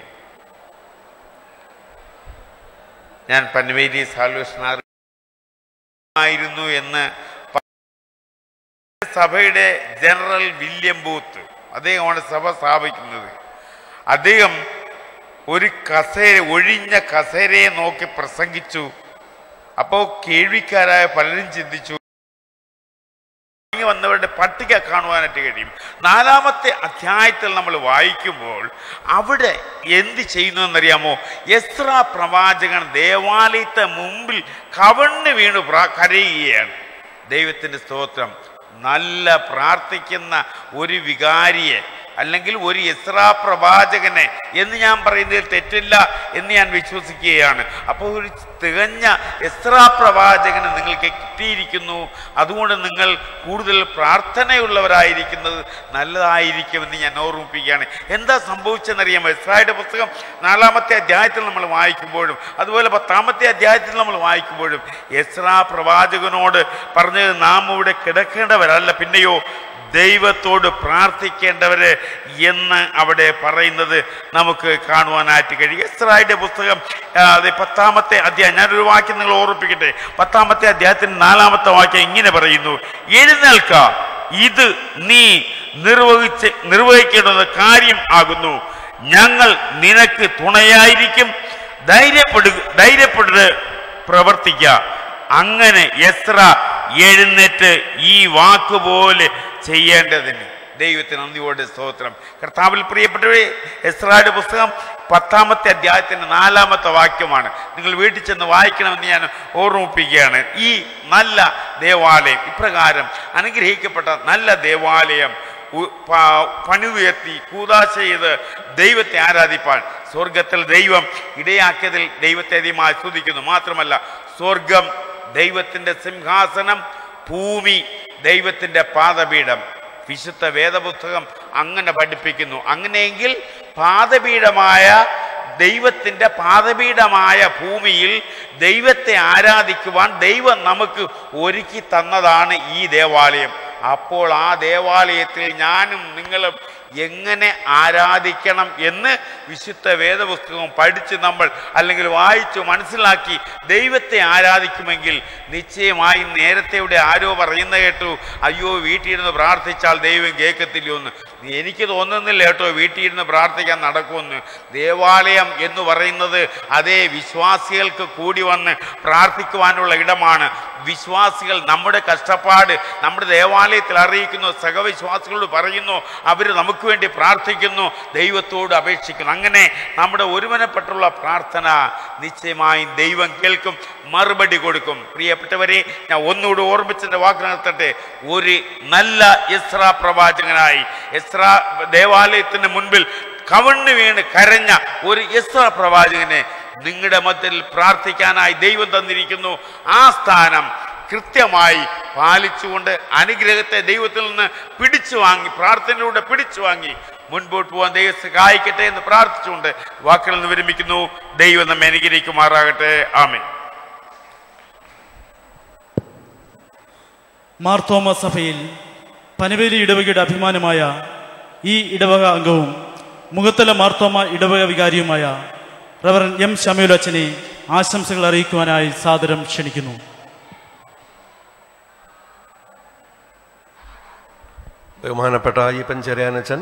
ഞാൻ പൻവേലി സാൽവേഷനാർ ആയിരുന്നു എന്ന് പ- സഭയുടെ ജനറൽ വില്യം ബൂത്ത് അദ്ദേഹമാണ് സഭ സ്ഥാപിക്കുന്നത് അദ്ദേഹം ഒരു കസേര ഒഴിഞ്ഞ കസേരയെ നോക്കി പ്രസംഗിച്ചു അപ്പോൾ കേൾവിക്കാരായ പലരും ചിന്തിച്ചു ഇറങ്ങി വന്നവരുടെ പട്ടിക കാണുവാനായിട്ട് കഴിയും നാലാമത്തെ അധ്യായത്തിൽ നമ്മൾ വായിക്കുമ്പോൾ അവിടെ എന്ത് ചെയ്യുന്നു എന്നറിയാമോ എസ്ര പ്രവാചകൻ ദേവാലയത്തെ മുമ്പിൽ കവണ്ണ് വീണ് പ്രാ- കരയുകയാണ് ദൈവത്തിൻ്റെ സ്തോത്രം നല്ല പ്രാർത്ഥിക്കുന്ന ഒരു വികാരിയെ അല്ലെങ്കിൽ ഒരു ഇസ്രാ പ്രവാചകനെ എന്ന് ഞാൻ പറയുന്നതിൽ തെറ്റില്ല എന്ന് ഞാൻ വിശ്വസിക്കുകയാണ് അപ്പോൾ ഒരു തികഞ്ഞ ഇസ്രാ പ്രവാചകന് നിങ്ങൾക്ക് കിട്ടിയിരിക്കുന്നു അതുകൊണ്ട് നിങ്ങൾ കൂടുതൽ പ്രാർത്ഥനയുള്ളവരായിരിക്കുന്നത് നല്ലതായിരിക്കുമെന്ന് ഞാൻ ഓർമ്മിപ്പിക്കുകയാണ് എന്താ സംഭവിച്ചെന്നറിയാമോ ഇസ്രായുടെ പുസ്തകം നാലാമത്തെ അധ്യായത്തിൽ നമ്മൾ വായിക്കുമ്പോഴും അതുപോലെ പത്താമത്തെ അധ്യായത്തിൽ നമ്മൾ വായിക്കുമ്പോഴും എസ്രാ പ്രവാചകനോട് പറഞ്ഞത് നാം ഇവിടെ കിടക്കേണ്ടവരല്ല പിന്നെയോ ദൈവത്തോട് പ്രാർത്ഥിക്കേണ്ടവര് എന്ന് അവിടെ പറയുന്നത് നമുക്ക് കാണുവാനായിട്ട് കഴിയും ഇസ്രായേലിന്റെ പുസ്തകം ആ, അത് പത്താമത്തെ അധ്യായം ഞാനൊരു വാക്യം നിങ്ങൾ ഓർമ്മിപ്പിക്കട്ടെ പത്താമത്തെ അധ്യായത്തിന്റെ നാലാമത്തെ വാക്യം ഇങ്ങനെ പറയുന്നു എഴുന്നേൽക്ക ഇത് നീ നിർവഹിച്ച് നിർവഹിക്കേണ്ടുന്ന കാര്യം ആകുന്നു ഞങ്ങൾ നിനക്ക് തുണയായിരിക്കും ധൈര്യപ്പെടുക ധൈര്യപ്പെട്ട് പ്രവർത്തിക്ക അങ്ങനെ എസ്ര എഴുന്നേറ്റ് ഈ വാക്കുപോലെ ചെയ്യേണ്ടതിന് ദൈവത്തിന് നന്ദിയോടെ സ്തോത്രം കർത്താവിൽ പ്രിയപ്പെട്ടവരെ എസ്രായുടെ പുസ്തകം പത്താമത്തെ അധ്യായത്തിന്റെ നാലാമത്തെ വാക്യമാണ് നിങ്ങൾ വീട്ടിൽ ചെന്ന് വായിക്കണമെന്ന് ഞാൻ ഓർമ്മിപ്പിക്കുകയാണ് ഈ നല്ല ദേവാലയം ഇപ്രകാരം അനുഗ്രഹിക്കപ്പെട്ട നല്ല ദേവാലയം ഉ- പ- പണിതുയർത്തി കൂതാശ ചെയ്ത് ദൈവത്തെ ആരാധിപ്പാൻ സ്വർഗത്തിൽ ദൈവം ഇടയാക്കിയതിൽ ദൈവത്തെ അധികമായി സ്തുതിക്കുന്നു മാത്രമല്ല സ്വർഗം ദൈവത്തിൻ്റെ സിംഹാസനം ഭൂമി ദൈവത്തിൻ്റെ പാദപീഠം വിശുദ്ധ വേദപുസ്തകം അങ്ങനെ പഠിപ്പിക്കുന്നു അങ്ങനെയെങ്കിൽ പാദപീഠമായ ദൈവത്തിൻ്റെ പാദപീഠമായ ഭൂമിയിൽ ദൈവത്തെ ആരാധിക്കുവാൻ ദൈവം നമുക്ക് ഒരുക്കി തന്നതാണ് ഈ ദേവാലയം അപ്പോൾ ആ ദേവാലയത്തിൽ ഞാനും നിങ്ങളും എങ്ങനെ ആരാധിക്കണം എന്ന് വിശുദ്ധ വേദപുസ്തകം പഠിച്ച് നമ്മൾ അല്ലെങ്കിൽ വായിച്ചു മനസ്സിലാക്കി ദൈവത്തെ ആരാധിക്കുമെങ്കിൽ നിശ്ചയമായും നേരത്തെ ഇവിടെ ആരോ പറയുന്ന കേട്ടു അയ്യോ വീട്ടിലിരുന്ന് പ്രാർത്ഥിച്ചാൽ ദൈവം കേൾക്കത്തില്ലയോ എന്ന് എനിക്ക് തോന്നുന്നില്ല കേട്ടോ വീട്ടിലിരുന്ന് പ്രാർത്ഥിക്കാൻ നടക്കുമെന്ന് ദേവാലയം എന്ന് പറയുന്നത് അതേ വിശ്വാസികൾക്ക് കൂടി വന്ന് പ്രാർത്ഥിക്കുവാനുള്ള ഇടമാണ് വിശ്വാസികൾ നമ്മുടെ കഷ്ടപ്പാട് നമ്മുടെ ദേവാലയത്തിൽ അറിയിക്കുന്നു സഹവിശ്വാസികളോട് പറയുന്നു അവർ നമുക്ക് വേണ്ടി പ്രാർത്ഥിക്കുന്നു ദൈവത്തോട് അപേക്ഷിക്കുന്നു അങ്ങനെ നമ്മുടെ ഒരുമനപ്പെട്ടുള്ള പ്രാർത്ഥന നിശ്ചയമായും ദൈവം കേൾക്കും മറുപടി കൊടുക്കും പ്രിയപ്പെട്ടവരെ ഞാൻ ഒന്നുകൂടി ഓർമ്മിച്ചതിൻ്റെ വാക്ക് നിർത്തട്ടെ ഒരു നല്ല ഇസ്ര പ്രവാചകനായി ഇസ്ര ദേവാലയത്തിന് മുൻപിൽ കവണ്ണു വീണ് കരഞ്ഞ ഒരു ഇസ്ര പ്രവാചകനെ നിങ്ങളുടെ മധ്യത്തിൽ പ്രാർത്ഥിക്കാനായി ദൈവം തന്നിരിക്കുന്നു ആ സ്ഥാനം കൃത്യമായി പാലിച്ചുകൊണ്ട് അനുഗ്രഹത്തെ ദൈവത്തിൽ നിന്ന് പിടിച്ചു വാങ്ങി പ്രാർത്ഥനയിലൂടെ പിടിച്ചു വാങ്ങി മുൻപോട്ട് പോകാൻ ദൈവം സഹായിക്കട്ടെ എന്ന് പ്രാർത്ഥിച്ചുകൊണ്ട് വാക്കുകളിൽ നിന്ന് വിരമിക്കുന്നു ദൈവം നമ്മെ അനുഗ്രഹിക്കുമാറാകട്ടെ ആമേ മാർത്തോമ സഭയിൽ പനവേലി ഇടവകയുടെ അഭിമാനമായ ഈ ഇടവക അംഗവും മുഖത്തല മാർത്തോമ ഇടവക വികാരിയുമായ റവറൻ എം ഷമീൽ അച്ഛനെ ആശംസകൾ അറിയിക്കുവാനായി സാദരം ക്ഷണിക്കുന്നു ബഹുമാനപ്പെട്ട അയ്യപ്പൻ ചെറിയാനച്ചൻ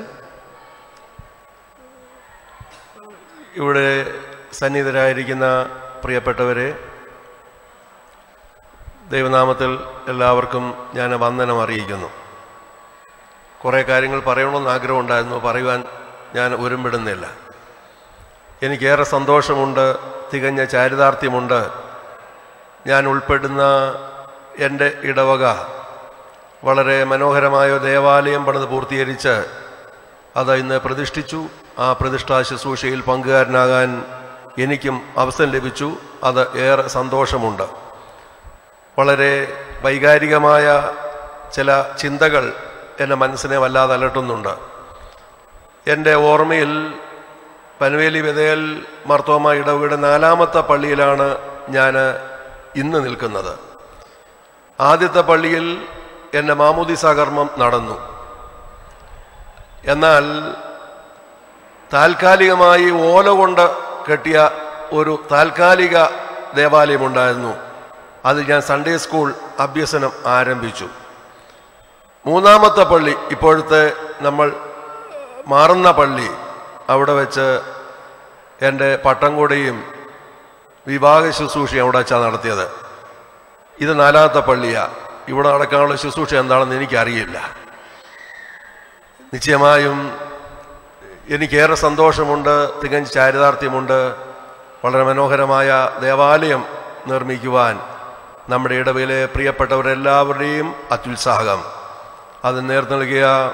ഇവിടെ സന്നിധരായിരിക്കുന്ന പ്രിയപ്പെട്ടവരെ ദൈവനാമത്തിൽ എല്ലാവർക്കും ഞാൻ വന്ദനം അറിയിക്കുന്നു കുറേ കാര്യങ്ങൾ പറയണമെന്ന് ആഗ്രഹമുണ്ടായിരുന്നു പറയുവാൻ ഞാൻ ഒരുമ്പിടുന്നില്ല എനിക്കേറെ സന്തോഷമുണ്ട് തികഞ്ഞ ചാരിതാർത്ഥ്യമുണ്ട് ഞാൻ ഉൾപ്പെടുന്ന എൻ്റെ ഇടവക വളരെ മനോഹരമായ ദേവാലയം പണിത് പൂർത്തീകരിച്ച് അത് ഇന്ന് പ്രതിഷ്ഠിച്ചു ആ പ്രതിഷ്ഠാ ശുശ്രൂഷയിൽ പങ്കുകാരനാകാൻ എനിക്കും അവസരം ലഭിച്ചു അത് ഏറെ സന്തോഷമുണ്ട് വളരെ വൈകാരികമായ ചില ചിന്തകൾ എൻ്റെ മനസ്സിനെ വല്ലാതെ അലട്ടുന്നുണ്ട് എൻ്റെ ഓർമ്മയിൽ പനവേലി വിതയൽ മർത്തോമ ഇടവകയുടെ നാലാമത്തെ പള്ളിയിലാണ് ഞാൻ ഇന്ന് നിൽക്കുന്നത് ആദ്യത്തെ പള്ളിയിൽ എൻ്റെ മാമോദിസ കർമ്മം നടന്നു എന്നാൽ താൽക്കാലികമായി ഓല കൊണ്ട് കെട്ടിയ ഒരു താൽക്കാലിക ദേവാലയമുണ്ടായിരുന്നു അത് ഞാൻ സൺഡേ സ്കൂൾ അഭ്യസനം ആരംഭിച്ചു മൂന്നാമത്തെ പള്ളി ഇപ്പോഴത്തെ നമ്മൾ മാറുന്ന പള്ളി അവിടെ വെച്ച് എൻ്റെ പട്ടംകൂടെയും വിവാഹ ശുശ്രൂഷയും അവിടെ വെച്ചാണ് നടത്തിയത് ഇത് നാലാമത്തെ പള്ളിയാണ് ഇവിടെ നടക്കാനുള്ള ശുശ്രൂഷ എന്താണെന്ന് എനിക്കറിയില്ല നിശ്ചയമായും എനിക്കേറെ സന്തോഷമുണ്ട് തികഞ്ഞ ചാരിതാർത്ഥ്യമുണ്ട് വളരെ മനോഹരമായ ദേവാലയം നിർമ്മിക്കുവാൻ നമ്മുടെ ഇടവയിലെ പ്രിയപ്പെട്ടവരെല്ലാവരുടെയും അത്യുത്സാഹം അത് നേർ നൽകിയ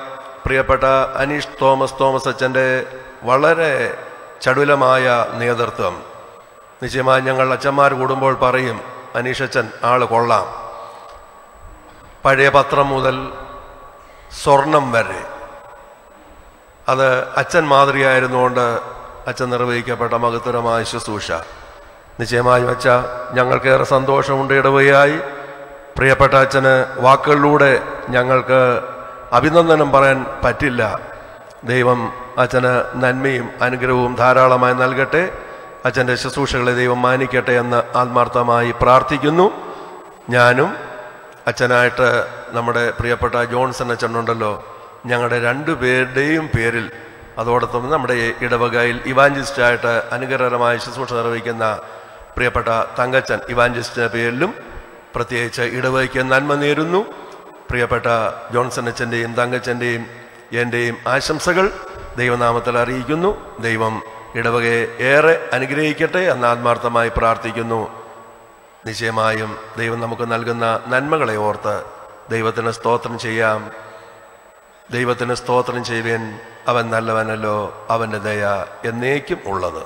പ്രിയപ്പെട്ട അനീഷ് തോമസ് തോമസ് അച്ഛൻ്റെ വളരെ ചടുലമായ നേതൃത്വം നിശ്ചയമായി ഞങ്ങൾ അച്ഛന്മാർ കൂടുമ്പോൾ പറയും അനീഷ് അച്ഛൻ ആള് കൊള്ളാം പഴയ പത്രം മുതൽ സ്വർണം വരെ അത് അച്ഛൻ മാതൃകയായിരുന്നുകൊണ്ട് അച്ഛൻ നിർവഹിക്കപ്പെട്ട മഹത്തരമായ ശുശ്രൂഷ നിശ്ചയമായും അച്ഛ ഞങ്ങൾക്കേറെ സന്തോഷമുണ്ട് ഇടവയായി പ്രിയപ്പെട്ട അച്ഛന് വാക്കുകളിലൂടെ ഞങ്ങൾക്ക് അഭിനന്ദനം പറയാൻ പറ്റില്ല ദൈവം അച്ഛന് നന്മയും അനുഗ്രഹവും ധാരാളമായി നൽകട്ടെ അച്ഛൻ്റെ ശുശ്രൂഷകളെ ദൈവം മാനിക്കട്ടെ എന്ന് ആത്മാർത്ഥമായി പ്രാർത്ഥിക്കുന്നു ഞാനും അച്ഛനായിട്ട് നമ്മുടെ പ്രിയപ്പെട്ട ജോൺസൺ അച്ഛനുണ്ടല്ലോ ഞങ്ങളുടെ രണ്ടു പേരുടെയും പേരിൽ അതോടൊപ്പം നമ്മുടെ ഇടവകയിൽ ഇവാഞ്ചിസ്റ്റായിട്ട് അനുഗ്രഹകരമായ ശുശ്രൂഷ നിർവഹിക്കുന്ന പ്രിയപ്പെട്ട തങ്കച്ചൻ ഇവാഞ്ചിസ്റ്റിൻ്റെ പേരിലും പ്രത്യേകിച്ച് ഇടവകയ്ക്ക് നന്മ നേരുന്നു പ്രിയപ്പെട്ട ജോൺസൺ അച്ഛൻ്റെയും തങ്കച്ചൻ്റെയും എൻ്റെയും ആശംസകൾ ദൈവനാമത്തിൽ അറിയിക്കുന്നു ദൈവം ഇടവകയെ ഏറെ അനുഗ്രഹിക്കട്ടെ എന്ന് ആത്മാർത്ഥമായി പ്രാർത്ഥിക്കുന്നു നിശ്ചയമായും ദൈവം നമുക്ക് നൽകുന്ന നന്മകളെ ഓർത്ത് ദൈവത്തിന് സ്തോത്രം ചെയ്യാം ദൈവത്തിന് സ്തോത്രം ചെയ്യുവാൻ അവൻ നല്ലവനല്ലോ അവൻ്റെ ദയ എന്നേക്കും ഉള്ളത്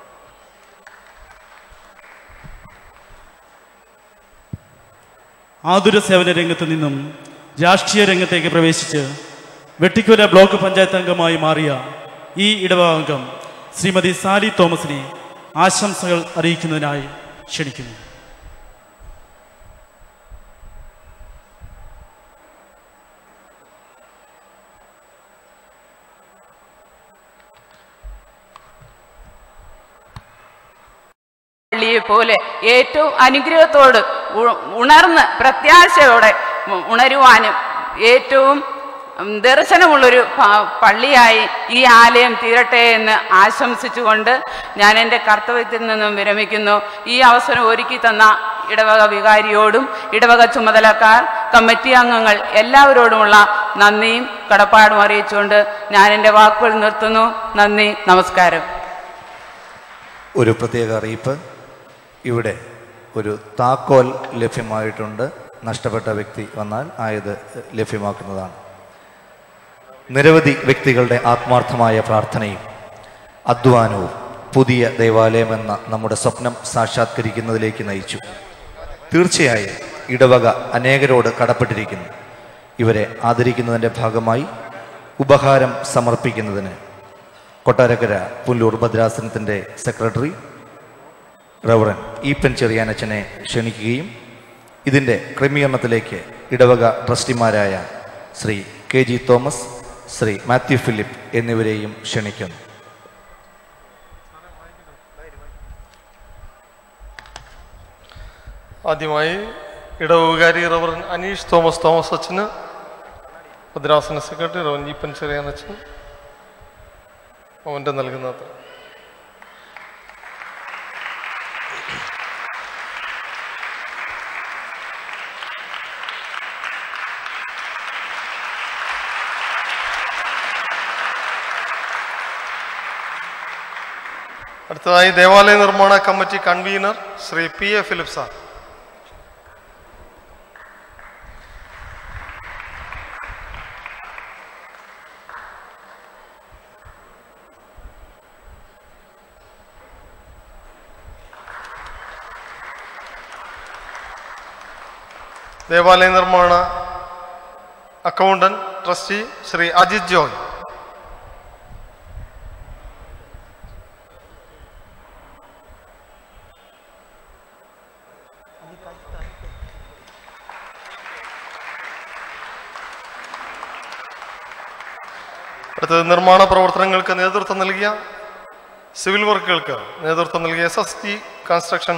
ആതുര സേവന രംഗത്ത് നിന്നും രാഷ്ട്രീയ രംഗത്തേക്ക് പ്രവേശിച്ച് വെട്ടിക്കുല ബ്ലോക്ക് പഞ്ചായത്ത് അംഗമായി മാറിയ ഈ ഇടവകാംഗം ശ്രീമതി സാലി തോമസിനെ ആശംസകൾ അറിയിക്കുന്നതിനായി ക്ഷണിക്കുന്നു പള്ളിയെ പോലെ ഏറ്റവും അനുഗ്രഹത്തോട് ഉ- ഉണർന്ന് പ്രത്യാശയോടെ ഉ- ഉണരുവാനും ഏറ്റവും ഉം, ദർശനമുള്ളൊരു പ- പള്ളിയായി ഈ ആലയം തീരട്ടെ എന്ന് ആശംസിച്ചുകൊണ്ട് ഞാൻ എൻ്റെ കർത്തവ്യത്തിൽ നിന്നും വിരമിക്കുന്നു ഈ അവസരം ഒരുക്കി തന്ന ഇടവക വികാരിയോടും ഇടവക ചുമതലക്കാർ കമ്മിറ്റി അംഗങ്ങൾ എല്ലാവരോടുമുള്ള നന്ദിയും കടപ്പാടും അറിയിച്ചുകൊണ്ട് ഞാൻ എൻ്റെ വാക്കുകൾ നിർത്തുന്നു നന്ദി നമസ്കാരം ഒരു പ്രത്യേക അറിയിപ്പ് ഇവിടെ ഒരു താക്കോൽ ലഭ്യമായിട്ടുണ്ട് നഷ്ടപ്പെട്ട വ്യക്തി വന്നാൽ ആയത് ലഭ്യമാക്കുന്നതാണ് നിരവധി വ്യക്തികളുടെ ആത്മാർത്ഥമായ പ്രാർത്ഥനയും അധ്വാനവും പുതിയ ദേവാലയമെന്ന നമ്മുടെ സ്വപ്നം സാക്ഷാത്കരിക്കുന്നതിലേക്ക് നയിച്ചു തീർച്ചയായും ഇടവക അനേകരോട് കടപ്പെട്ടിരിക്കുന്നു ഇവരെ ആദരിക്കുന്നതിൻ്റെ ഭാഗമായി ഉപഹാരം സമർപ്പിക്കുന്നതിന് കൊട്ടാരക്കര പുല്ലൂർ ഭദ്രാസനത്തിൻ്റെ സെക്രട്ടറി റവറൻ ഈപ്പൻ ചെറിയാനച്ചനെ ക്ഷണിക്കുകയും ഇതിൻ്റെ ക്രമീകരണത്തിലേക്ക് ഇടവക ട്രസ്റ്റിമാരായ Shri K G Thomas Shri Mathew Philip എന്നിവരെയും ക്ഷണിക്കുന്നു ആദ്യമായി ഇടവുകാരി റവറൻ അനീഷ് തോമസ് തോമസ് അച്ഛന് ഭദ്രാസന സെക്രട്ടറി റവൻ ജീപ്പൻ ചെറിയാൻ അച്ഛൻ അവൻ്റെ നൽകുന്നത് അടുത്തതായി ദേവാലയ നിർമ്മാണ committee convener Shri P A Philip sir ദേവാലയ നിർമ്മാണ accountant trustee Shri Ajith Joy അടുത്തത് നിർമ്മാണ പ്രവർത്തനങ്ങൾക്ക് നേതൃത്വം നൽകിയ സിവിൽ വർക്കുകൾക്ക് നേതൃത്വം നൽകിയ എസ് എസ് ടി കൺസ്ട്രക്ഷൻ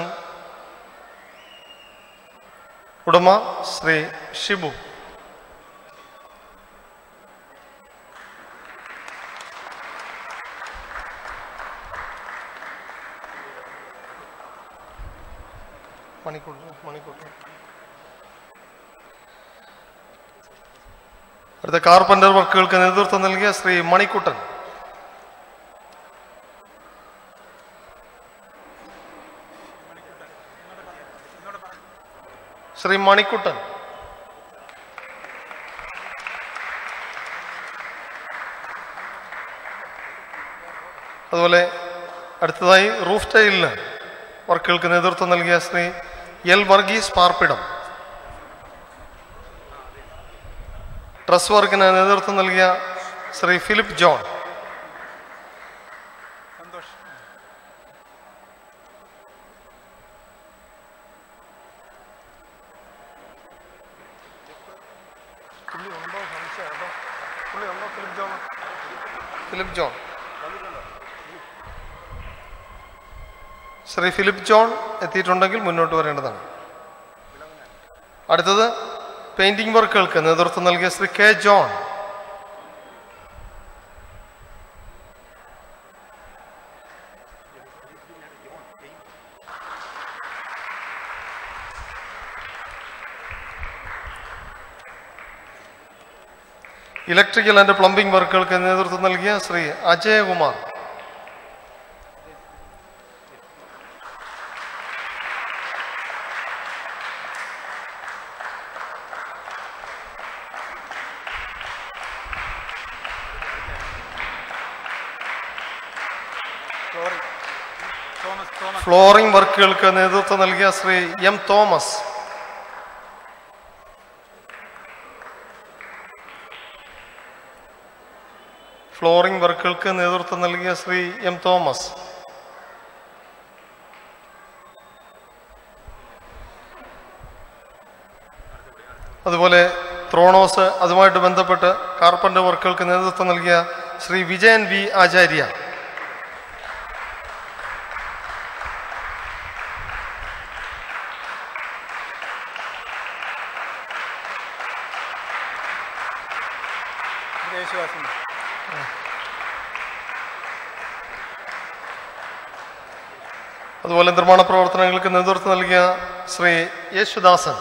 ഉടമ ശ്രീ ഷിബു മണിക്കൂർ മണിക്കൂർ അടുത്ത കാർപ്പന്റർ വർക്കുകൾക്ക് നേതൃത്വം നൽകിയ ശ്രീ മണിക്കുട്ടൻ ശ്രീ മണിക്കുട്ടൻ അതുപോലെ അടുത്തതായി റൂഫ് ടൈലിന് വർക്കുകൾക്ക് നേതൃത്വം നൽകിയ ശ്രീ എൽ വർഗീസ് പാർപ്പിടം ഡ്രസ് വർക്കിന് നേതൃത്വം നൽകിയ Shri Philip John Philip John Shri Philip John എത്തിയിട്ടുണ്ടെങ്കിൽ മുന്നോട്ട് വരേണ്ടതാണ് അടുത്തത് പെയിന്റിംഗ് വർക്കുകൾക്ക് നേതൃത്വം നൽകിയ Shri K John electrical and plumbing വർക്കുകൾക്ക് നേതൃത്വം നൽകിയ ശ്രീ അജയകുമാർ ഫ്ലോറിംഗ് വർക്കുകൾക്ക് നേതൃത്വം നൽകിയ ശ്രീ എം തോമസ് ഫ്ലോറിംഗ് വർക്കുകൾക്ക് നേതൃത്വം നൽകിയ ശ്രീ എം തോമസ് അതുപോലെ ത്രോണോസ് അതുമായിട്ട് ബന്ധപ്പെട്ട് കാർപ്പൻ്റർ വർക്കുകൾക്ക് നേതൃത്വം നൽകിയ ശ്രീ വിജയൻ വി ആചാര്യ അതുപോലെ നിർമ്മാണ പ്രവർത്തനങ്ങൾക്ക് നേതൃത്വം നൽകിയ ശ്രീ യേശുദാസൻ